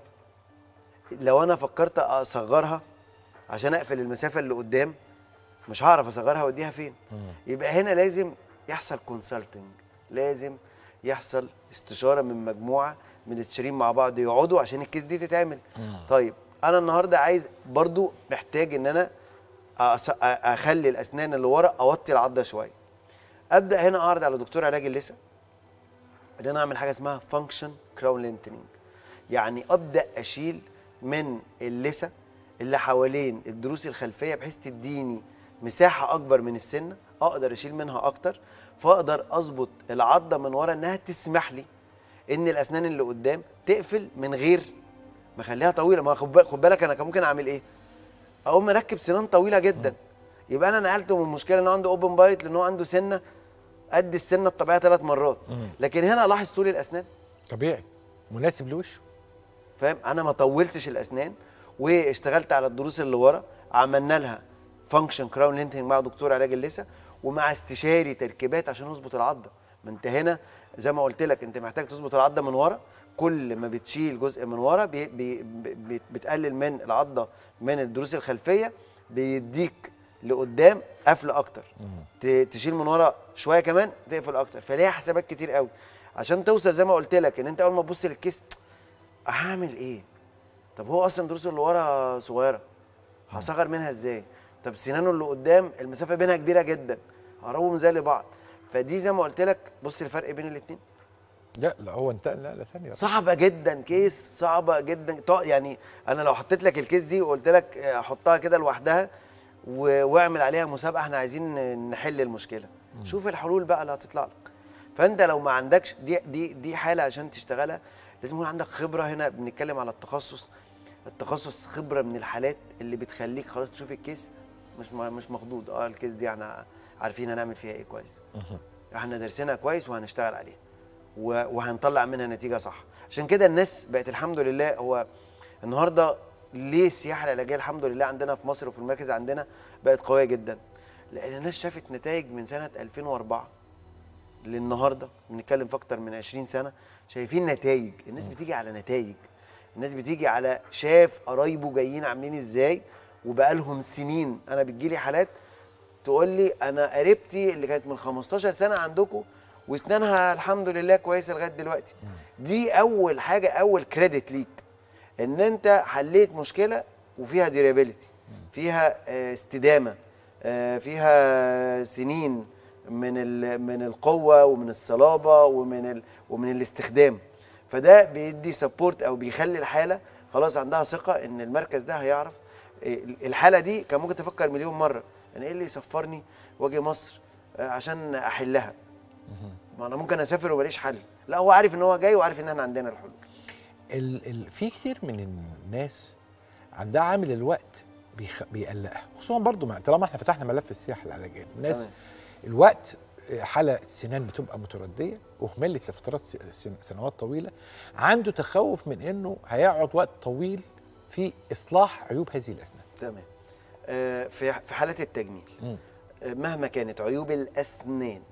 لو انا فكرت اصغرها عشان اقفل المسافه اللي قدام مش هعرف اصغرها واديها فين يبقى هنا لازم يحصل كونسلتنج لازم يحصل استشاره من مجموعه من الاستشاريين مع بعض يقعدوا عشان الكيس دي تتعمل طيب انا النهارده عايز برضو محتاج ان انا أص- أ- اخلي الاسنان اللي ورا اوطي العضه شويه ابدا هنا اعرض على دكتور علاج اللثه ان انا اعمل حاجه اسمها فانكشن كراون لينتنينج يعني ابدا اشيل من اللثه اللي حوالين الضروس الخلفيه بحيث تديني مساحه اكبر من السنه اقدر اشيل منها اكتر فاقدر اظبط العضه من ورا انها تسمح لي ان الاسنان اللي قدام تقفل من غير ما اخليها طويله ما خد بالك- خد بالك انا كان ممكن اعمل ايه اقوم مركب سنان طويله جدا يبقى انا نقلته من المشكله ان هو عنده اوبن بايت لان هو عنده سنه قد السنه الطبيعيه ثلاث مرات لكن هنا لاحظ طول الاسنان طبيعي مناسب لوشه فاهم انا ما طولتش الاسنان واشتغلت على الضروس اللي ورا عملنا لها فانكشن كراون لينتنج مع دكتور علاج اللثه ومع استشاري تركيبات عشان نظبط العضه ما انت هنا زي ما قلت لك انت محتاج تظبط العضه من ورا كل ما بتشيل جزء من ورا بي بي بي بتقلل من العضه من الضروس الخلفيه بيديك لقدام قفل اكتر ت- تشيل من ورا شويه كمان تقفل اكتر فليها حسابات كتير قوي عشان توصل زي ما قلت لك ان انت اول ما تبص للكيس هعمل ايه طب هو اصلا دروسه اللي ورا صغيره هصغر منها ازاي طب سنانه اللي قدام المسافه بينها كبيره جدا هقربهم زي لبعض فدي زي ما قلت لك بص الفرق بين الاثنين لا لا هو انتقل نقله ثانيه صعبه جدا كيس صعبه جدا طا- يعني انا لو حطيت لك الكيس دي وقلت لك آه، حطها كده لوحدها و- واعمل عليها مسابقه احنا عايزين نحل المشكله شوف الحلول بقى اللي هتطلع لك فانت لو ما عندكش دي دي دي حاله عشان تشتغلها لازم يكون عندك خبره هنا بنتكلم على التخصص التخصص خبره من الحالات اللي بتخليك خلاص تشوف الكيس مش م- مش مخضوض اه الكيس دي احنا عارفين هنعمل فيها ايه كويس احنا دارسينها كويس وهنشتغل عليها و- وهنطلع منها نتيجه صح عشان كده الناس بقت الحمد لله هو النهارده ليه السياحه العلاجيه الحمد لله عندنا في مصر وفي المركز عندنا بقت قويه جدا لان الناس شافت نتائج من سنه 2004 للنهارده بنتكلم في اكتر من 20 سنه شايفين نتائج الناس بتيجي على نتائج الناس بتيجي على شاف قرايبه جايين عاملين ازاي وبقالهم سنين انا بتجيلي حالات تقول لي انا قريبتي اللي كانت من 15 سنه عندكم واسنانها الحمد لله كويسه لغايه دلوقتي دي اول حاجه اول كريدت ليك ان انت حليت مشكله وفيها ديورابيلتي فيها آه، استدامه آه، فيها سنين من ال- من القوه ومن الصلابه ومن ال ومن الاستخدام فده بيدي سبورت او بيخلي الحاله خلاص عندها ثقه ان المركز ده هيعرف إيه، الحاله دي كان ممكن تفكر مليون مره انا ايه اللي يسفرني واجي مصر آه، عشان احلها ما انا ممكن اسافر وماليش حل لا هو عارف ان هو جاي وعارف ان احنا عندنا الحلول ال ال في كتير من الناس عندها عامل الوقت بيخ... بيقلقها خصوصا برضو مع طالما احنا فتحنا ملف السياحه العلاجيه الناس تمام. الوقت حالة سنان بتبقى متردية أهملت لفترات س- سن- سنوات طويلة عنده تخوف من إنه هيقعد وقت طويل في إصلاح عيوب هذه الأسنان تمام آه، في في حاله التجميل مم. آه، مهما كانت عيوب الاسنان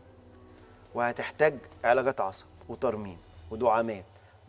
وهتحتاج علاجات عصب وترميم ودعامات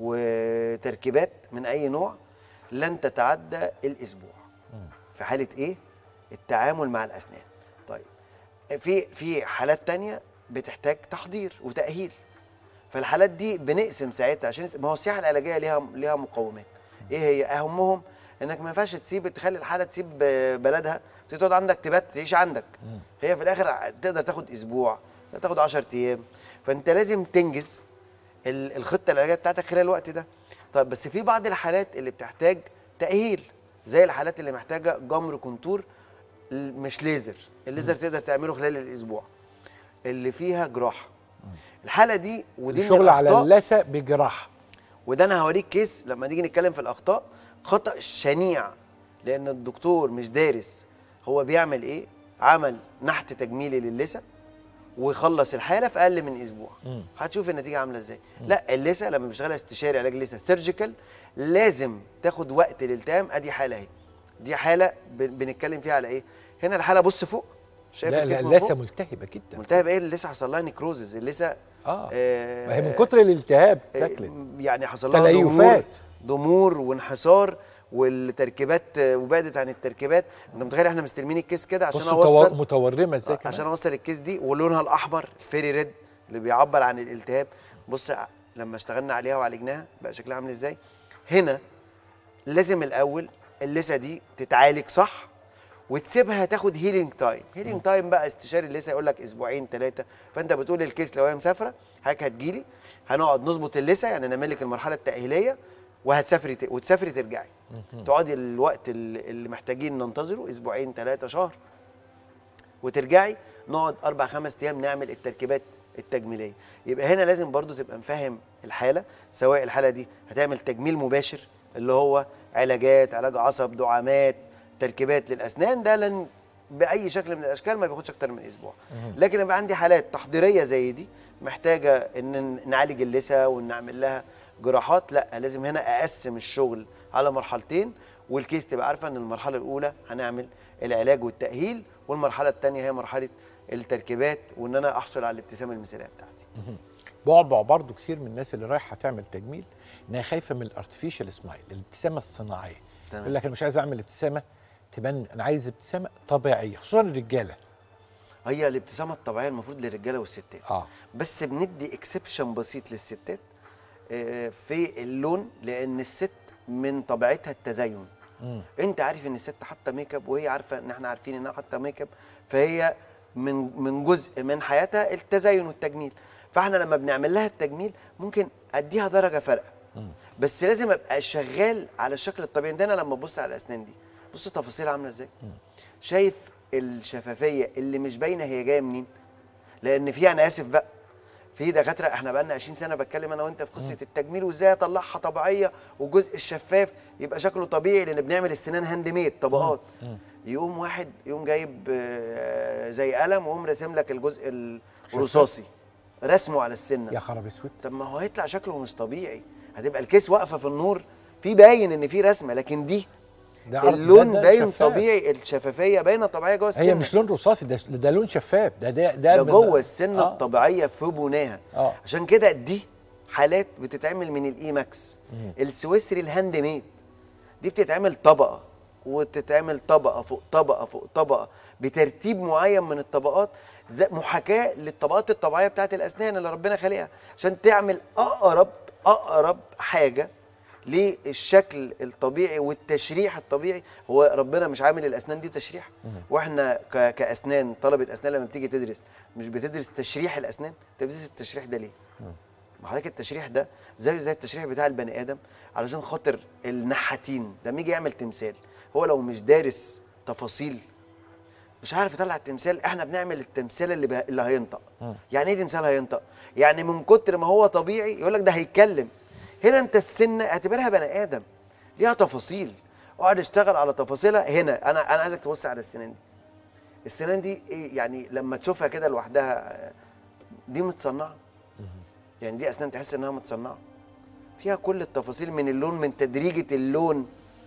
وتركيبات من اي نوع لن تتعدى الاسبوع في حاله ايه التعامل مع الاسنان طيب في في حالات تانية بتحتاج تحضير وتاهيل فالحالات دي بنقسم ساعتها عشان ما هو السياحه العلاجيه ليها ليها مقومات ايه هي اهمهم انك ما ينفعش تسيب تخلي الحاله تسيب بلدها تقعد عندك تبات تعيش عندك هي في الاخر تقدر تاخد اسبوع تاخد 10 ايام فانت لازم تنجز ال- الخطه العلاجيه بتاعتك خلال الوقت ده طيب بس في بعض الحالات اللي بتحتاج تاهيل زي الحالات اللي محتاجه جمر كونتور ل- مش ليزر الليزر تقدر تعمله خلال الاسبوع اللي فيها جراحه الحاله دي ودي من الشغل على الأخطاء اللثة بجراحة وده انا هوريك كيس لما نيجي نتكلم في الاخطاء خطا شنيع لان الدكتور مش دارس هو بيعمل ايه عمل نحت تجميلي للثه ويخلص الحاله في اقل من اسبوع مم. هتشوف النتيجه عامله ازاي لا اللثه لما بيشتغلها استشاري علاج لثه سيرجيكال لازم تاخد وقت للالتئام ادي حاله اهي دي حاله ب- بنتكلم فيها على ايه هنا الحاله بص فوق شايف لا لا الجسم اللثة فوق ملتهبة جدا ملتهب ايه اللثه حصل لها نيكروزز اللثه اه آه، ما هي من كتر الالتهاب آه، تاكلت يعني حصل لها ضمور تليفات. ضمور وانحسار والتركيبات آه، وبعدت عن التركيبات انت متخيل احنا مستلمين الكيس كده عشان بصوا تو- اوصل متورمة ازاي آه، كمان عشان اوصل الكيس دي ولونها الاحمر الفيري ريد اللي بيعبر عن الالتهاب بص ع- لما اشتغلنا عليها وعالجناها بقى شكلها عامل ازاي هنا لازم الاول اللثه دي تتعالج صح وتسيبها تاخد هيلينج تايم هيلينج تايم بقى استشاري اللثه يقول لك اسبوعين ثلاثه فانت بتقول للكيس لو هي مسافره حضرتك هتجيلي هنقعد نظبط اللثه يعني نعمل لك المرحله التاهيليه وهتسافري ت- وتسافري ترجعي تقعدي الوقت اللي اللي محتاجين ننتظره اسبوعين ثلاثه شهر وترجعي نقعد اربع خمس ايام نعمل التركيبات التجميليه يبقى هنا لازم برضو تبقى مفهم الحاله سواء الحاله دي هتعمل تجميل مباشر اللي هو علاجات علاج عصب دعامات تركيبات للاسنان ده لن باي شكل من الاشكال ما بياخدش اكتر من اسبوع لكن يبقى عندي حالات تحضيريه زي دي محتاجه ان نعالج اللثه ونعمل لها جراحات لا لازم هنا اقسم الشغل على مرحلتين والكيس تبقى عارفه ان المرحله الاولى هنعمل العلاج والتاهيل والمرحله الثانيه هي مرحله التركيبات وان انا احصل على الابتسامه المثاليه بتاعتي بعبع برضو كتير من الناس اللي رايحه تعمل تجميل انها خايفه من الارتفيشال سمايل الابتسامه الصناعيه تمام. يقول لك انا مش عايز اعمل ابتسامه تبان انا عايز ابتسامه طبيعيه خصوصا الرجاله هي الابتسامه الطبيعيه المفروض للرجاله والستات اه بس بندي اكسبشن بسيط للستات آه، في اللون لان الست من طبيعتها التزين مم. انت عارف ان الست حاطه ميك اب وهي عارفه ان احنا عارفين انها حاطه ميك اب فهي من من جزء من حياتها التزين والتجميل فاحنا لما بنعمل لها التجميل ممكن اديها درجه فارقه بس لازم ابقى شغال على الشكل الطبيعي ده انا لما ابص على الاسنان دي بص تفاصيلها عامله ازاي شايف الشفافيه اللي مش باينه هي جايه منين لان في انا اسف بقى في دكاتره احنا بقالنا 20 سنه بتكلم انا وانت في قصه التجميل وازاي اطلعها طبيعيه والجزء الشفاف يبقى شكله طبيعي لان بنعمل السنان هاند ميد طبقات يقوم واحد يقوم جايب آه، زي قلم ويقوم راسم لك الجزء الرصاصي رسمه على السنه يا خراب اسود طب ما هو هيطلع شكله مش طبيعي هتبقى الكيس واقفه في النور في باين ان في رسمه لكن دي ده عرض- اللون ده- ده باين شفاف. طبيعي الشفافيه باينه طبيعيه جوه السنه هي مش لون رصاصي ده ده لون شفاف ده ده ده, ده من- جوه السنه آه. الطبيعيه في بناها آه. عشان كده دي حالات بتتعمل من الاي ماكس السويسري الهاند ميد دي بتتعمل طبقه وتتعمل طبقه فوق طبقه فوق طبقه بترتيب معين من الطبقات زي محاكاه للطبقات الطبيعيه بتاعت الاسنان اللي ربنا خالقها عشان تعمل اقرب اقرب حاجه للشكل الطبيعي والتشريح الطبيعي هو ربنا مش عامل الاسنان دي تشريح واحنا ك- كاسنان طلبه اسنان لما بتيجي تدرس مش بتدرس تشريح الاسنان انت بتدرس التشريح ده ليه ما حضرتك التشريح ده زيه زي التشريح بتاع البني ادم علشان خاطر النحاتين لما يجي يعمل تمثال هو لو مش دارس تفاصيل مش عارف يطلع التمثال احنا بنعمل التمثال اللي بها اللي هينطق يعني ايه تمثال هينطق يعني من كتر ما هو طبيعي يقول لك ده هيتكلم هنا انت السنه اعتبرها بني ادم ليها تفاصيل اقعد اشتغل على تفاصيلها هنا انا انا عايزك تبص على السنان دي السنان دي ايه يعني لما تشوفها كده لوحدها آه، دي متصنعه يعني دي اسنان تحس انها متصنعه فيها كل التفاصيل من اللون من تدريجه اللون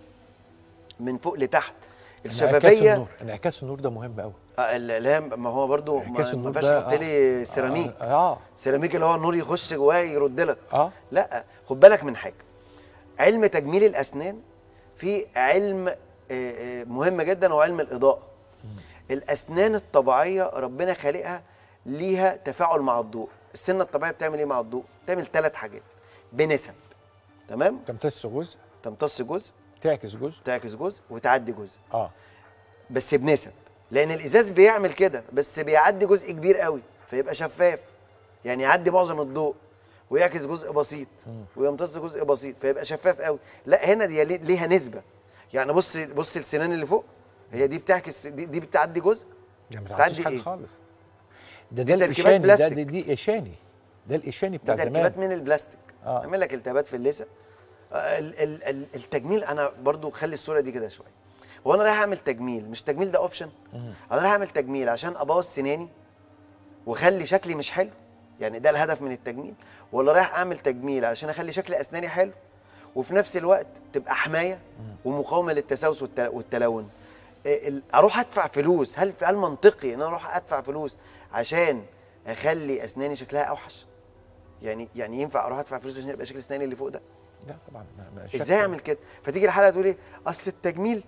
من فوق لتحت انعكاس الشفافيه النور انعكاس النور ده مهم قوي آه، ال- لا ما هو برضو ما انعكاس ما النور ينفعش ده تحط لي سيراميك اه, آه. سيراميك اللي هو النور يخش جواه يرد لك آه. لا خد بالك من حاجه علم تجميل الاسنان في علم آه، آه، مهم جدا هو علم الاضاءه الاسنان الطبيعيه ربنا خالقها ليها تفاعل مع الضوء السنه الطبيعيه بتعمل ايه مع الضوء بتعمل ثلاث حاجات بنسب تمام تمتص جزء تمتص جزء تعكس جزء تعكس جزء وتعدي جزء اه بس بنسب لان الازاز بيعمل كده بس بيعدي جزء كبير قوي فيبقى شفاف يعني يعدي معظم الضوء ويعكس جزء بسيط ويمتص جزء بسيط فيبقى شفاف قوي لا هنا دي لي- ليها نسبه يعني بص بص السنان اللي فوق هي دي بتعكس دي, دي بتعدي جزء يعني ما تعدي تعديش حاجه إيه؟ خالص ده دي ده تركيبات الاشاني ده بلاستيك. دي, دي اشاني ده الاشاني دي بتاع تركيبات زمان من البلاستيك آه. عامل لك التهابات في اللثه آه، ال- ال- ال- التجميل انا برضو خلي الصوره دي كده شويه هو انا رايح اعمل تجميل مش التجميل ده اوبشن انا رايح اعمل تجميل عشان ابوظ سناني واخلي شكلي مش حلو يعني ده الهدف من التجميل ولا رايح اعمل تجميل علشان اخلي شكل اسناني حلو وفي نفس الوقت تبقى حمايه ومقاومه للتسوس والت- والتلون إيه ال- اروح ادفع فلوس هل هل منطقي ان انا اروح ادفع فلوس عشان اخلي اسناني شكلها اوحش يعني يعني ينفع اروح ادفع فلوس عشان يبقى شكل اسناني اللي فوق ده لا طبعا ما ما ازاي شك- اعمل كده فتيجي الحلقه تقول ايه اصل التجميل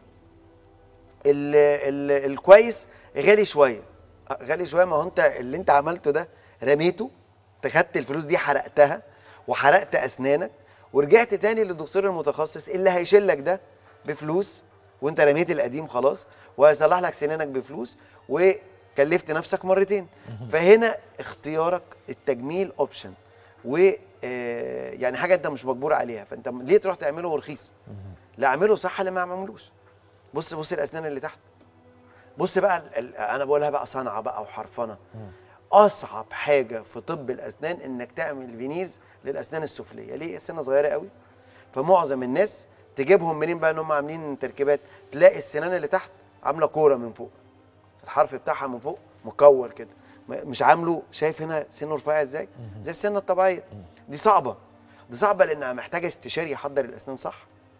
ال ال الكويس غالي شويه أه، غالي شويه ما هو انت اللي انت عملته ده رميته انت خدت الفلوس دي حرقتها وحرقت اسنانك ورجعت تاني للدكتور المتخصص اللي هيشيلك ده بفلوس وانت رميت القديم خلاص وهيصلح لك سنانك بفلوس وكلفت نفسك مرتين فهنا اختيارك التجميل اوبشن و آه، يعني حاجه انت مش مجبور عليها فانت ليه تروح تعمله رخيص لا اعمله صح اللي ما عملوش بص بص الاسنان اللي تحت بص بقى ال- ال- انا بقولها بقى صنعه بقى وحرفنه اصعب حاجه في طب الاسنان انك تعمل فينيرز للاسنان السفليه ليه السنه صغيره قوي فمعظم الناس تجيبهم منين بقى ان هم عاملين تركيبات تلاقي السنان اللي تحت عامله كوره من فوق الحرف بتاعها من فوق مكور كده م- مش عامله شايف هنا سنه رفيع ازاي زي السنه الطبيعيه دي صعبه دي صعبه لانها محتاجه استشاري يحضر الاسنان صح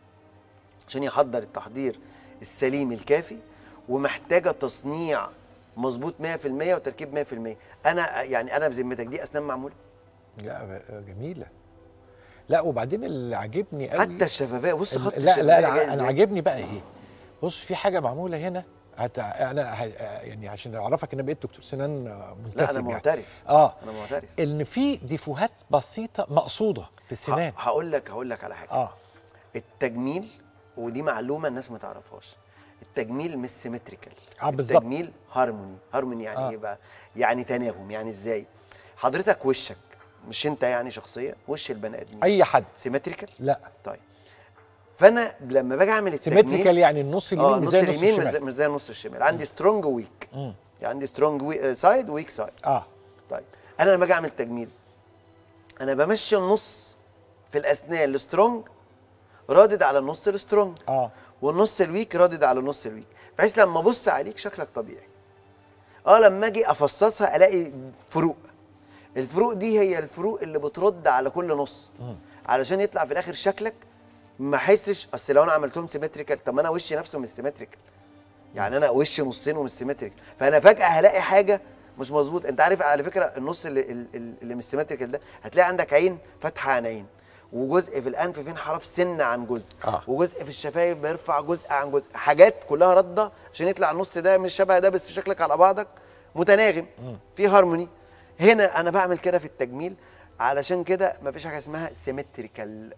عشان يحضر التحضير السليم الكافي ومحتاجه تصنيع مظبوط 100% وتركيب 100% انا يعني انا بذمتك دي اسنان معموله لا ب- جميله لا وبعدين اللي عاجبني قوي حتى الشفافيه بص ال- خط لا لا الشفافية جاي لا انا إزاي. عاجبني بقى ايه بص في حاجه معموله هنا هت... انا ه... يعني عشان اعرفك ان أنا بقيت دكتور سنان منتسب لا انا يعني. معترف اه انا معترف ان في ديفوهات بسيطه مقصوده في السنان ه- هقول لك هقول لك على حاجه اه التجميل ودي معلومه الناس ما تعرفهاش التجميل مش سيمتريكال آه، بالظبط. التجميل هارموني هارموني يعني آه. ايه بقى يعني تناغم يعني ازاي حضرتك وشك مش انت يعني شخصيا وش البني ادمين اي حد سيمتريكال لا طيب فانا لما باجي اعمل التجميل سيمتريكال يعني النص اليمين اه مش نص زي النص اليمين مش زي- الشمال مش زي النص الشمال عندي سترونج وويك مم. يعني عندي سترونج سايد ويك سايد اه طيب انا لما باجي اعمل تجميل انا بمشي النص في الاسنان السترونج رادد على النص السترونج اه والنص الويك رادد على النص الويك بحيث لما ابص عليك شكلك طبيعي اه لما اجي افصصها الاقي فروق الفروق دي هي الفروق اللي بترد على كل نص علشان يطلع في الاخر شكلك ما احسش اصل لو انا عملتهم سيمتريكال طب ما انا وشي نفسه مش سيمتريكال يعني انا وشي نصين ومش سيمتريكال فانا فجاه هلاقي حاجه مش مظبوط انت عارف على فكره النص اللي, اللي, اللي مش سيمتريكال ده هتلاقي عندك عين فاتحه عن عين وجزء في الانف فيه انحراف سنه عن جزء آه. وجزء في الشفايف بيرفع جزء عن جزء حاجات كلها رده عشان يطلع النص ده مش شبه ده بس شكلك على بعضك متناغم في هارموني هنا انا بعمل كده في التجميل علشان كده مفيش حاجه اسمها سيمتريكال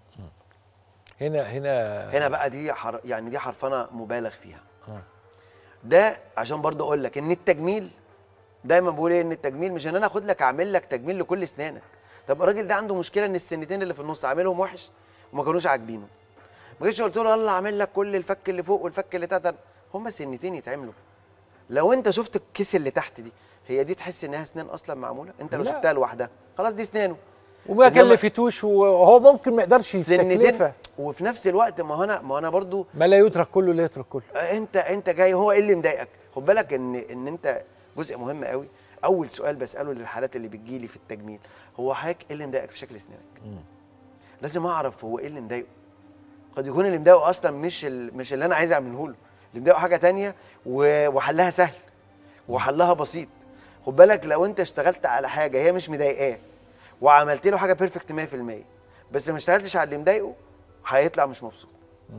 هنا هنا هنا بقى دي حر... يعني دي حرفنه مبالغ فيها آه. ده عشان برضه اقول لك ان التجميل دايما بقول ايه ان التجميل مش ان انا اخد لك اعمل لك تجميل لكل اسنانك طب الراجل ده عنده مشكله ان السنتين اللي في النص عاملهم وحش وما كانوش عاجبينه ما جيتش قلت له يلا اعمل لك كل الفك اللي فوق والفك اللي تحت هما سنتين يتعملوا لو انت شفت الكيس اللي تحت دي هي دي تحس انها اسنان اصلا معموله انت لو لا. شفتها لوحدها خلاص دي اسنانه وما إنما- كلفتوش وهو ممكن ما يقدرش سنتين يستكلفها وفي نفس الوقت ما هو انا ما هو انا برضو ما لا يترك كله لا يترك كله انت انت جاي هو ايه اللي مضايقك خد بالك ان ان انت جزء مهم قوي اول سؤال بساله للحالات اللي بتجيلي في التجميل هو حضرتك ايه اللي مضايقك في شكل اسنانك لازم اعرف هو ايه اللي مضايقه قد يكون اللي مضايقه اصلا مش ال... مش اللي انا عايز اعمله له اللي مضايقه حاجه تانية و... وحلها سهل وحلها بسيط خد بالك لو انت اشتغلت على حاجه هي مش مضايقاه وعملت له حاجه بيرفكت 100% بس ما اشتغلتش على اللي مضايقه هيطلع مش مبسوط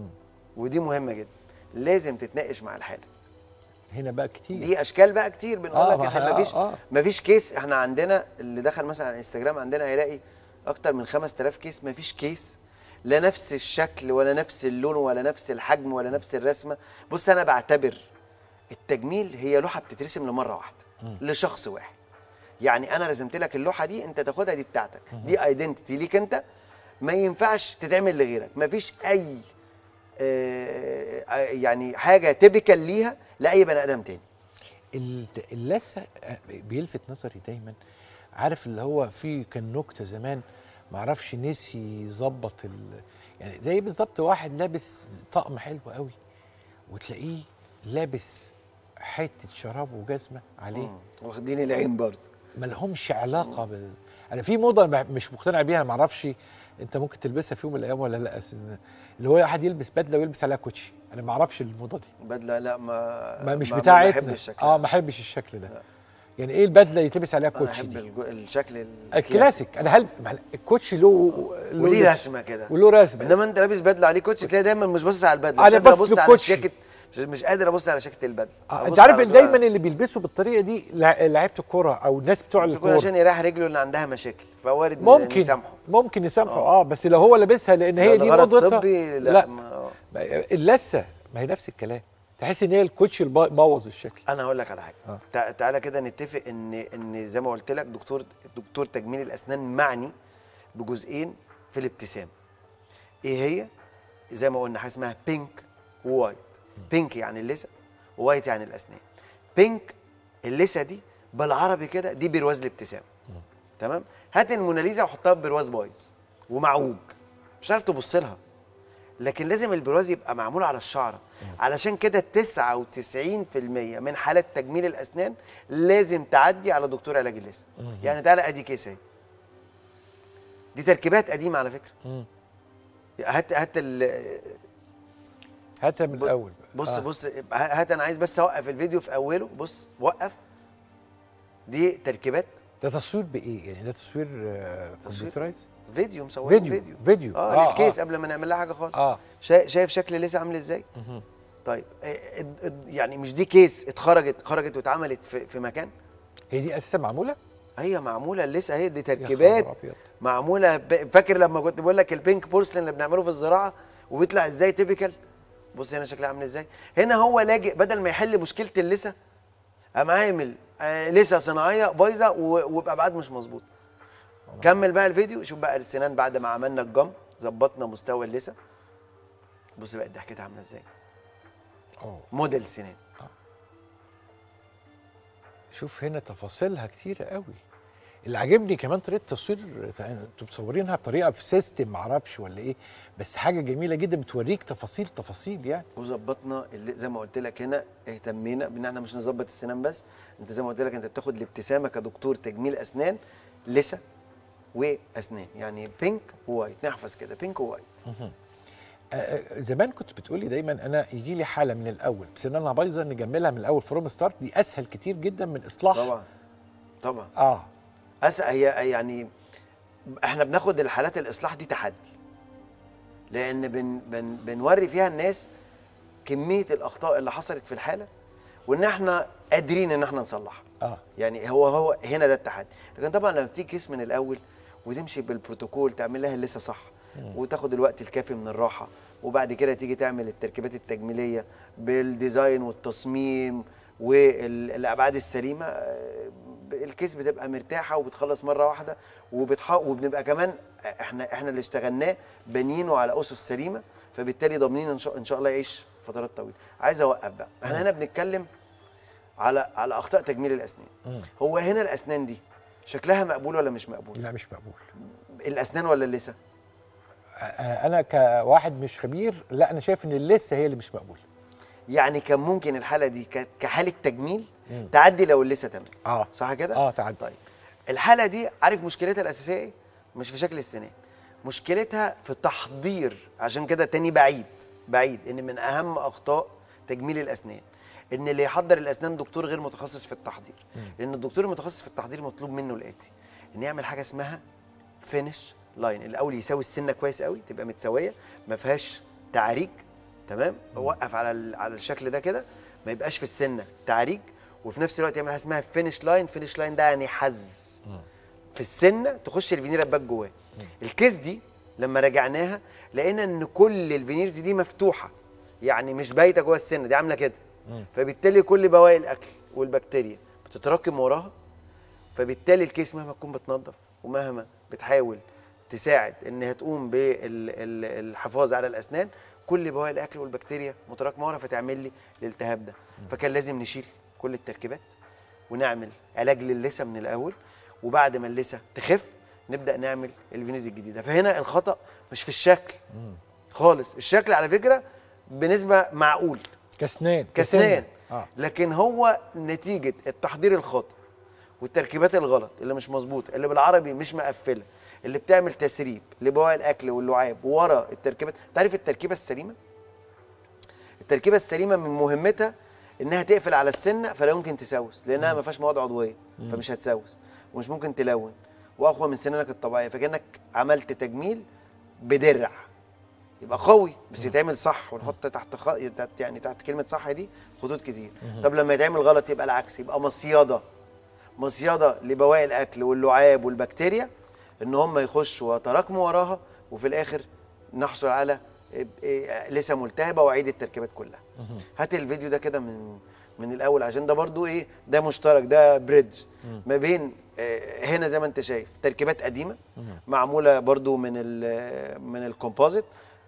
ودي مهمه جدا لازم تتناقش مع الحاله هنا بقى كتير دي اشكال بقى كتير بنقول آه، لك ما ان آه، مفيش آه. مفيش كيس احنا عندنا اللي دخل مثلا على انستجرام عندنا هيلاقي اكتر من 5000 كيس مفيش كيس لا نفس الشكل ولا نفس اللون ولا نفس الحجم ولا نفس الرسمه بص انا بعتبر التجميل هي لوحه بتترسم لمره واحده لشخص واحد يعني انا رسمت لك اللوحه دي انت تاخدها دي بتاعتك دي ايدنتيتي ليك انت ما ينفعش تتعمل لغيرك مفيش اي آه، آه، يعني حاجه تيبيكال ليها لاي بني ادم تاني ال- اللثه بيلفت نظري دايما عارف اللي هو في كان نكته زمان معرفش نسي يظبط ال... يعني زي بالظبط واحد لابس طقم حلو قوي وتلاقيه لابس حته شراب وجزمه عليه واخدين العين برضه ملهمش علاقه بال انا في موضه أنا مش مقتنع بيها انا ما اعرفش انت ممكن تلبسها في يوم من الايام ولا لا أس- اللي هو واحد يلبس بدله ويلبس عليها كوتشي انا ما اعرفش الموضه دي بدله لا ما ما مش ما بتاعتنا بحبش الشكل اه ما احبش الشكل ده يعني ايه البدله يتلبس عليها انا كوتشي احب دي الجو... الشكل الكلاسيك انا هل مع- الكوتشي له له وليه لبس. رسمه كده وله رسمه انما انت لابس بدله عليه كوتش تلاقي دايما مش باصص على البدله أنا مش قادر باصص ابص على للكوتشي. الشاكيت مش, مش قادر ابص على شاكيت البدله آه أبص انت عارف على إن طول دايما على- اللي بيلبسوا بالطريقه دي لع- لعيبه الكوره او الناس بتوع يكون الكوره عشان يريح رجله اللي عندها مشاكل فوارد ممكن يسامحه ممكن يسامحه اه بس لو هو لابسها لان هي لو دي لغرض موضتها طبي لا, لا ما... اللثه ما هي نفس الكلام تحس ان هي الكوتشي اللي بوظ الشكل انا هقول لك على حاجه آه. تع- تعالى كده نتفق ان ان زي ما قلت لك دكتور دكتور تجميل الاسنان معني بجزئين في الابتسام ايه هي زي ما قلنا حاجه اسمها بينك ووايت بينك يعني اللثه ووايت يعني الاسنان بينك اللثه دي بالعربي كده دي برواز الابتسامه تمام هات الموناليزا وحطها في برواز بايظ ومعوج مش عارف تبص لها لكن لازم البرواز يبقى معمول على الشعره علشان كده 99% من حالات تجميل الاسنان لازم تعدي على دكتور علاج اللثه يعني تعالى ادي كيس اهي دي تركيبات قديمه على فكره مم. هات هات ال- هاتها من ب- الاول بص آه. بص هات انا عايز بس اوقف الفيديو في اوله بص وقف دي تركيبات ده تصوير بايه يعني ده تصوير آه، تصوير. كمبيوترايز فيديو مصورين فيديو فيديو فيديو اه, آه، للكيس آه. قبل ما نعمل لها حاجه خالص اه شا- شايف شكل لسه عامل ازاي طيب آه، اد- اد- يعني مش دي كيس اتخرجت خرجت واتعملت في, في مكان هي دي اساسا معموله هي معموله لسه هي دي يا تركيبات خبر أبيض. معموله ب... فاكر لما كنت بقول لك البينك بورسلين اللي بنعمله في الزراعه وبيطلع ازاي تيبيكال بص هنا شكلها عامل ازاي هنا هو لاجئ بدل ما يحل مشكله اللثه قام عامل آه لثه صناعيه بايظه و- وبابعاد مش مظبوطه كمل بقى الفيديو شوف بقى السنان بعد ما عملنا الجم ظبطنا مستوى اللثه بص بقى ضحكتها عامله ازاي اه موديل سنان شوف هنا تفاصيلها كتيره قوي اللي عاجبني كمان طريقه التصوير انتوا مصورينها بطريقه في سيستم معرفش ولا ايه بس حاجه جميله جدا بتوريك تفاصيل تفاصيل يعني وظبطنا اللي زي ما قلت لك هنا اهتمينا بان احنا مش نظبط السنان بس انت زي ما قلت لك انت بتاخد الابتسامه كدكتور تجميل اسنان لسه واسنان يعني بينك ووايت نحفظ كده بينك ووايت آه، آه، زمان كنت بتقولي دايما انا يجي لي حاله من الاول سنانها بايظه نجملها من الاول فروم ستارت دي اسهل كتير جدا من اصلاح طبعا طبعا اه أس هي يعني احنا بناخد الحالات الاصلاح دي تحدي لان بن بن بنوري فيها الناس كميه الاخطاء اللي حصلت في الحاله وان احنا قادرين ان احنا نصلحها اه يعني هو هو هنا ده التحدي لكن طبعا لما بتيجي كيس من الاول وتمشي بالبروتوكول تعمل لها لسه صح وتاخد الوقت الكافي من الراحه وبعد كده تيجي تعمل التركيبات التجميليه بالديزاين والتصميم والابعاد السليمه آه، الكيس بتبقى مرتاحه وبتخلص مره واحده وبتح... وبنبقى كمان احنا احنا اللي اشتغلناه بانيينه على اسس سليمه فبالتالي ضامنين ان شاء, إن شاء الله يعيش فترات طويله عايز اوقف بقى احنا هنا بنتكلم على على اخطاء تجميل الاسنان هو هنا الاسنان دي شكلها مقبول ولا مش مقبول لا مش مقبول الاسنان ولا اللثه آه، انا كواحد مش خبير لا انا شايف ان اللثه هي اللي مش مقبوله يعني كان ممكن الحاله دي ك- كحاله تجميل تعدي لو اللثه تمام اه صح كده اه تعدي طيب الحاله دي عارف مشكلتها الاساسيه ايه مش في شكل السنان مشكلتها في تحضير عشان كده تاني بعيد بعيد ان من اهم اخطاء تجميل الاسنان ان اللي يحضر الاسنان دكتور غير متخصص في التحضير لان الدكتور المتخصص في التحضير مطلوب منه الاتي ان يعمل حاجه اسمها فينش لاين الاول يساوي السنه كويس قوي تبقى متساويه ما فيهاش تعريج تمام وقف على ال- على الشكل ده كده ما يبقاش في السنه تعريج وفي نفس الوقت يعمل حاجه اسمها فينش لاين فينش لاين ده يعني حز في السنه تخش الفينير باك جواه الكيس دي لما راجعناها لقينا ان كل الفينيرز دي مفتوحه يعني مش بايته جوه السنه دي عامله كده فبالتالي كل بواقي الاكل والبكتيريا بتتراكم وراها فبالتالي الكيس مهما تكون بتنظف ومهما بتحاول تساعد انها تقوم بالحفاظ على الاسنان كل بواقي الاكل والبكتيريا متراكمه ورا فتعمل لي الالتهاب ده فكان لازم نشيل كل التركيبات ونعمل علاج للثه من الاول وبعد ما اللثه تخف نبدا نعمل الفينيز الجديده فهنا الخطا مش في الشكل خالص الشكل على فكره بنسبه معقول كسنان كسنان اه لكن هو نتيجه التحضير الخاطئ والتركيبات الغلط اللي مش مظبوطه اللي بالعربي مش مقفله اللي بتعمل تسريب لبواقي الاكل واللعاب ورا التركيبات تعرف التركيبه السليمه التركيبه السليمه من مهمتها انها تقفل على السنه فلا يمكن تسوس لانها ما فيهاش مواد عضويه فمش هتسوس ومش ممكن تلون واقوى من سنانك الطبيعيه فكانك عملت تجميل بدرع يبقى قوي بس يتعمل صح ونحط تحت خ... تحت- يعني تحت كلمه صح دي خطوط كتير طب لما يتعمل غلط يبقى العكس يبقى مصيده مصيده لبواقي الاكل واللعاب والبكتيريا ان هم يخشوا ويتراكموا وراها وفي الاخر نحصل على إيه، لسه ملتهبه واعيد التركيبات كلها هات الفيديو ده كده من من الاول عشان ده برضو ايه ده مشترك ده بريدج ما بين آه، هنا زي ما انت شايف تركيبات قديمه معموله برضو من ال من الكومبوزيت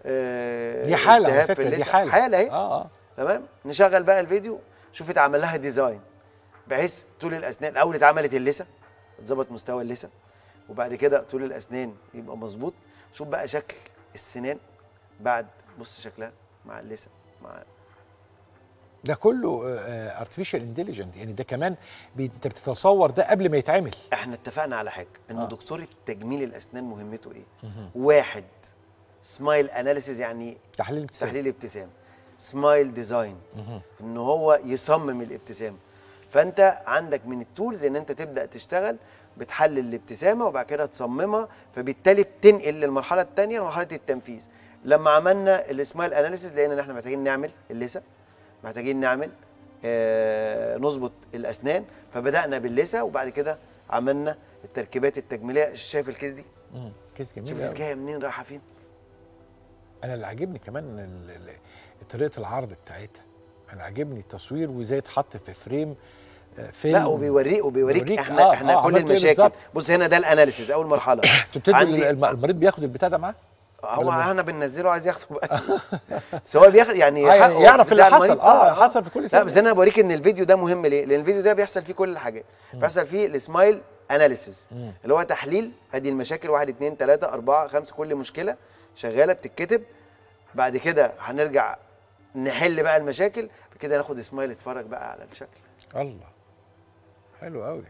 آه، دي حاله على التهاب في فكره دي اللثة. حاله حاله اهي اه اه تمام نشغل بقى الفيديو شوف اتعمل لها ديزاين بحيث طول الاسنان الاول اتعملت اللثه اتظبط مستوى اللثه وبعد كده طول الاسنان يبقى مظبوط شوف بقى شكل السنان بعد بص شكلها مع اللثه مع ده كله ارتفيشال انتليجنت يعني ده كمان بي- انت بتتصور ده قبل ما يتعمل احنا اتفقنا على حاجه ان آه. آه. دكتور التجميل الاسنان مهمته ايه واحد سمايل اناليسيز يعني تحليل ابتسام تحليل ابتسام سمايل ديزاين ان هو يصمم الابتسامه فانت عندك من التولز ان انت تبدا تشتغل بتحلل الابتسامه وبعد كده تصممها فبالتالي بتنقل للمرحله الثانيه لمرحله التنفيذ لما عملنا السمايل اناليسيز لقينا ان احنا محتاجين نعمل اللثه محتاجين نعمل آه نظبط الاسنان فبدانا باللثه وبعد كده عملنا التركيبات التجميليه شايف الكيس دي مم. كيس جميل شوف أوي. الكيس جايه منين رايحه فين انا اللي عاجبني كمان ال- ال- طريقه العرض بتاعتها انا عاجبني التصوير وازاي اتحط في فريم آه، فيلم لا وبيوريك وبيوريك بيوريك، احنا آه، احنا آه، كل عملت إيه المشاكل بالظبط؟ بص هنا ده الاناليسيز اول مرحله انتوا بتدوا عندي الم- المريض بياخد البتاع ده معاه هو ولا احنا بننزله عايز ياخده بقى بس هو بياخد يعني آه، يعني حقه يعرف اللي بتاع المريض حصل. آه، طبعاً. حصل في كل لا سنة. بس انا بوريك ان الفيديو ده مهم ليه؟ لان الفيديو ده بيحصل فيه كل الحاجات بيحصل فيه السمايل اناليسيز اللي هو تحليل ادي المشاكل واحد اتنين تلاته اربعه خمسه كل مشكله شغاله بتتكتب بعد كده هنرجع نحل بقى المشاكل كده ناخد سمايل اتفرج بقى على الشكل الله حلو قوي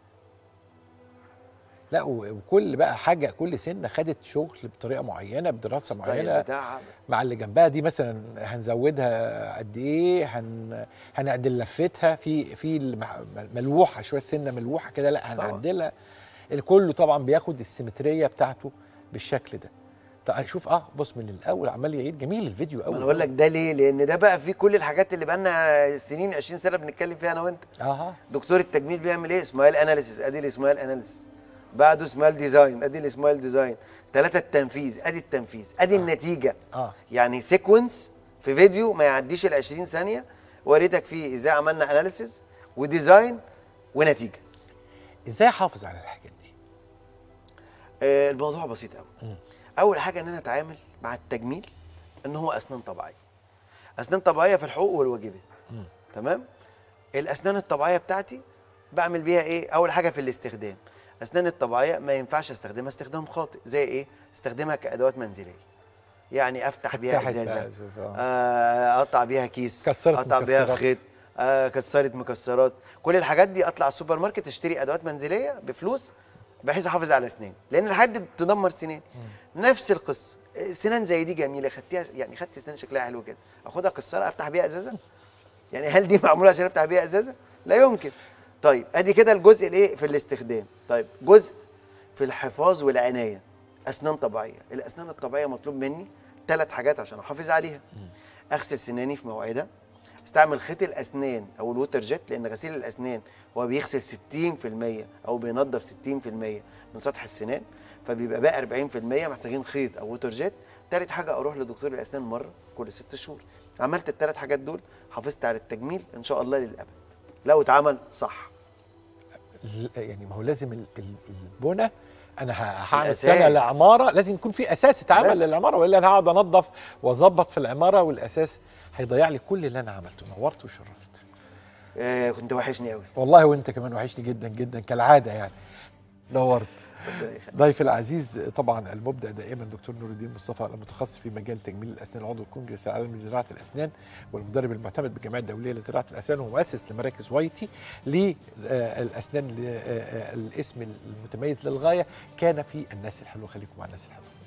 لا و- وكل بقى حاجه كل سنه خدت شغل بطريقه معينه بدراسه ستايل معينه بتاعها مع اللي جنبها دي مثلا هنزودها قد ايه هن هنعدل لفتها في في المح- ملوحه شويه سنه ملوحه كده لا طبعاً. هنعدلها الكل طبعا بياخد السيمتريه بتاعته بالشكل ده طب شوف اه بص من الاول عمال يعيد جميل الفيديو ما قوي انا بقول لك ده ليه؟ لان ده بقى فيه كل الحاجات اللي بقالنا سنين 20 سنه بنتكلم فيها انا وانت اها دكتور التجميل بيعمل ايه؟ سمايل اناليسيس ادي السمايل اناليسيس بعده سمايل ديزاين ادي السمايل ديزاين ثلاثه التنفيذ ادي التنفيذ ادي آه. النتيجه اه يعني سيكونس في فيديو ما يعديش ال 20 ثانيه وريتك فيه ازاي عملنا اناليسيس وديزاين ونتيجه ازاي احافظ على الحاجات دي آه الموضوع بسيط قوي اول حاجه ان انا اتعامل مع التجميل ان هو اسنان طبيعيه اسنان طبيعيه في الحقوق والواجبات تمام الاسنان الطبيعيه بتاعتي بعمل بيها ايه اول حاجه في الاستخدام اسنان الطبيعيه ما ينفعش استخدمها استخدام خاطئ زي ايه استخدمها كادوات منزليه يعني افتح بيها فتحت ازازه إزازة، آه. آه، اقطع بيها كيس كسرت اقطع بيها مكسرات. خيط آه، كسرت مكسرات كل الحاجات دي اطلع السوبر ماركت اشتري ادوات منزليه بفلوس بحيث احافظ على اسناني لان الحاجات دي بتدمر سناني نفس القصه سنان زي دي جميله خدتيها يعني خدت اسنان شكلها حلو كده اخدها اكسرها افتح بيها ازازه يعني هل دي معموله عشان افتح بيها ازازه لا يمكن طيب ادي كده الجزء الايه في الاستخدام طيب جزء في الحفاظ والعنايه اسنان طبيعيه الاسنان الطبيعيه مطلوب مني ثلاث حاجات عشان احافظ عليها اغسل سناني في مواعيدها استعمل خيط الاسنان او الووتر جيت لان غسيل الاسنان هو بيغسل 60% او بينظف 60% من سطح السنان فبيبقى باقي 40% محتاجين خيط او ووتر جيت تالت حاجه اروح لدكتور الاسنان مره كل ست شهور عملت الثلاث حاجات دول حافظت على التجميل ان شاء الله للابد لو اتعمل صح ل- يعني ما هو لازم ال- ال- البنى انا ه- هعمل الأساس. سنه لعماره لازم يكون في اساس اتعمل بس. للعماره والا انا هقعد انظف واظبط في العماره والاساس هيضيع لي كل اللي انا عملته نورت وشرفت آه كنت وحشني قوي والله وانت كمان وحشني جدا جدا كالعاده يعني نورت ضيفي العزيز طبعا المبدع دائما دكتور نور الدين مصطفى المتخصص في مجال تجميل الاسنان عضو الكونجرس العالمي لزراعه الاسنان والمدرب المعتمد بالجمعيه الدوليه لزراعه الاسنان ومؤسس لمراكز وايتي للاسنان ل- آه، آه، الاسم المتميز للغايه كان في الناس الحلوه خليكم مع الناس الحلوه